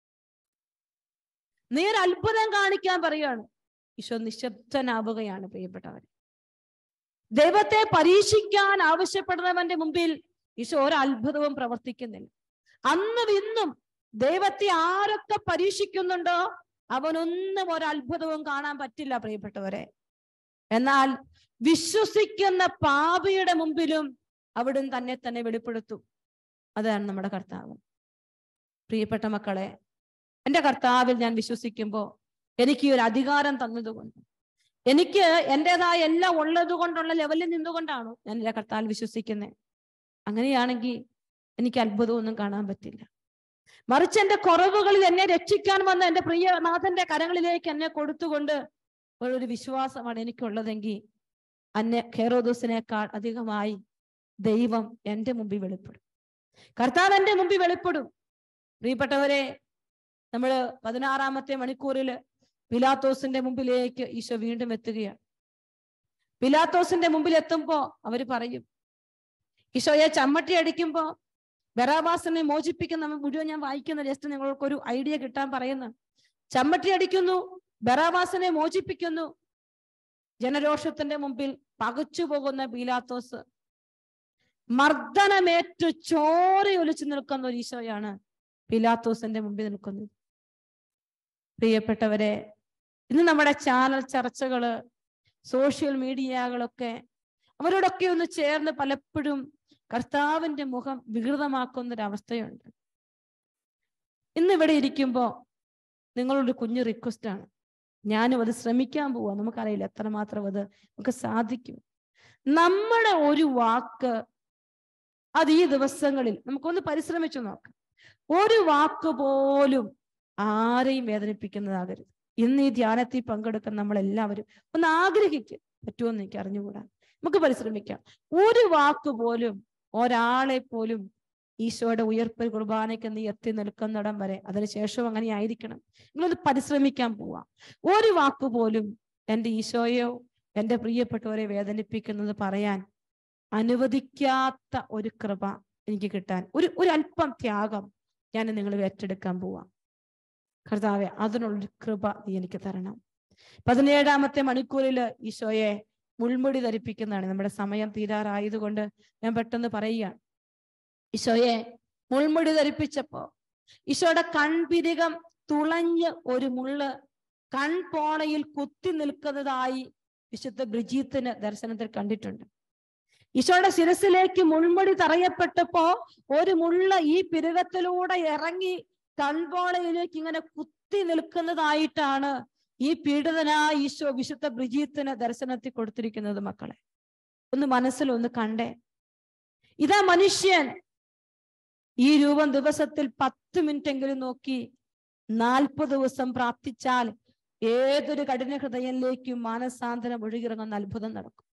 നീ ഒരു അത്ഭുതം കാണിക്കാൻ പറയാണ് ഈശോ നിശബ്ദനാവുകയാണ് പ്രിയപ്പെട്ടവർ ദൈവത്തെ പരീക്ഷിക്കാൻ ആവശ്യപ്പെടുന്നവന്റെ മുമ്പിൽ ഈശോ ഒരു അത്ഭുതവും പ്രവർത്തിക്കുന്നില്ല അന്നും ഇന്നും ദൈവത്തെ ആരൊക്കെ പരീക്ഷിക്കുന്നുണ്ടോ അവനൊന്നും ഒരു അത്ഭുതവും കാണാൻ പറ്റില്ല പ്രിയപ്പെട്ടവരെ എന്നാൽ വിശ്വസിക്കുന്ന പാപിയുടെ മുമ്പിലും അവിടുന്ന് തന്നെ തന്നെ വെളിപ്പെടുത്തും അതാണ് നമ്മുടെ കർത്താവ് പ്രിയപ്പെട്ട മക്കളെ എൻ്റെ കർത്താവിൽ ഞാൻ വിശ്വസിക്കുമ്പോൾ എനിക്ക് ഈ ഒരു അധികാരം തന്നതുകൊണ്ട് എനിക്ക് എൻ്റെതായ എല്ലാം ഉള്ളത് കൊണ്ടുള്ള ലെവലിൽ നിന്നുകൊണ്ടാണോ ഞാൻ എൻ്റെ കർത്താവിൽ വിശ്വസിക്കുന്നത് അങ്ങനെയാണെങ്കിൽ എനിക്ക് അത്ഭുതമൊന്നും കാണാൻ പറ്റില്ല മറിച്ച് എൻ്റെ കുറവുകളിൽ എന്നെ രക്ഷിക്കാൻ വന്ന എൻ്റെ പ്രിയനാഥന്റെ കരങ്ങളിലേക്ക് എന്നെ കൊടുത്തുകൊണ്ട് ഒരു വിശ്വാസമാണ് എനിക്കുള്ളതെങ്കിൽ അന്നെ ഖേറോദോസിനേക്കാൾ അധികമായി ദൈവം എൻ്റെ മുമ്പിൽ വെളിപ്പെടും കർത്താവ് എൻ്റെ മുമ്പിൽ വെളിപ്പെടും പ്രിയപ്പെട്ടവരെ നമ്മൾ പതിനാറാമത്തെ മണിക്കൂറിൽ പിലാത്തോസിന്റെ മുമ്പിലേക്ക് ഈശോ വീണ്ടും എത്തുകയാണ് പിലാത്തോസിന്റെ മുമ്പിൽ എത്തുമ്പോ അവര് പറയും ഈശോയെ ചമ്മട്ടി അടിക്കുമ്പോ ബറാബാസിനെ മോചിപ്പിക്കുന്ന മുഴുവൻ ഞാൻ വായിക്കുന്ന ജസ്റ്റ് നിങ്ങൾക്കൊരു ഐഡിയ കിട്ടാൻ പറയുന്നു ചമ്മട്ടി അടിക്കുന്നു ബറാബാസിനെ മോചിപ്പിക്കുന്നു ജനരോഷത്തിന്റെ മുമ്പിൽ പകച്ചു പോകുന്ന പീലാത്തോസ് മർദ്ദനമേറ്റു ചോരയൊലിച്ചു നിൽക്കുന്ന ഒരു ഈശോയാണ് പിലാത്തോസിന്റെ മുമ്പിൽ നിൽക്കുന്നത് പ്രിയപ്പെട്ടവരെ ഇന്ന് നമ്മുടെ ചാനൽ ചർച്ചകള് സോഷ്യൽ മീഡിയകളൊക്കെ അവരോടൊക്കെ ഒന്ന് ചേർന്ന് പലപ്പോഴും കർത്താവിന്റെ മുഖം വികൃതമാക്കുന്ന ഒരു അവസ്ഥയുണ്ട് ഇന്ന് ഇവിടെ ഇരിക്കുമ്പോൾ നിങ്ങളൊരു കുഞ്ഞു റിക്വസ്റ്റ് ആണ് ഞാനും അത് ശ്രമിക്കാൻ പോവാ നമുക്കറിയില്ല എത്രമാത്രം അത് നമുക്ക് സാധിക്കും നമ്മുടെ ഒരു വാക്ക് അത് ഈ ദിവസങ്ങളിൽ നമുക്കൊന്ന് പരിശ്രമിച്ചു നോക്കാം ഒരു വാക്ക് പോലും ആരെയും വേദനിപ്പിക്കുന്നതാകരുത് ഇന്ന് ഈ ധ്യാനത്തിൽ പങ്കെടുക്കുന്ന നമ്മൾ എല്ലാവരും ഒന്ന് ആഗ്രഹിക്കും പറ്റുമെന്ന് എനിക്ക് അറിഞ്ഞുകൂടാ നമുക്ക് പരിശ്രമിക്കാം ഒരു വാക്ക് പോലും ഒരാളെ പോലും ഈശോയുടെ ഉയർപ്പ് കുർബാനയ്ക്ക് നീ എത്തി നിൽക്കുന്നിടം വരെ അതിനുശേഷം അങ്ങനെ ആയിരിക്കണം നിങ്ങളൊന്ന് പരിശ്രമിക്കാൻ പോവാം ഒരു വാക്ക് പോലും എൻ്റെ ഈശോയോ എൻ്റെ പ്രിയപ്പെട്ടവരെ വേദനിപ്പിക്കുന്നത് പറയാൻ അനുവദിക്കാത്ത ഒരു കൃപ എനിക്ക് കിട്ടാൻ ഒരു ഒരു അല്പം ത്യാഗം ഞാൻ നിങ്ങൾ ഏറ്റെടുക്കാൻ പോവാം കർത്താവെ അതിനുള്ളൊരു കൃപ നീ എനിക്ക് തരണം പതിനേഴാമത്തെ മണിക്കൂറിൽ ഈശോയെ മുൾമുടി ധരിപ്പിക്കുന്നതാണ് നമ്മുടെ സമയം തീരാറായതുകൊണ്ട് ഞാൻ പെട്ടെന്ന് പറയുകയാണ് ഈശോയെ മുൾമുടി ധരിപ്പിച്ചപ്പോ ഈശോയുടെ കൺപിരികം തുളഞ്ഞ് ഒരു മുള്ള് കൺപോളയിൽ കുത്തി നിൽക്കുന്നതായി വിശുദ്ധ ബ്രിജീത്തിന് ദർശനത്തിൽ കണ്ടിട്ടുണ്ട് ഈശോയുടെ ശിരസിലേക്ക് മുൾമുടി തറയപ്പെട്ടപ്പോ ഒരു മുള്ള ഈ പിരുകത്തിലൂടെ ഇറങ്ങി കൺപോളയിലേക്ക് ഇങ്ങനെ കുത്തി നിൽക്കുന്നതായിട്ടാണ് ഈ പീഡിതനായ ഈശോ വിശുദ്ധ ബ്രിജീത്തിന് ദർശനത്തിൽ കൊടുത്തിരിക്കുന്നത് മക്കളെ ഒന്ന് മനസ്സിൽ ഒന്ന് കണ്ടേ ഇതാ മനുഷ്യൻ ഈ രൂപം ദിവസത്തിൽ പത്ത് മിനിറ്റ് എങ്കിലും നോക്കി നാൽപ്പത് ദിവസം പ്രാർത്ഥിച്ചാൽ ഏതൊരു കഠിന ഹൃദയത്തിലേക്കും മാനസാന്തരം ഒഴുകിറങ്ങുന്ന അത്ഭുതം നടക്കും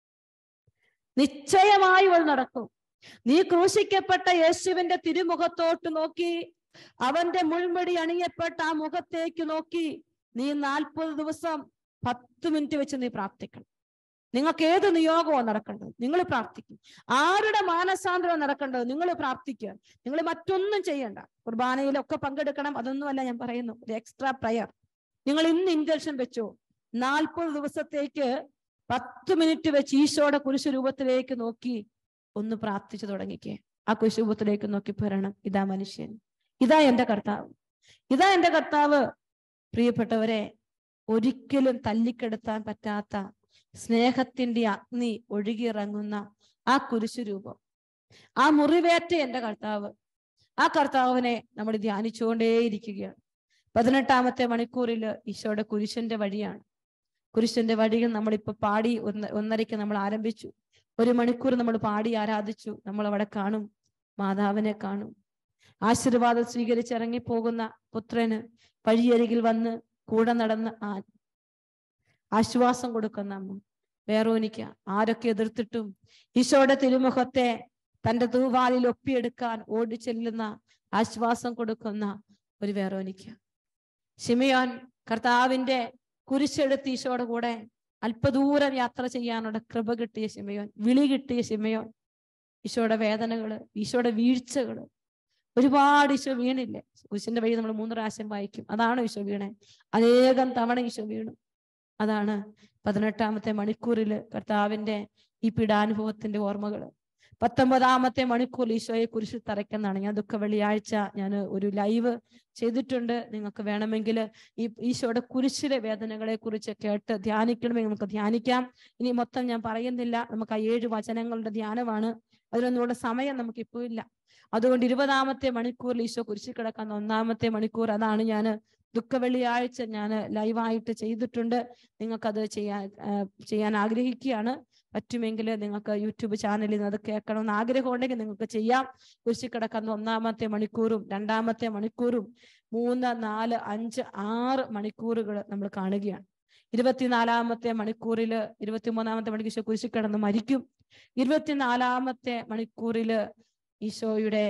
നിശ്ചയമായും അത് നടക്കും നീ ക്രൂശിക്കപ്പെട്ട യേശുവിന്റെ തിരുമുഖത്തോട്ട് നോക്കി അവന്റെ മുൾമുടി അണിയപ്പെട്ട ആ മുഖത്തേക്ക് നോക്കി നീ നാൽപ്പത് ദിവസം പത്ത് മിനിറ്റ് വെച്ച് നീ പ്രാർത്ഥിക്കണം നിങ്ങൾക്ക് ഏത് നിയോഗമാണ് നടക്കേണ്ടത് നിങ്ങൾ പ്രാർത്ഥിക്കും ആരുടെ മാനസാന്തരം നടക്കേണ്ടത് നിങ്ങൾ പ്രാർത്ഥിക്കുക നിങ്ങൾ മറ്റൊന്നും ചെയ്യണ്ട കുർബാനയിലൊക്കെ പങ്കെടുക്കണം അതൊന്നുമല്ല ഞാൻ പറയുന്നു ഒരു എക്സ്ട്രാ പ്രയർ നിങ്ങൾ ഇന്ന് ഇന്റൻഷൻ വെച്ചോ നാൽപ്പത് ദിവസത്തേക്ക് പത്ത് മിനിറ്റ് വെച്ച് ഈശോയുടെ കുരിശു രൂപത്തിലേക്ക് നോക്കി ഒന്ന് പ്രാർത്ഥിച്ചു തുടങ്ങിക്കേ ആ കുശുപത്തിലേക്ക് നോക്കി പറയണം ഇതാ മനുഷ്യൻ ഇതാ എന്റെ കർത്താവ് ഇതാ എന്റെ കർത്താവ് പ്രിയപ്പെട്ടവരെ ഒരിക്കലും തല്ലിക്കെടുത്താൻ പറ്റാത്ത സ്നേഹത്തിന്റെ അഗ്നി ഒഴുകിയിറങ്ങുന്ന ആ കുരിശു രൂപം ആ മുറിവേറ്റ എന്റെ കർത്താവ് ആ കർത്താവിനെ നമ്മൾ ധ്യാനിച്ചുകൊണ്ടേയിരിക്കുകയാണ് പതിനെട്ടാമത്തെ മണിക്കൂറിൽ ഈശോയുടെ കുരിശന്റെ വഴിയാണ് കുരിശന്റെ വഴികൾ നമ്മളിപ്പോ പാടി ഒന്ന് ഒന്നരയ്ക്ക് നമ്മൾ ആരംഭിച്ചു ഒരു മണിക്കൂർ നമ്മൾ പാടി ആരാധിച്ചു നമ്മൾ അവിടെ കാണും മാതാവിനെ കാണും ആശീർവാദം സ്വീകരിച്ച് ഇറങ്ങിപ്പോകുന്ന പുത്രന് വഴിയരികിൽ വന്ന് കൂടെ നടന്ന് ആ ആശ്വാസം കൊടുക്കുന്ന അമ്മ വേറോനിക്ക ആരൊക്കെ എതിർത്തിട്ടും ഈശോയുടെ തിരുമുഖത്തെ തന്റെ തൂവാലിൽ ഒപ്പിയെടുക്കാൻ ഓടി ചെല്ലുന്ന ആശ്വാസം കൊടുക്കുന്ന ഒരു വേറോനിക്ക ഷിമിയോൻ കർത്താവിന്റെ കുരിശെടുത്ത് ഈശോയുടെ കൂടെ അല്പദൂരം യാത്ര ചെയ്യാനുള്ള കൃപ കിട്ടിയ ശിമയോൻ വിളി കിട്ടിയ ശിമയോൻ ഈശോയുടെ വേദനകള് ഈശോയുടെ വീഴ്ചകള് ഒരുപാട് ഈശോ വീണില്ലേ കുരിശിന്റെ വഴി നമ്മൾ മൂന്ന് പ്രാവശ്യം വായിക്കും അതാണ് ഈശോ വീണേ അനേകം തവണ ഈശോ വീണു അതാണ് പതിനെട്ടാമത്തെ മണിക്കൂറിൽ കർത്താവിന്റെ ഈ പീഡാനുഭവത്തിന്റെ ഓർമ്മകള് പത്തൊമ്പതാമത്തെ മണിക്കൂർ ഈശോയെ കുരിശിൽ തറയ്ക്കുന്നതാണ് ഞാൻ ദുഃഖ വെള്ളിയാഴ്ച ഞാൻ ഒരു ലൈവ് ചെയ്തിട്ടുണ്ട് നിങ്ങൾക്ക് വേണമെങ്കിൽ ഈ ഈശോയുടെ കുരിശിലെ വേദനകളെ കുറിച്ച് കേട്ട് ധ്യാനിക്കണമെങ്കിൽ നമുക്ക് ധ്യാനിക്കാം ഇനി മൊത്തം ഞാൻ പറയുന്നില്ല നമുക്ക് ആ ഏഴ് വചനങ്ങളുടെ ധ്യാനമാണ് അതിനൊന്നുകൂടെ സമയം നമുക്ക് ഇപ്പോൾ ഇല്ല അതുകൊണ്ട് ഇരുപതാമത്തെ മണിക്കൂറിൽ ഈശോ കുരിശിൽ കിടക്കുന്ന ഒന്നാമത്തെ മണിക്കൂർ അതാണ് ഞാൻ ദുഃഖ വെള്ളിയാഴ്ച ഞാൻ ലൈവായിട്ട് ചെയ്തിട്ടുണ്ട് നിങ്ങൾക്കത് ചെയ്യാൻ ആ, ചെയ്യാൻ ആഗ്രഹിക്കുകയാണ് പറ്റുമെങ്കിൽ നിങ്ങൾക്ക് യൂട്യൂബ് ചാനലിൽ നിന്ന് അത് കേൾക്കണമെന്ന് ആഗ്രഹം ഉണ്ടെങ്കിൽ നിങ്ങൾക്ക് ചെയ്യാം കുരിശിൽ കിടക്കുന്ന ഒന്നാമത്തെ മണിക്കൂറും രണ്ടാമത്തെ മണിക്കൂറും മൂന്ന് നാല് അഞ്ച് ആറ് മണിക്കൂറുകൾ നമ്മൾ കാണുകയാണ് ഇരുപത്തിനാലാമത്തെ മണിക്കൂറിൽ ഇരുപത്തിമൂന്നാമത്തെ മണിക്കൂർ ഈശോ കുരിശിൽ കിടന്ന് മരിക്കും ഇരുപത്തിനാലാമത്തെ മണിക്കൂറില് ഈശോയുടെ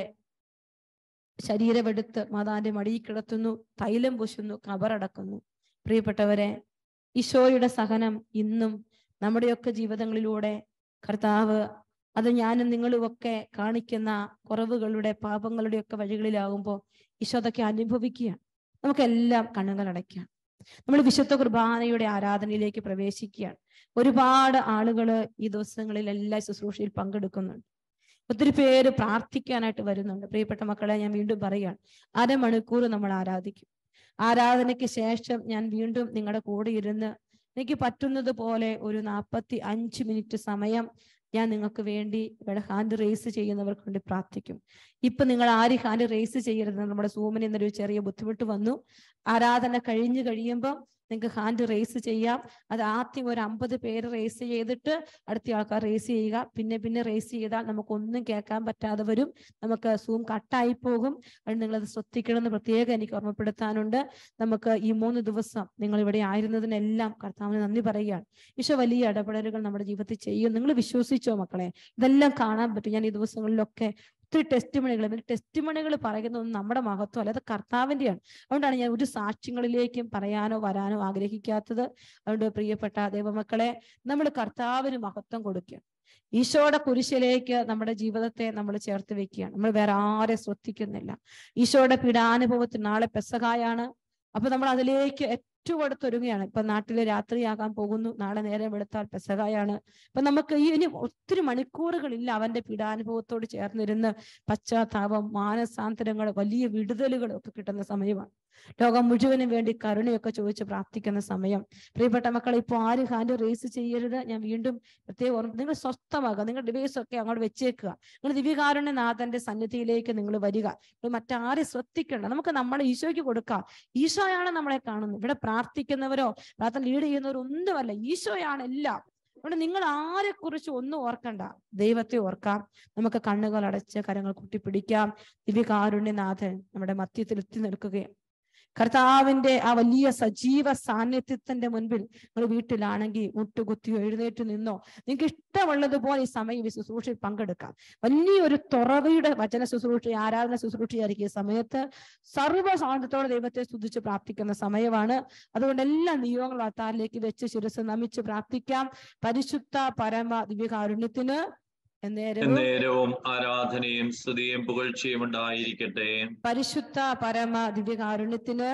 ശരീരമെടുത്ത് മാതാന്റെ മടിയിൽ കിടത്തുന്നു തൈലം പൂശുന്നു കബറടക്കുന്നു പ്രിയപ്പെട്ടവരെ ഈശോയുടെ സഹനം ഇന്നും നമ്മുടെയൊക്കെ ജീവിതങ്ങളിലൂടെ കർത്താവ് അത് ഞാനും നിങ്ങളും ഒക്കെ കാണിക്കുന്ന കുറവുകളുടെ പാപങ്ങളുടെ ഒക്കെ വഴികളിലാകുമ്പോൾ ഈശോ അതൊക്കെ അനുഭവിക്കുകയാണ് നമുക്കെല്ലാം കണ്ണുകൾ അടയ്ക്കാം നമ്മൾ വിശുദ്ധ കുർബാനയുടെ ആരാധനയിലേക്ക് പ്രവേശിക്കുകയാണ് ഒരുപാട് ആളുകൾ ഈ ദിവസങ്ങളിൽ എല്ലാ ശുശ്രൂഷയിൽ പങ്കെടുക്കുന്നുണ്ട് ഒത്തിരി പേര് പ്രാർത്ഥിക്കാനായിട്ട് വരുന്നുണ്ട് പ്രിയപ്പെട്ട മക്കളെ ഞാൻ വീണ്ടും പറയുകയാണ് അരമണിക്കൂർ നമ്മൾ ആരാധിക്കും ആരാധനയ്ക്ക് ശേഷം ഞാൻ വീണ്ടും നിങ്ങളുടെ കൂടെ ഇരുന്ന് എനിക്ക് പറ്റുന്നത് പോലെ ഒരു നാൽപ്പത്തി അഞ്ച് മിനിറ്റ് സമയം ഞാൻ നിങ്ങൾക്ക് വേണ്ടി ഇവിടെ ഹാൻഡ് റേസ് ചെയ്യുന്നവർക്ക് വേണ്ടി പ്രാർത്ഥിക്കും ഇപ്പൊ നിങ്ങൾ ആരും ഹാൻഡ് റേസ് ചെയ്യരുത് നമ്മുടെ സൂമിന് ഇന്നൊരു ചെറിയ ബുദ്ധിമുട്ട് വന്നു ആരാധന കഴിഞ്ഞു കഴിയുമ്പോൾ നിങ്ങൾക്ക് ഹാൻഡ് റേസ് ചെയ്യാം അത് ആദ്യം ഒരു അമ്പത് പേര് റേസ് ചെയ്തിട്ട് അടുത്ത ആൾക്കാർ റേസ് ചെയ്യുക പിന്നെ പിന്നെ റേസ് ചെയ്താൽ നമുക്കൊന്നും കേൾക്കാൻ പറ്റാതെ വരും നമുക്ക് സൂം കട്ടായി പോകും അത് നിങ്ങളത് ശ്രദ്ധിക്കണം എന്ന് പ്രത്യേകം എനിക്ക് ഓർമ്മപ്പെടുത്താനുണ്ട് നമുക്ക് ഈ മൂന്ന് ദിവസം നിങ്ങൾ ഇവിടെ ആയിരുന്നതിനെല്ലാം കർത്താവിന് നന്ദി പറയുകയാണ് ഈശോ വലിയ ഇടപെടലുകൾ നമ്മുടെ ജീവിതത്തിൽ ചെയ്യും നിങ്ങൾ വിശ്വസിച്ചോ മക്കളെ ഇതെല്ലാം കാണാൻ പറ്റും ഞാൻ ഈ ദിവസങ്ങളിലൊക്കെ ഒത്തിരി ടെസ്റ്റ് മണികൾ ടെസ്റ്റ് മണികൾ പറയുന്നതൊന്നും നമ്മുടെ മഹത്വം അല്ല അത് കർത്താവിന്റെയാണ് അതുകൊണ്ടാണ് ഞാൻ ഒരു സാക്ഷ്യങ്ങളിലേക്കും പറയാനോ വരാനോ ആഗ്രഹിക്കാത്തത് അതുകൊണ്ട് പ്രിയപ്പെട്ട ദൈവമക്കളെ നമ്മൾ കർത്താവിന് മഹത്വം കൊടുക്കുക ഈശോയുടെ കുരിശിലേക്ക് നമ്മുടെ ജീവിതത്തെ നമ്മൾ ചേർത്ത് വെക്കുകയാണ് നമ്മൾ വേറെ ആരെ ശ്രദ്ധിക്കുന്നില്ല ഈശോയുടെ പീഡാനുഭവത്തിൽ നാളെ പെസകായാണ് അപ്പൊ നമ്മൾ അതിലേക്ക് ഏറ്റവും അടുത്തൊരുങ്ങുകയാണ് ഇപ്പൊ നാട്ടില് രാത്രിയാകാൻ പോകുന്നു നാളെ നേരം വെളുത്താൽ പെസകായാണ് അപ്പൊ നമുക്ക് ഈ ഇനി ഒത്തിരി മണിക്കൂറുകളില്ല അവന്റെ പീഡാനുഭവത്തോട് ചേർന്നിരുന്ന് പശ്ചാത്താപം മാനസാന്തരങ്ങൾ വലിയ വിടുതലുകൾ ഒക്കെ കിട്ടുന്ന സമയമാണ് ലോകം മുഴുവനും വേണ്ടി കരുണയൊക്കെ ചോദിച്ച് പ്രാർത്ഥിക്കുന്ന സമയം പ്രിയപ്പെട്ട മക്കളെ ഇപ്പോൾ ആരും ഹാൻഡ് റേസ് ചെയ്യരുത് ഞാൻ വീണ്ടും പ്രത്യേകം ഓർമ്മ നിങ്ങൾ സ്വസ്ഥമാകുക നിങ്ങൾ ഡിവൈസ് ഒക്കെ അങ്ങോട്ട് വെച്ചേക്കുക നിങ്ങൾ ദിവ്യകാരുണ്യ നാഥന്റെ സന്നിധിയിലേക്ക് നിങ്ങൾ വരിക നിങ്ങൾ മറ്റാരെ ശ്രദ്ധിക്കേണ്ട നമുക്ക് നമ്മളെ ഈശോയ്ക്ക് കൊടുക്കാം ഈശോയാണ് നമ്മളെ കാണുന്നത് ഇവിടെ പ്രാർത്ഥിക്കുന്നവരോ പ്രാർത്ഥന ലീഡ് ചെയ്യുന്നവരോ ഒന്നുമല്ല ഈശോയാണ് എല്ലാം അതുകൊണ്ട് നിങ്ങൾ ആരെ കുറിച്ച് ഒന്നും ഓർക്കണ്ട ദൈവത്തെ ഓർക്കാം നമുക്ക് കണ്ണുകൾ അടച്ച് കരങ്ങൾ കൂട്ടിപ്പിടിക്കാം ദിവ്യകാരുണ്യനാഥൻ നമ്മുടെ മധ്യത്തിൽ എത്തി നിൽക്കുകയും കർത്താവിന്റെ ആ വലിയ സജീവ സാന്നിധ്യത്തിന്റെ മുൻപിൽ നിങ്ങൾ വീട്ടിലാണെങ്കിൽ മുട്ടുകുത്തിയോ എഴുന്നേറ്റ് നിന്നോ നിങ്ങൾക്ക് ഇഷ്ടമുള്ളതുപോലെ ഈ സമയം ഈ ശുശ്രൂഷയിൽ പങ്കെടുക്കാം വലിയൊരു തുറവയുടെ വചന ശുശ്രൂഷ ആരാധന ശുശ്രൂഷയായിരിക്കും ഈ സമയത്ത് സർവ്വ സ്വാതന്ത്ര്യത്തോടെ ദൈവത്തെ സ്തുതിച്ച് പ്രാർത്ഥിക്കുന്ന സമയമാണ് അതുകൊണ്ട് എല്ലാ നിയമങ്ങളും അത്താറിലേക്ക് വെച്ച് ശിരസ് നമിച്ച് പ്രാർത്ഥിക്കാം പരിശുദ്ധ പരമ ദിവ്യകാരുണ്യത്തിന് എന്നേരവും എന്നേരവും ആരാധനയും സ്തുതിയും പുകഴ്ചയും ഉണ്ടായിരിക്കട്ടെ പരിശുദ്ധ പരമ ദിവ്യകാരുണ്യത്തിന്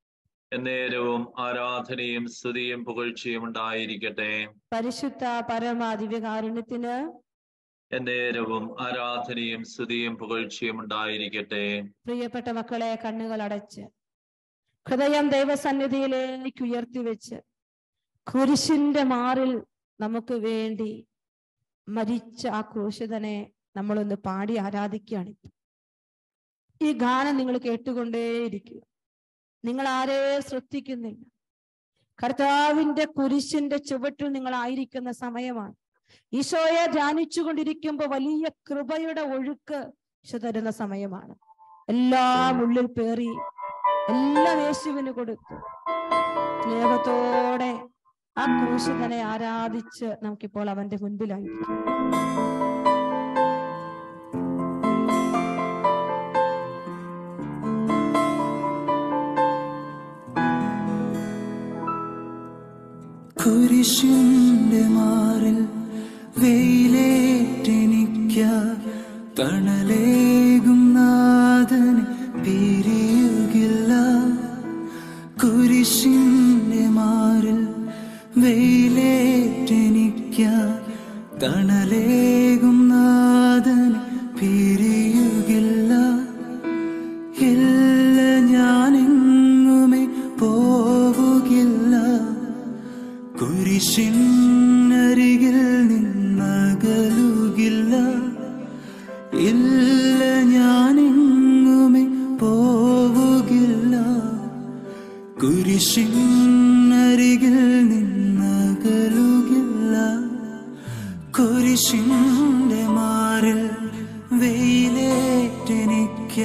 എന്നേരവും ആരാധനയും സ്തുതിയും പുകഴ്ചയും ഉണ്ടായിരിക്കട്ടെ പരിശുദ്ധ പരമ ദിവ്യകാരുണ്യത്തിന് എന്നേരവും ആരാധനയും സ്തുതിയും പുകഴ്ചയും ഉണ്ടായിരിക്കട്ടെ പ്രിയപ്പെട്ട മക്കളെ കണ്ണുകൾ അടച്ച് ഹൃദയം ദൈവസന്നിധിയിലേക്ക് ഉയർത്തി വെച്ച് കുരിശിന്റെ മാറിൽ നമുക്ക് വേണ്ടി മരിച്ച ആ ക്രൂശിതനെ നമ്മളൊന്ന് പാടി ആരാധിക്കുകയാണ് ഇപ്പൊ. ഈ ഗാനം നിങ്ങൾ കേട്ടുകൊണ്ടേയിരിക്കുക നിങ്ങൾ ആരെ ശ്രദ്ധിക്കുന്നില്ല കർത്താവിന്റെ കുരിശിന്റെ ചുവട്ടിൽ നിങ്ങൾ ആയിരിക്കുന്ന സമയമാണ് ഈശോയെ ധ്യാനിച്ചുകൊണ്ടിരിക്കുമ്പോൾ വലിയ കൃപയുടെ ഒഴുക്ക് ഈശോ തരുന്ന സമയമാണ് എല്ലാം ഉള്ളിൽ പേറി എല്ലാം യേശുവിന് കൊടുത്തു സ്നേഹത്തോടെ ആ ക്രൂശിതനെ ആരാധിച്ച് നമുക്കിപ്പോൾ അവന്റെ മുൻപിലായിരിക്കും കുരിശിന്റെ മാറിൽ വെയിലേറ്റെനിക്ക തണലേകും നാഥന് പിരിയുകില്ല കുരിശിന്റെ മാറിൽ വെയിലേറ്റെനിക്ക തണലേകും നാഥന് പിരിയുകില്ല ഇല്ല ഞാനെങ്ങുമേ പോവുകില്ല കുരിശിനരികിൽ നിന്നകലുകില്ല ഇല്ല ഞാനെങ്ങുമേ പോവുകില്ല കുരിശിനരികിൽ നിന്നകലുകില്ല കുരിശിന്റെ മാറിൽ വെയിലേറ്റെനിക്ക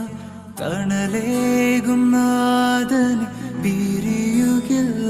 തണലേകും നാഥന് പിരിയുകില്ല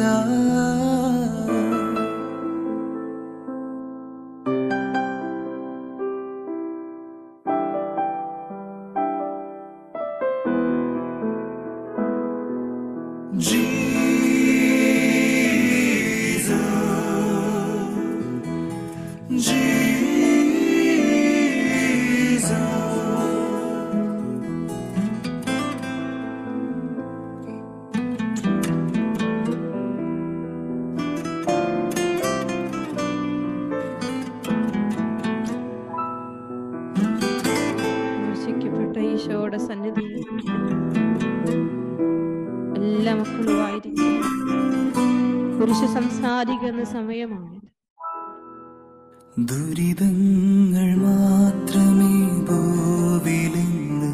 ക്രൂശിക്കപ്പെട്ട ഈശോയുടെ സന്നിധി എല്ലാ മക്കളുമായിരിക്കും കുരിശ് സംസാരിക്കുന്ന സമയമാണിത് ദുരിതങ്ങൾ മാത്രമേ ഭൂവിലെന്ന്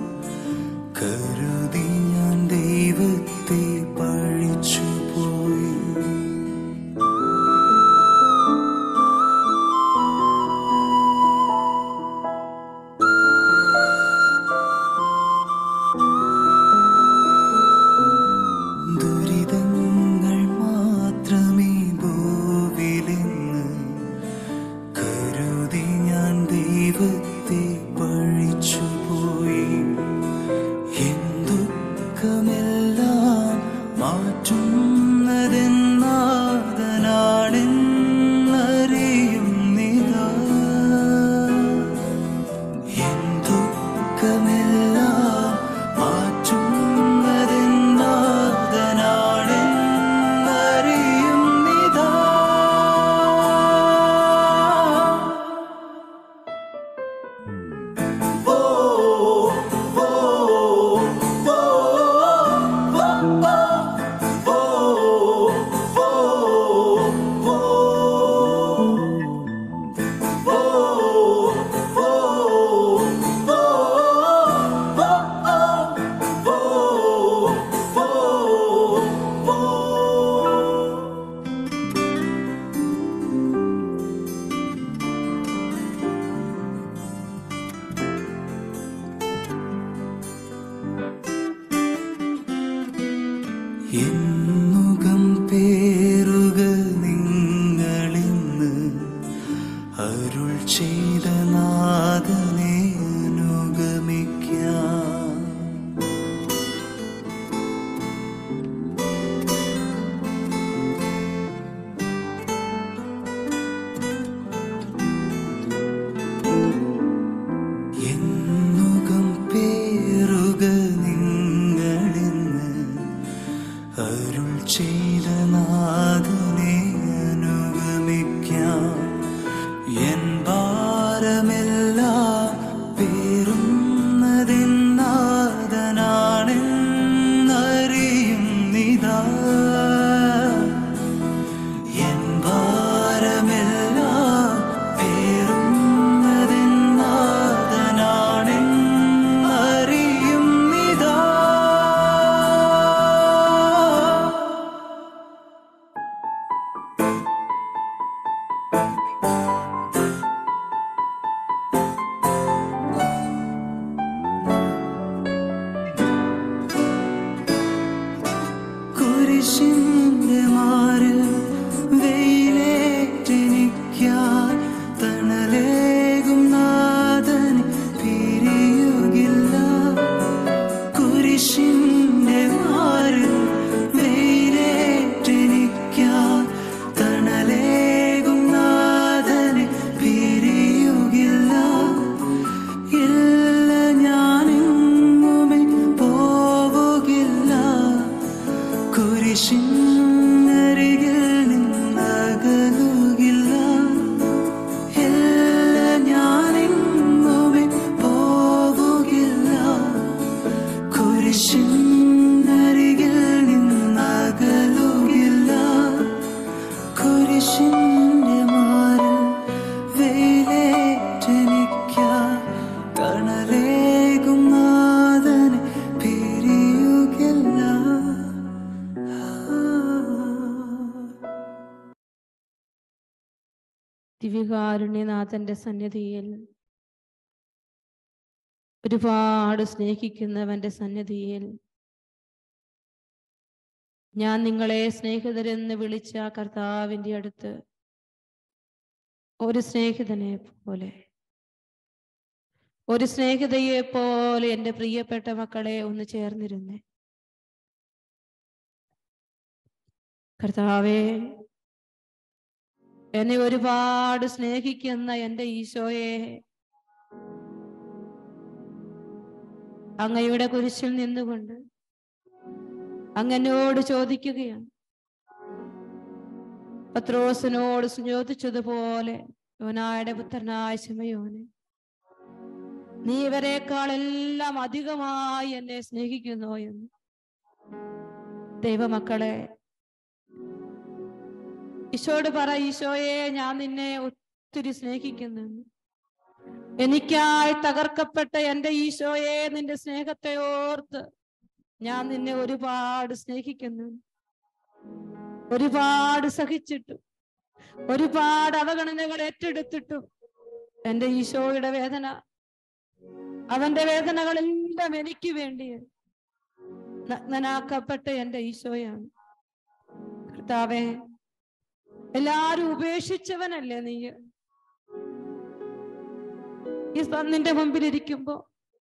കരുതി ഞാൻ ദൈവത്തെ പഴിച്ചു പോയി ദുരിതങ്ങൾ മാത്രമേ ഭൂവിലെന്ന് കരുതി ഞാൻ ദൈവത്തെ പഴിച്ചു പോയി എന്തുക്കമെല്ലാം മാറ്റുന്നതെന്നാഥനാണെന്നറിയുന്നിതാ എന്തുക്കമെല്ലാം മാറ്റുന്നതെന്നാഥനാണെന്നറിയുന്നിതാ എന്നുകം പേരുക നിങ്ങളിന്ന് അരുൾ ചെയ്ത നാഥനെ അനുഗമിക്കാം എന്നുകം പേരുക നിങ്ങളിന്ന് അരുൾ ചെയ്ത നാഥനെ അനുഗമിക്കാം എൻ ഭാരമെല്ലാം ജനിക്കാൻ തണലേകും നാഥനെ പിരിയുകില്ല ദിവ്യകാരുണ്യനാഥന്റെ സന്നിധിയിൽ ഒരുപാട് സ്നേഹിക്കുന്നവന്റെ സന്നിധിയിൽ ഞാൻ നിങ്ങളെ സ്നേഹിതരെന്ന് വിളിച്ച കർത്താവിന്റെ അടുത്ത് ഒരു സ്നേഹിതനെ പോലെ ഒരു സ്നേഹിതയെ പോലെ എൻ്റെ പ്രിയപ്പെട്ട മക്കളെ ഒന്ന് ചേർന്നിരുന്നേ കർത്താവേ എന്നെ ഒരുപാട് സ്നേഹിക്കുന്ന എൻ്റെ ഈശോയെ അങ്ങയുടെ കുരിശിൽ നിന്നുകൊണ്ട് അങ്ങനോട് ചോദിക്കുകയാണ് പത്രോസിനോട് ചോദിച്ചതുപോലെ യോനായുടെ പുത്രനായ ശമയോനെ നീ ഇവരെക്കാളെല്ലാം അധികമായി എന്നെ സ്നേഹിക്കുന്നു എന്ന് ദൈവമക്കളെ ഈശോട് പറ ഈശോയെ ഞാൻ നിന്നെ ഒത്തിരി സ്നേഹിക്കുന്നു എനിക്കായി തകർക്കപ്പെട്ട എൻ്റെ ഈശോയെ നിന്റെ സ്നേഹത്തെ ഓർത്ത് ഞാൻ നിന്നെ ഒരുപാട് സ്നേഹിക്കുന്നു ഒരുപാട് സഹിച്ചിട്ടും ഒരുപാട് അവഗണനകൾ ഏറ്റെടുത്തിട്ടും എൻ്റെ ഈശോയുടെ വേദന അവന്റെ വേദനകളെല്ലാം എനിക്ക് വേണ്ടി നഗ്നനാക്കപ്പെട്ട എൻ്റെ ഈശോയാണ് കർത്താവേ എല്ലാരും ഉപേക്ഷിച്ചവനല്ലേ നീ ഈ നിന്റെ മുമ്പിൽ ഇരിക്കുമ്പോ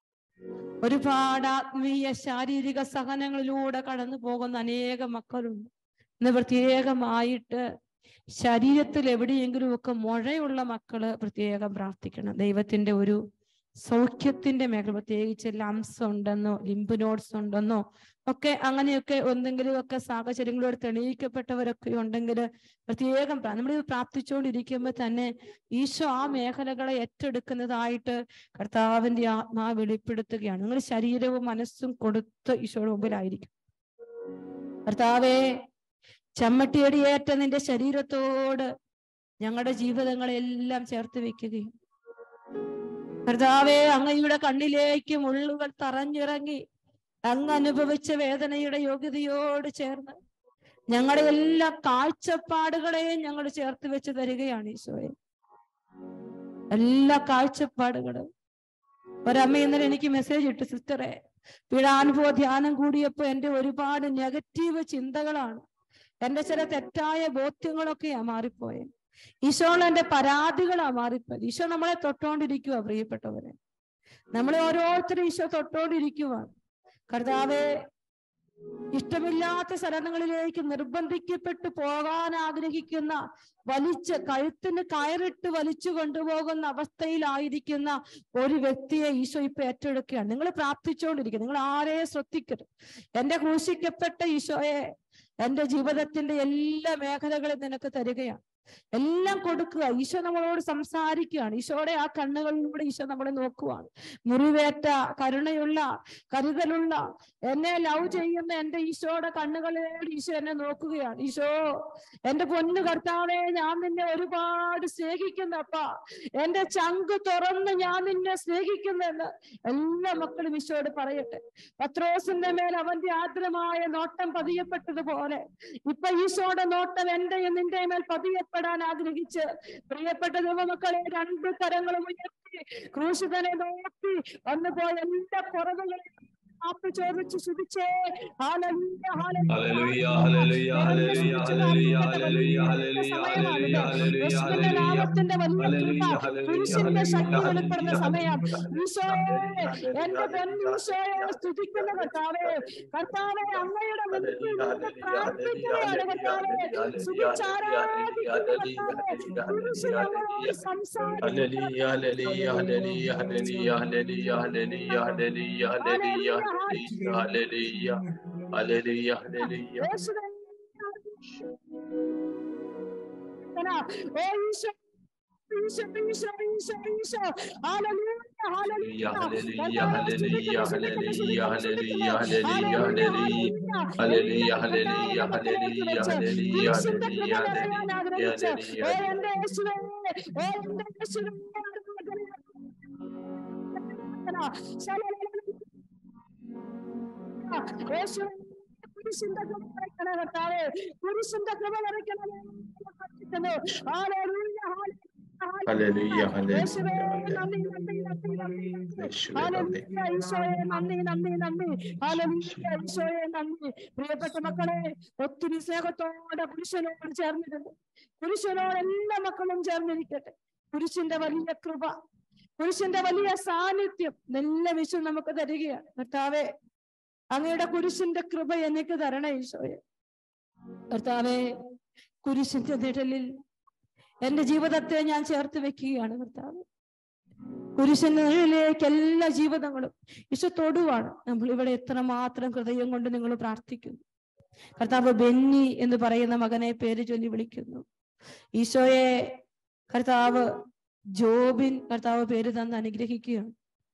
ഒരുപാട് ആത്മീയ ശാരീരിക സഹനങ്ങളിലൂടെ കടന്നു പോകുന്ന അനേകം മക്കളുണ്ട് ഇന്ന് പ്രത്യേകമായിട്ട് ശരീരത്തിൽ എവിടെയെങ്കിലും ഒക്കെ മുഴയുള്ള മക്കള് പ്രത്യേകം പ്രാർത്ഥിക്കണം ദൈവത്തിന്റെ ഒരു സൗഖ്യത്തിന്റെ മേഖല പ്രത്യേകിച്ച് ലംസ് ഉണ്ടെന്നോ ലിംബ് നോട്ട്സ് ഉണ്ടെന്നോ ഒക്കെ അങ്ങനെയൊക്കെ എന്തെങ്കിലും ഒക്കെ സാഹചര്യങ്ങളോട് തെളിയിക്കപ്പെട്ടവരൊക്കെ ഉണ്ടെങ്കിൽ പ്രത്യേകം നമ്മൾ പ്രാർത്ഥിച്ചുകൊണ്ടിരിക്കുമ്പോൾ തന്നെ ഈശോ ആ മേഖലകളെ ഏറ്റെടുക്കുന്നതായിട്ട് കർത്താവിന്റെ ആത്മാ വെളിപ്പെടുത്തുകയാണ് നിങ്ങൾ ശരീരവും മനസ്സും കൊടുത്ത് ഈശോയുടെ മുമ്പിലായിരിക്കും കർത്താവേ ചമ്മട്ടിയടിയേറ്റ നിന്റെ ശരീരത്തോട് ഞങ്ങളുടെ ജീവിതങ്ങളെല്ലാം ചേർത്ത് വെക്കുകയും കർത്താവെ അങ്ങയുടെ കണ്ണിലേക്ക് മുള്ളുകൾ തറഞ്ഞിറങ്ങി അങ്ങ് അനുഭവിച്ച വേദനയുടെ യോഗ്യതയോട് ചേർന്ന് ഞങ്ങളുടെ എല്ലാ കാഴ്ചപ്പാടുകളെയും ഞങ്ങൾ ചേർത്ത് വെച്ച് തരികയാണ് ഈശോയെ എല്ലാ കാഴ്ചപ്പാടുകളും ഒരമ്മ ഇന്നലെ എനിക്ക് മെസ്സേജ് ഇട്ടു സിസ്റ്ററെ പീഡാനുഭവ ധ്യാനം കൂടിയപ്പോ എന്റെ ഒരുപാട് നെഗറ്റീവ് ചിന്തകളാണ് എന്റെ ചില തെറ്റായ ബോധ്യങ്ങളൊക്കെയാ മാറിപ്പോയത് ഈശോൾ എന്റെ പരാതികളാ മാറിപ്പോയത് ഈശോ നമ്മളെ തൊട്ടോണ്ടിരിക്കുക പ്രിയപ്പെട്ടവരെ നമ്മളെ ഓരോരുത്തരും ഈശോ തൊട്ടോണ്ടിരിക്കുവാണ് കർത്താവെ ഇഷ്ടമില്ലാത്ത സ്ഥലങ്ങളിലേക്ക് നിർബന്ധിക്കപ്പെട്ടു പോകാൻ ആഗ്രഹിക്കുന്ന വലിച്ച് കഴുത്തിന് കയറിട്ട് വലിച്ചു കൊണ്ടുപോകുന്ന അവസ്ഥയിലായിരിക്കുന്ന ഒരു വ്യക്തിയെ ഈശോ ഇപ്പൊ ഏറ്റെടുക്കുകയാണ് നിങ്ങൾ പ്രാർത്ഥിച്ചുകൊണ്ടിരിക്കുക നിങ്ങൾ ആരെയും ശ്രദ്ധിക്കരുത് എന്റെ ക്രൂശിക്കപ്പെട്ട ഈശോയെ എന്റെ ജീവിതത്തിന്റെ എല്ലാ മേഖലകളും നിനക്ക് തരികയാണ് എല്ലാം കൊടുക്കുക ഈശോ നമ്മളോട് സംസാരിക്കുകയാണ് ഈശോയുടെ ആ കണ്ണുകളിലൂടെ ഈശോ നമ്മളെ നോക്കുവാണ് മുറിവേറ്റ കരുണയുള്ള കരുതലുള്ള എന്നെ ലവ് ചെയ്യുന്ന എന്റെ ഈശോയുടെ കണ്ണുകളോട് ഈശോ എന്നെ നോക്കുകയാണ് ഈശോ എന്റെ പൊന്നു കർത്താവെ ഞാൻ നിന്നെ ഒരുപാട് സ്നേഹിക്കുന്നപ്പ എന്റെ ചങ്ക് തുറന്ന് ഞാൻ നിന്നെ സ്നേഹിക്കുന്നെന്ന് എല്ലാ മക്കളും ഈശോയോട് പറയട്ടെ പത്രോസിന്റെ മേൽ അവന്റെ ആദ്രമായ നോട്ടം പതിയപ്പെട്ടതുപോലെ ഇപ്പൊ ഈശോയുടെ നോട്ടം എന്റെയും നിന്റെയും മേൽ പതിയപ്പെടാൻ ആഗ്രഹിച്ച് പ്രിയപ്പെട്ട ദൈവമക്കളെ രണ്ട് കരങ്ങളും ഉയർത്തി ക്രൂശിതനെ നോക്കി വന്നു പോയ എല്ലാ കുറവുകളെ മാപ്പ് ചോദിച്ചു ശുഭിച്ചേ ഹാലലൂയ ഹല്ലേലൂയ ഹല്ലേലൂയ ഹല്ലേലൂയ ഹല്ലേലൂയ ഹല്ലേലൂയ ഹല്ലേലൂയ ഹല്ലേലൂയ യേശുവിന്റെ നാമത്തിന്റെ വലിയ കൃപ കുരിശിന്റെ ശക്തി വെളിപ്പെടുന്ന സമയം ഈശോയെ എന്റെ പൊന്നീശോയെ സ്തുതിക്കുന്ന കർത്താവേ കർത്താവെ അങ്ങയുടെ മുൻപിൽ നിന്ന് പ്രാർത്ഥിക്കുകയാണ് കർത്താവേ സുഖിച്ചാരാധിക്കുന്ന കർത്താവേ കുരിശ് ഞങ്ങളോട് സംസാരിക്കുന്നു ഹല്ലേലൂയ ഹല്ലേലൂയ ഹല്ലേലൂയ ഹല്ലേലൂയ ഹല്ലേലൂയ ഹല്ലേലൂയ ഹല്ലേലൂയ ഹല്ലേലൂയ ഹല്ലേലൂയ ഹല്ലേലൂയ ഹല്ലേലൂയ യേശുവേ ഓ ഈശോ ഈശോ ഈശോ ഈശോ ഈശോ ഹല്ലേലൂയ ഹല്ലേലൂയ ഹല്ലേലൂയ ഹല്ലേലൂയ ഹല്ലേലൂയ ഹല്ലേലൂയ ഹല്ലേലൂയ ഹല്ലേലൂയ ഹല്ലേലൂയ ഹല്ലേലൂയ ഹല്ലേലൂയ ഹല്ലേലൂയ ഹല്ലേലൂയ ഹല്ലേലൂയ ഓ എന്റെ യേശുവേ ഓ എന്റെ യേശുവേ യേശുവേ, കുരിശിന്റെ കൃപ നിറയ്ക്കണേ കർത്താവേ കുരിശിന്റെ കൃപ നിറയ്ക്കണേ പ്രാർത്ഥിക്കുന്നു. ഹല്ലേലൂയ, ഹല്ലേലൂയ, ഹല്ലേലൂയ, ഹല്ലേലൂയ, യേശുവേ, ഹല്ലേലൂയ. നന്ദി, നന്ദി, നന്ദി, നന്ദി, നന്ദി. യേശുവേ, നന്ദി. ഹല്ലേലൂയ, ഈശോയെ നന്ദി നന്ദി നന്ദി ഹല്ലേലൂയ, ഈശോയെ നന്ദി പ്രിയപ്പെട്ട മക്കളെ ഒത്തിരി സ്നേഹത്തോടെ പുരുഷനോട് ചേർന്നിരുന്നു പുരുഷനോട് എല്ലാ മക്കളും ചേർന്നിരിക്കട്ടെ പുരുഷന്റെ വലിയ കൃപ പുരുഷന്റെ വലിയ സാന്നിധ്യം നല്ല വിഷു നമുക്ക് തരികയാണ് കർത്താവേ അങ്ങയുടെ കുരിശിന്റെ കൃപ എനിക്ക് തരണേ ഈശോയെ കർത്താവേ കുരിശിന്റെ നിഴലിൽ എന്റെ ജീവിതത്തെ ഞാൻ ചേർത്ത് വെക്കുകയാണ് കർത്താവ് കുരിശിന്റെ നിഴലിലേക്ക് എല്ലാ ജീവിതങ്ങളും ഈശോ തൊടുവാണ് നമ്മൾ ഇവിടെ എത്രമാത്രം ഹൃദയം കൊണ്ട് നിങ്ങൾ പ്രാർത്ഥിക്കുന്നു കർത്താവ് ബെന്നി എന്ന് പറയുന്ന മകനെ പേര് ചൊല്ലി വിളിക്കുന്നു ഈശോയെ കർത്താവ് ജോബിൻ കർത്താവ് പേര് തന്ന് അനുഗ്രഹിക്കുകയാണ്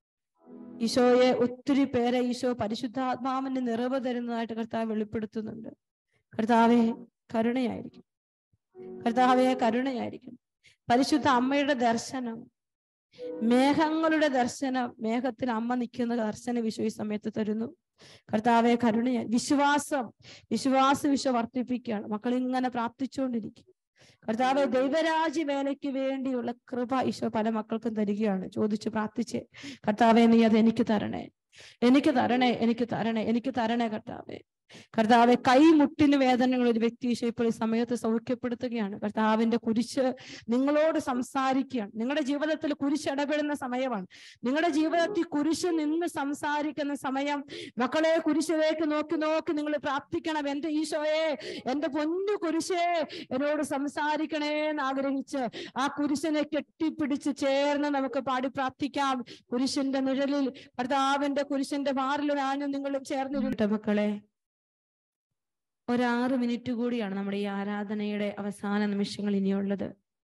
ഈശോയെ ഒത്തിരി പേരെ ഈശോ പരിശുദ്ധാത്മാവിന്റെ നിറവ് തരുന്നതായിട്ട് കർത്താവ് വെളിപ്പെടുത്തുന്നുണ്ട് കർത്താവെ കരുണയായിരിക്കും കർത്താവെ കരുണയായിരിക്കും പരിശുദ്ധ അമ്മയുടെ ദർശനം മേഘങ്ങളുടെ ദർശനം മേഘത്തിൽ അമ്മ നിൽക്കുന്ന ദർശനം വിശ്വ ഈ സമയത്ത് തരുന്നു കർത്താവെ കരുണയായി വിശ്വാസം വിശ്വാസ വിശ്വ വർദ്ധിപ്പിക്കുകയാണ് മക്കൾ ഇങ്ങനെ പ്രാർത്ഥിച്ചുകൊണ്ടിരിക്കും കർത്താവ് ദൈവരാജ്യ വേലയ്ക്ക് വേണ്ടിയുള്ള കൃപ ഈശോ പല മക്കൾക്കും തരികയാണ് ചോദിച്ച് പ്രാർത്ഥിച്ച് കർത്താവെ നീ അത് എനിക്ക് തരണേ എനിക്ക് തരണേ എനിക്ക് തരണേ എനിക്ക് തരണേ കർത്താവെ കർത്താവെ കൈമുട്ടിന് വേദനകൾ ഒരു വ്യക്തി ഈശോ ഇപ്പോൾ ഈ സമയത്ത് സൗഖ്യപ്പെടുത്തുകയാണ് കർത്താവിന്റെ കുരിശ് നിങ്ങളോട് സംസാരിക്കുകയാണ് നിങ്ങളുടെ ജീവിതത്തിൽ കുരിശ് ഇടപെടുന്ന സമയമാണ് നിങ്ങളുടെ ജീവിതത്തിൽ കുരിശ് നിന്ന് സംസാരിക്കുന്ന സമയം മക്കളെ കുരിശിലേക്ക് നോക്കി നോക്കി നിങ്ങൾ പ്രാർത്ഥിക്കണം എന്റെ ഈശോയെ എന്റെ പൊന്നു കുരിശേ എന്നോട് സംസാരിക്കണേ എന്ന് ആഗ്രഹിച്ച് ആ കുരിശിനെ കെട്ടിപ്പിടിച്ച് ചേർന്ന് നമുക്ക് പാടി പ്രാർത്ഥിക്കാം കുരിശിന്റെ നിഴലിൽ കർത്താവിന്റെ കുരിശിന്റെ മാറിൽ ഞാനും നിങ്ങളും ചേർന്നിരുട്ടെ മക്കളെ ഒരാറ് മിനിറ്റ് കൂടിയാണ് നമ്മുടെ ഈ ആരാധനയുടെ അവസാന നിമിഷങ്ങൾ ഇനിയുള്ളത്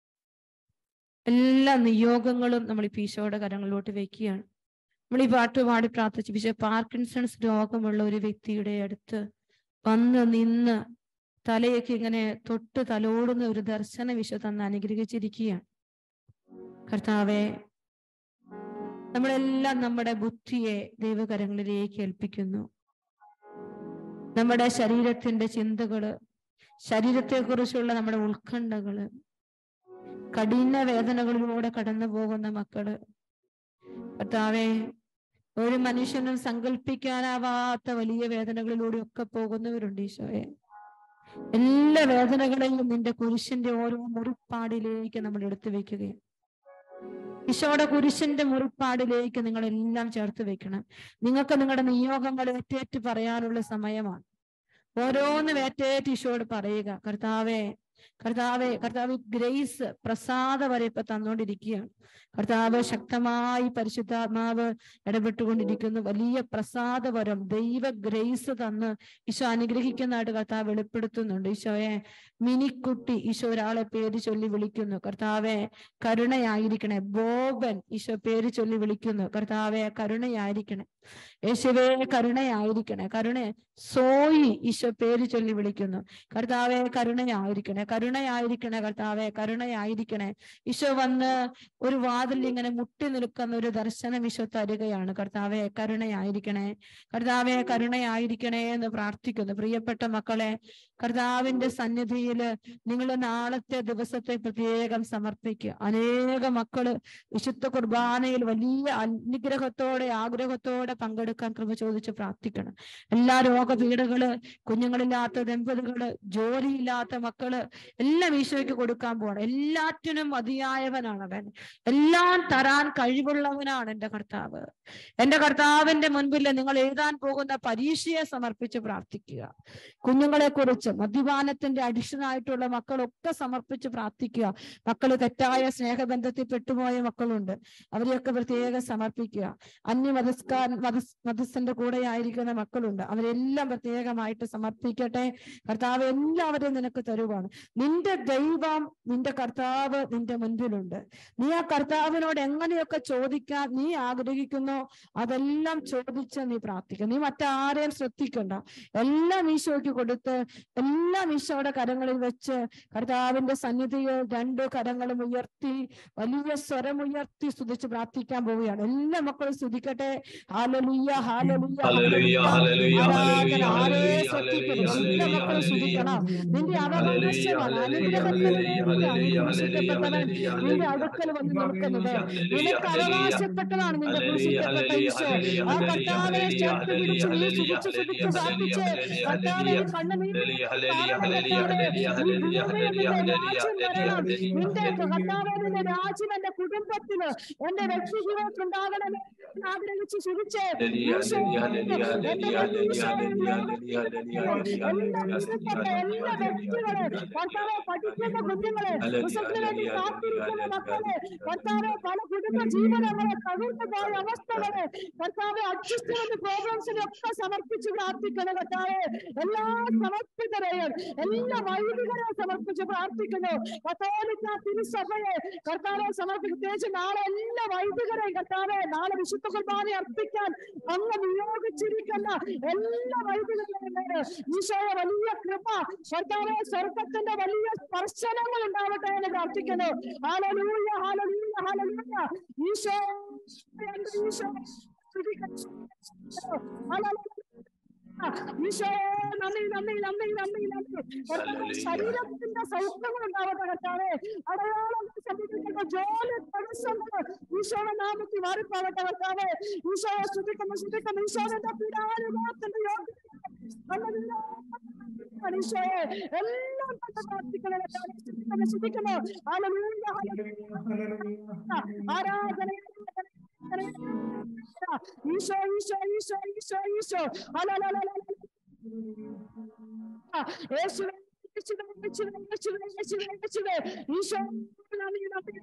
എല്ലാ നിയോഗങ്ങളും നമ്മൾ ഈ ഈശോയുടെ കരങ്ങളിലോട്ട് വെക്കുകയാണ് നമ്മൾ ഈ പാട്ട് പാടി പ്രാർത്ഥിച്ചു പക്ഷെ പാർക്കിൻസൺസ് രോഗമുള്ള ഒരു വ്യക്തിയുടെ അടുത്ത് വന്ന് നിന്ന് തലയൊക്കെ ഇങ്ങനെ തൊട്ട് തലോടുന്ന ഒരു ദർശന വിശ്വ തന്ന് അനുഗ്രഹിച്ചിരിക്കുകയാണ് കർത്താവെ നമ്മളെല്ലാം നമ്മുടെ ബുദ്ധിയെ ദൈവകരങ്ങളിലേക്ക് ഏൽപ്പിക്കുന്നു നമ്മുടെ ശരീരത്തിന്റെ ചിന്തകള് ശരീരത്തെക്കുറിച്ചുള്ള നമ്മുടെ ഉത്കണ്ഠകള് കഠിന വേദനകളിലൂടെ കടന്നു പോകുന്ന മക്കള് കർത്താവെ ഒരു മനുഷ്യനും സങ്കല്പിക്കാനാവാത്ത വലിയ വേദനകളിലൂടെ ഒക്കെ പോകുന്നവരുണ്ട് ഈശോയെ എല്ലാ വേദനകളെയും നിന്റെ കുരിശിന്റെ ഓരോ മുറിപ്പാടിലേക്ക് നമ്മൾ എടുത്തു വെക്കുകയും ഈശോയുടെ കുരിശിന്റെ മുറിപ്പാടിലേക്ക് നിങ്ങൾ എല്ലാം ചേർത്ത് വെക്കണം നിങ്ങൾക്ക് നിങ്ങളുടെ നിയോഗങ്ങൾ ഏറ്റേറ്റ് പറയാനുള്ള സമയമാണ് ഓരോന്ന് ഏറ്റേറ്റ് ഈശോയോട് പറയുക കർത്താവേ കർത്താവെ കർത്താവ് ഗ്രേസ് പ്രസാദ വരെ ഇപ്പൊ തന്നുകൊണ്ടിരിക്കുകയാണ് കർത്താവ് ശക്തമായി പരിശുദ്ധാത്മാവ് ഇടപെട്ടുകൊണ്ടിരിക്കുന്നു വലിയ പ്രസാദപരം ദൈവ ഗ്രേസ് തന്ന് ഈശോ അനുഗ്രഹിക്കുന്നതായിട്ട് കർത്താവ് വെളിപ്പെടുത്തുന്നുണ്ട് ഈശോയെ മിനിക്കുട്ടി ഈശോ ഒരാളെ പേര് ചൊല്ലി വിളിക്കുന്നു കർത്താവെ കരുണയായിരിക്കണേ ബോബൻ ഈശോ പേര് ചൊല്ലി വിളിക്കുന്നു കർത്താവെ കരുണയായിരിക്കണേ യേശുവേ കരുണയായിരിക്കണേ കരുണ സോയി ഈശോ പേര് ചൊല്ലി വിളിക്കുന്നു കർത്താവെ കരുണയായിരിക്കണേ കരുണയായിരിക്കണേ കർത്താവെ കരുണയായിരിക്കണേ ഈശോ വന്ന് ഒരു വാതിൽ ഇങ്ങനെ മുട്ടി നിൽക്കുന്ന ഒരു ദർശനം ഈശോ തരികയാണ് കർത്താവെ കരുണയായിരിക്കണേ കർത്താവെ കരുണയായിരിക്കണേ എന്ന് പ്രാർത്ഥിക്കുന്നു പ്രിയപ്പെട്ട മക്കളെ കർത്താവിന്റെ സന്നിധിയില് നിങ്ങൾ നാളത്തെ ദിവസത്തെ പ്രത്യേകം സമർപ്പിക്കുക അനേക മക്കള് വിശുദ്ധ കുർബാനയിൽ വലിയ അനുഗ്രഹത്തോടെ ആഗ്രഹത്തോടെ പങ്കെടുക്കാൻ കൃപ ചോദിച്ച് പ്രാർത്ഥിക്കണം എല്ലാ രോഗപീഠകള് കുഞ്ഞുങ്ങളില്ലാത്ത ദമ്പതികള് ജോലിയില്ലാത്ത മക്കള് എല്ലാം ഈശോയ്ക്ക് കൊടുക്കാൻ പോകണം എല്ലാറ്റിനും മതിയായവനാണ് അവൻ എല്ലാം തരാൻ കഴിവുള്ളവനാണ് എന്റെ കർത്താവ് എന്റെ കർത്താവിന്റെ മുൻപിൽ നിങ്ങൾ എഴുതാൻ പോകുന്ന പരീക്ഷയെ സമർപ്പിച്ച് പ്രാർത്ഥിക്കുക കുഞ്ഞുങ്ങളെ കുറിച്ച് മദ്യപാനത്തിന്റെ അഡിക്ഷൻ ആയിട്ടുള്ള മക്കളൊക്കെ സമർപ്പിച്ച് പ്രാർത്ഥിക്കുക മക്കള് തെറ്റായ സ്നേഹബന്ധത്തിൽ പെട്ടുപോയ മക്കളുണ്ട് അവരെയൊക്കെ പ്രത്യേകം സമർപ്പിക്കുക അന്യമതസ്കാർ മത മതസ്ഥന്റെ കൂടെ ആയിരിക്കുന്ന മക്കളുണ്ട് അവരെല്ലാം പ്രത്യേകമായിട്ട് സമർപ്പിക്കട്ടെ കർത്താവ് എല്ലാവരെയും നിനക്ക് തരുവാണ് നിന്റെ ദൈവം നിന്റെ കർത്താവ് നിന്റെ മുൻപിലുണ്ട് നീ ആ കർത്താവിനോട് എങ്ങനെയൊക്കെ ചോദിക്കാൻ നീ ആഗ്രഹിക്കുന്നോ അതെല്ലാം ചോദിച്ച് നീ പ്രാർത്ഥിക്കുക നീ മറ്റാരെയും ശ്രദ്ധിക്കണ്ട എല്ലാം ഈശോയ്ക്ക് കൊടുത്ത് എല്ലാം ഈശോയുടെ കരങ്ങളിൽ വെച്ച് കർത്താവിന്റെ സന്നിധിയിൽ രണ്ട് കരങ്ങളും ഉയർത്തി വലിയ സ്വരം ഉയർത്തി സ്തുതിച്ച് പ്രാർത്ഥിക്കാൻ പോവുകയാണ് എല്ലാ മക്കളും സ്തുതിക്കട്ടെ ഹാലലുയ്യ ഹാലലുയ്യ ഹല്ലേലൂയ, ഹല്ലേലൂയ, ഹല്ലേലൂയ, ആരാധന ആരെ ഹല്ലേലൂയ, ശ്രദ്ധിക്കണം ഹല്ലേലൂയ, എല്ലാ മക്കളും സ്തുതിക്കണം നിന്റെ അവകാശമാണ് അനുഗ്രഹത്തിന് ക്രൂശിക്കപ്പെട്ടവൻ നിന്റെ അടുക്കൽ വന്ന് നിൽക്കുന്നത് നിനക്ക് അവകാശപ്പെട്ടതാണ് നിന്റെ ക്രൂശിക്കപ്പെട്ട ഈശോ ആ കർത്താവിനെ ചേർത്ത് പിടിച്ച് നീ സുഖിച്ച് സുഖിച്ച് പ്രാർത്ഥിച്ച് കർത്താവെ കണ്ണുനീർ നിന്റെ കർത്താവെ നിന്റെ രാജ്യം എന്റെ കുടുംബത്തിന് എന്റെ വ്യക്തി ജീവിതത്തിൽ ഉണ്ടാകണമേ എന്ന് ആഗ്രഹിച്ച് സുഖിച്ച് ഈശോ എല്ലാ വ്യക്തികളെ കർത്താവെ പഠിക്കുന്ന കുഞ്ഞുങ്ങളെ റിസൾട്ടിന് വേണ്ടി കാത്തിരിക്കുന്ന മക്കളെ കർത്താവെ പല കുടുംബ ജീവിതങ്ങളെ തകർന്നു പോയ അവസ്ഥകളെ കർത്താവെ അഡ്ജസ്റ്റ്മെന്റ് പ്രോഗ്രാംസിനൊക്കെ സമർപ്പിച്ച് പ്രാർത്ഥിക്കുന്നു കർത്താവെ എല്ലാ സമർപ്പിതരെയും എല്ലാ വൈദികരെ സമർപ്പിച്ച് പ്രാർത്ഥിക്കുന്നു കത്തോലിക്ക തിരുസഭയെ കർത്താവെ സമർപ്പിച്ച് പ്രത്യേകിച്ച് നാളെ എല്ലാ വൈദികരെയും കർത്താവെ നാളെ വിശുദ്ധ കുർബാന അർപ്പിക്കാൻ അങ്ങ് നിയോഗിച്ചിരിക്കുന്ന എല്ലാ വൈദികരെയും നേരെ ഈശോയെ വലിയ കൃപ കർത്താവെ സ്വർഗത്തിന്റെ വലിയ സ്പർശനങ്ങൾ ഉണ്ടാവട്ടെ എന്ന് പ്രാർത്ഥിക്കുന്നു ഹാലലൂയ ഹാലലൂയ ഹാലലൂയ ഈശോ എന്റെ ഈശോ സ്തുതിക്കുന്നു. ഹല്ലേലൂയ. ഈശോയെ നന്ദി നന്ദി നന്ദി നന്ദി നന്ദി കർത്താവേ, ശരീരത്തിന്റെ സൗഖ്യങ്ങൾ ഉണ്ടാവട്ടെ കർത്താവേ അടയാളം സംഭവിക്കുന്ന ജോലി തടസ്സങ്ങൾ ഈശോയുടെ നാമത്തിൽ മാറിപ്പോവട്ടെ കർത്താവേ ഈശോയെ സ്തുതിക്കുന്നു സ്തുതിക്കുന്നു ഈശോയുടെ പീഡാനുഭവത്തിന്റെ യോഗ്യത ഹല്ലേലൂയ. ഈശോയെ എല്ലാം തന്നെ പ്രാർത്ഥിക്കണം കർത്താവേ. സ്തുതിക്കുന്നു സ്തുതിക്കുന്നു ഹല്ലേലൂയ ഹല്ലേലൂയ ആരാധന ഈശോ ഈശോ ഈശോ ഈശോ ഈശോ ഹല്ലേലൂയ യേശുവേ യേശുവേ യേശുവേ യേശുവേ യേശുവേ യേശുവേ ഈശോ നന്ദി നന്ദി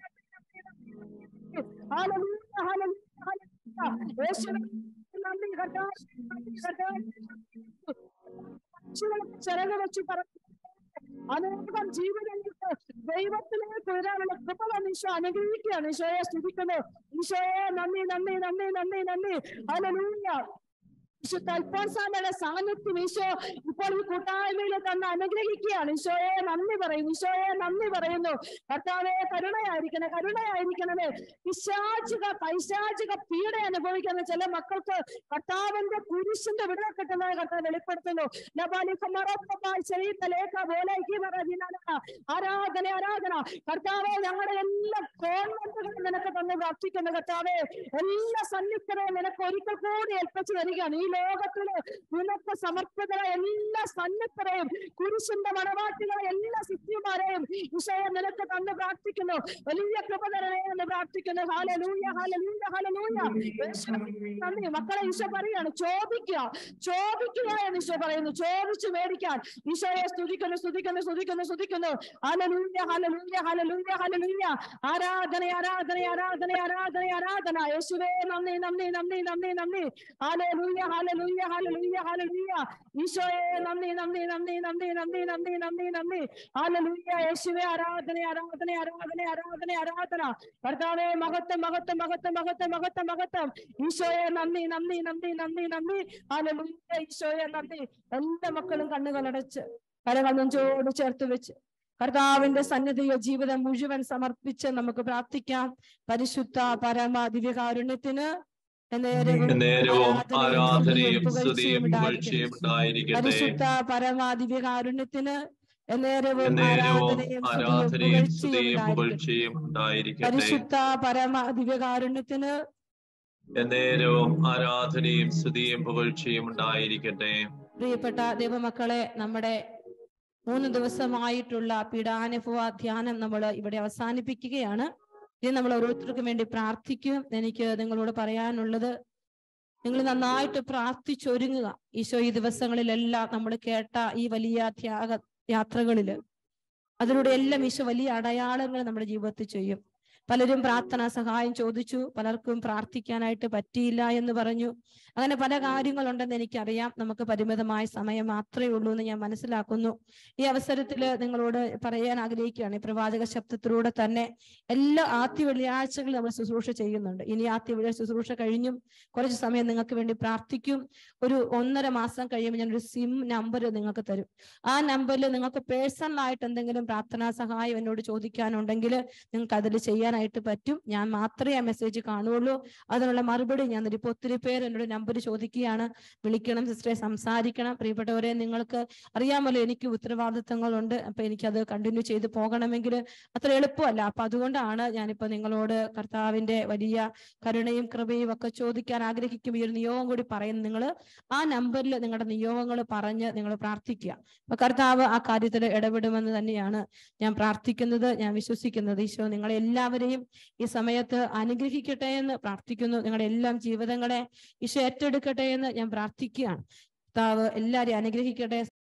ഹല്ലേലൂയ ഹല്ലേലൂയ ഹല്ലേലൂയ യേശുവേ നന്ദി കർത്താവേ നന്ദി കർത്താവേ ചിറക് വെച്ച് പറഞ്ഞു അനേകം ജീവിതങ്ങൾക്ക് ദൈവത്തിലേക്ക് വരാനുള്ള കൃപ തന്നെ ഈശോ അനുഗ്രഹിക്കുകയാണ് ഈശോയെ സ്തുതിക്കുന്നു ഈശോയെ നന്ദി നന്ദി നന്ദി നന്ദി നന്ദി ഹല്ലേലൂയ വിശുദ്ധ അൽഫോൻസാമയുടെ സാന്നിധ്യം ഈശോ ഇപ്പോൾ ഈ കൂട്ടായ്മയിൽ തന്നെ അനുഗ്രഹിക്കുകയാണ് ഈശോയെ നന്ദി പറയുന്നു ഈശോയെ നന്ദി പറയുന്നു കർത്താവെ കരുണയായിരിക്കണേ കരുണയായിരിക്കണമേ പിശാചിക പൈശാചിക പീഡ അനുഭവിക്കുന്ന ചില മക്കൾക്ക് കർത്താവിന്റെ കുരിശിന്റെ വിടുതൽ കിട്ടുന്നത് കർത്താവ് വെളിപ്പെടുത്തുന്നു ലബാലി കുമറൊപ്പമായി ശരീരത്തെ ലേഖ പോലെ ആരാധന ആരാധന കർത്താവെ ഞങ്ങളുടെ എല്ലാ കോൺവെന്റുകളും നിനക്ക് തന്നെ പ്രാർത്ഥിക്കുന്നു കർത്താവെ എല്ലാ സന്നിഗ്ധതയും നിനക്ക് ഒരിക്കൽ കൂടി ഏൽപ്പിച്ചു തരികയാണ് ഈ ലോകത്തില് നിനക്ക് സമർപ്പിതരായ എല്ലാ സന്നിഗ്ധരെയും കുരിശിന്റെ മണവാട്ടികളെ എല്ലാ സിദ്ധിമാരെയും ഈശോയെ നിനക്ക് തന്നെ പ്രാർത്ഥിക്കുന്നു വലിയ കൃപ തരണേ എന്ന് പ്രാർത്ഥിക്കുന്നു ഹാലലൂയ ഹാലലൂയ ഹാലലൂയ യേശുവേ, നന്ദി മക്കളെ ഈശോ പറയാണ് ചോദിക്കുക ചോദിക്കുക എന്ന് ഈശോ പറയുന്നു ചോദിച്ചു മേടിക്കാൻ ഈശോയെ സ്തുതിക്കുന്നു സ്തുതിക്കുന്നു സ്തുതിക്കുന്നു സ്തുതിക്കുന്നു ഹാലലൂയ ഹാലലൂയ ഹാലലൂയ ഹാലലൂയ ആരാധന ആരാധന ആരാധന ആരാധന ആരാധന യേശുവേ നന്ദി നന്ദി നന്ദി നന്ദി നന്ദി ഹാലലൂയ ഹാലലൂയ ഹാലലൂയ ഹാലലൂയ ഈശോയെ നന്ദി നന്ദി നന്ദി നന്ദി നന്ദി നന്ദി നന്ദി നന്ദി ഹാലലൂയ യേശുവേ ആരാധന ആരാധന ആരാധന ആരാധന ആരാധന കർത്താവേ മഹത്വം മഹത്വം മഹത്വം മഹത്വം മഹത്വം മഹത്വം ഈശോയെ നന്ദി നന്ദി നന്ദി നന്ദി നന്ദി ഹാലലൂയ ഈശോയെ നന്ദി എല്ലാ മക്കളും കണ്ണുകളടച്ച് കരകൾ നെഞ്ചോട് ചേർത്ത് വെച്ച് കർത്താവിന്റെ സന്നിധിയോ ജീവിതം മുഴുവൻ സമർപ്പിച്ച് നമുക്ക് പ്രാർത്ഥിക്കാം പരിശുദ്ധ പരമ ദിവ്യകാരുണ്യത്തിന് എന്നേരവും നേരവും ആരാധനയും പുകഴ്ചയും സ്തുതിയും ഉണ്ടായിരിക്കട്ടെ. പുകഴ്ചയും ഉണ്ടായിരിക്കട്ടെ പരിശുദ്ധ പരമ ദിവ്യകാരുണ്യത്തിന് എന്നേരവും നേരവും ആരാധനയും ആരാധനയും സ്തുതിയും സ്തുതിയും പുകഴ്ചയും ഉണ്ടായിരിക്കട്ടെ. പുകഴ്ചയും ഉണ്ടായിരിക്കട്ടെ പരിശുദ്ധ പരമ ദിവ്യകാരുണ്യത്തിന് നേരവും ആരാധനയും സ്തുതിയും പുകഴ്ചയും ഉണ്ടായിരിക്കട്ടെ പ്രിയപ്പെട്ട ദൈവമക്കളെ നമ്മുടെ മൂന്ന് ദിവസമായിട്ടുള്ള പീഡാനുഭവ ധ്യാനം നമ്മൾ ഇവിടെ അവസാനിപ്പിക്കുകയാണ് ഇനി നമ്മൾ ഓരോരുത്തർക്കും വേണ്ടി പ്രാർത്ഥിക്കും എനിക്ക് നിങ്ങളോട് പറയാനുള്ളത് നിങ്ങൾ നന്നായിട്ട് പ്രാർത്ഥിച്ചൊരുങ്ങുക ഈശോ ഈ ദിവസങ്ങളിലെല്ലാം നമ്മൾ കേട്ട ഈ വലിയ ത്യാഗ യാത്രകളില് അതിലൂടെ എല്ലാം ഈശോ വലിയ അടയാളങ്ങൾ നമ്മുടെ ജീവിതത്തിൽ ചെയ്യും പലരും പ്രാർത്ഥനാ സഹായം ചോദിച്ചു പലർക്കും പ്രാർത്ഥിക്കാനായിട്ട് പറ്റിയില്ല എന്ന് പറഞ്ഞു അങ്ങനെ പല കാര്യങ്ങളുണ്ടെന്ന് എനിക്കറിയാം നമുക്ക് പരിമിതമായ സമയം മാത്രമേ ഉള്ളൂ എന്ന് ഞാൻ മനസ്സിലാക്കുന്നു ഈ അവസരത്തിൽ നിങ്ങളോട് പറയാൻ ആഗ്രഹിക്കുകയാണ് ഈ പ്രവാചക ശബ്ദത്തിലൂടെ തന്നെ എല്ലാ ആദ്യ വെള്ളിയാഴ്ചകളിൽ നമ്മൾ ശുശ്രൂഷ ചെയ്യുന്നുണ്ട് ഇനി ആദ്യ വെള്ളിയാഴ്ച ശുശ്രൂഷ കഴിഞ്ഞും കുറച്ച് സമയം നിങ്ങൾക്ക് വേണ്ടി പ്രാർത്ഥിക്കും ഒരു ഒന്നര മാസം കഴിയുമ്പോൾ ഞാനൊരു സിം നമ്പർ നിങ്ങൾക്ക് തരും ആ നമ്പറിൽ നിങ്ങൾക്ക് പേഴ്സണൽ ആയിട്ട് എന്തെങ്കിലും പ്രാർത്ഥനാ സഹായം എന്നോട് ചോദിക്കാനുണ്ടെങ്കിൽ നിങ്ങൾക്ക് അതിൽ ചെയ്യാനായിട്ട് പറ്റും ഞാൻ മാത്രമേ ആ മെസ്സേജ് കാണുള്ളൂ അതിനുള്ള മറുപടി ഞാൻ തരും ഇപ്പൊ ഒത്തിരി പേര് എന്നോട് നമ്പർ ചോദിക്കുകയാണ് വിളിക്കണം സിസ്റ്ററെ സംസാരിക്കണം പ്രിയപ്പെട്ടവരെ നിങ്ങൾക്ക് അറിയാമല്ലോ എനിക്ക് ഉത്തരവാദിത്തങ്ങളുണ്ട് അപ്പൊ എനിക്കത് കണ്ടിന്യൂ ചെയ്ത് പോകണമെങ്കിൽ അത്ര എളുപ്പമല്ല അപ്പൊ അതുകൊണ്ടാണ് ഞാനിപ്പോ നിങ്ങളോട് കർത്താവിന്റെ വലിയ കരുണയും കൃപയും ഒക്കെ ചോദിക്കാൻ ആഗ്രഹിക്കും ഈ ഒരു നിയോഗം കൂടി പറയുന്നു നിങ്ങൾ ആ നമ്പറിൽ നിങ്ങളുടെ നിയോഗങ്ങൾ പറഞ്ഞ് നിങ്ങൾ പ്രാർത്ഥിക്കുക അപ്പൊ കർത്താവ് ആ കാര്യത്തിൽ ഇടപെടുമെന്ന് തന്നെയാണ് ഞാൻ പ്രാർത്ഥിക്കുന്നത് ഞാൻ വിശ്വസിക്കുന്നത് ഈശോ നിങ്ങളെ എല്ലാവരെയും ഈ സമയത്ത് അനുഗ്രഹിക്കട്ടെ എന്ന് പ്രാർത്ഥിക്കുന്നു നിങ്ങളുടെ എല്ലാം ജീവിതങ്ങളെ ഈശോ ഏറ്റെടുക്കട്ടെ എന്ന് ഞാൻ പ്രാർത്ഥിക്കുകയാണ് കർത്താവ് എല്ലാവരെയും അനുഗ്രഹിക്കട്ടെ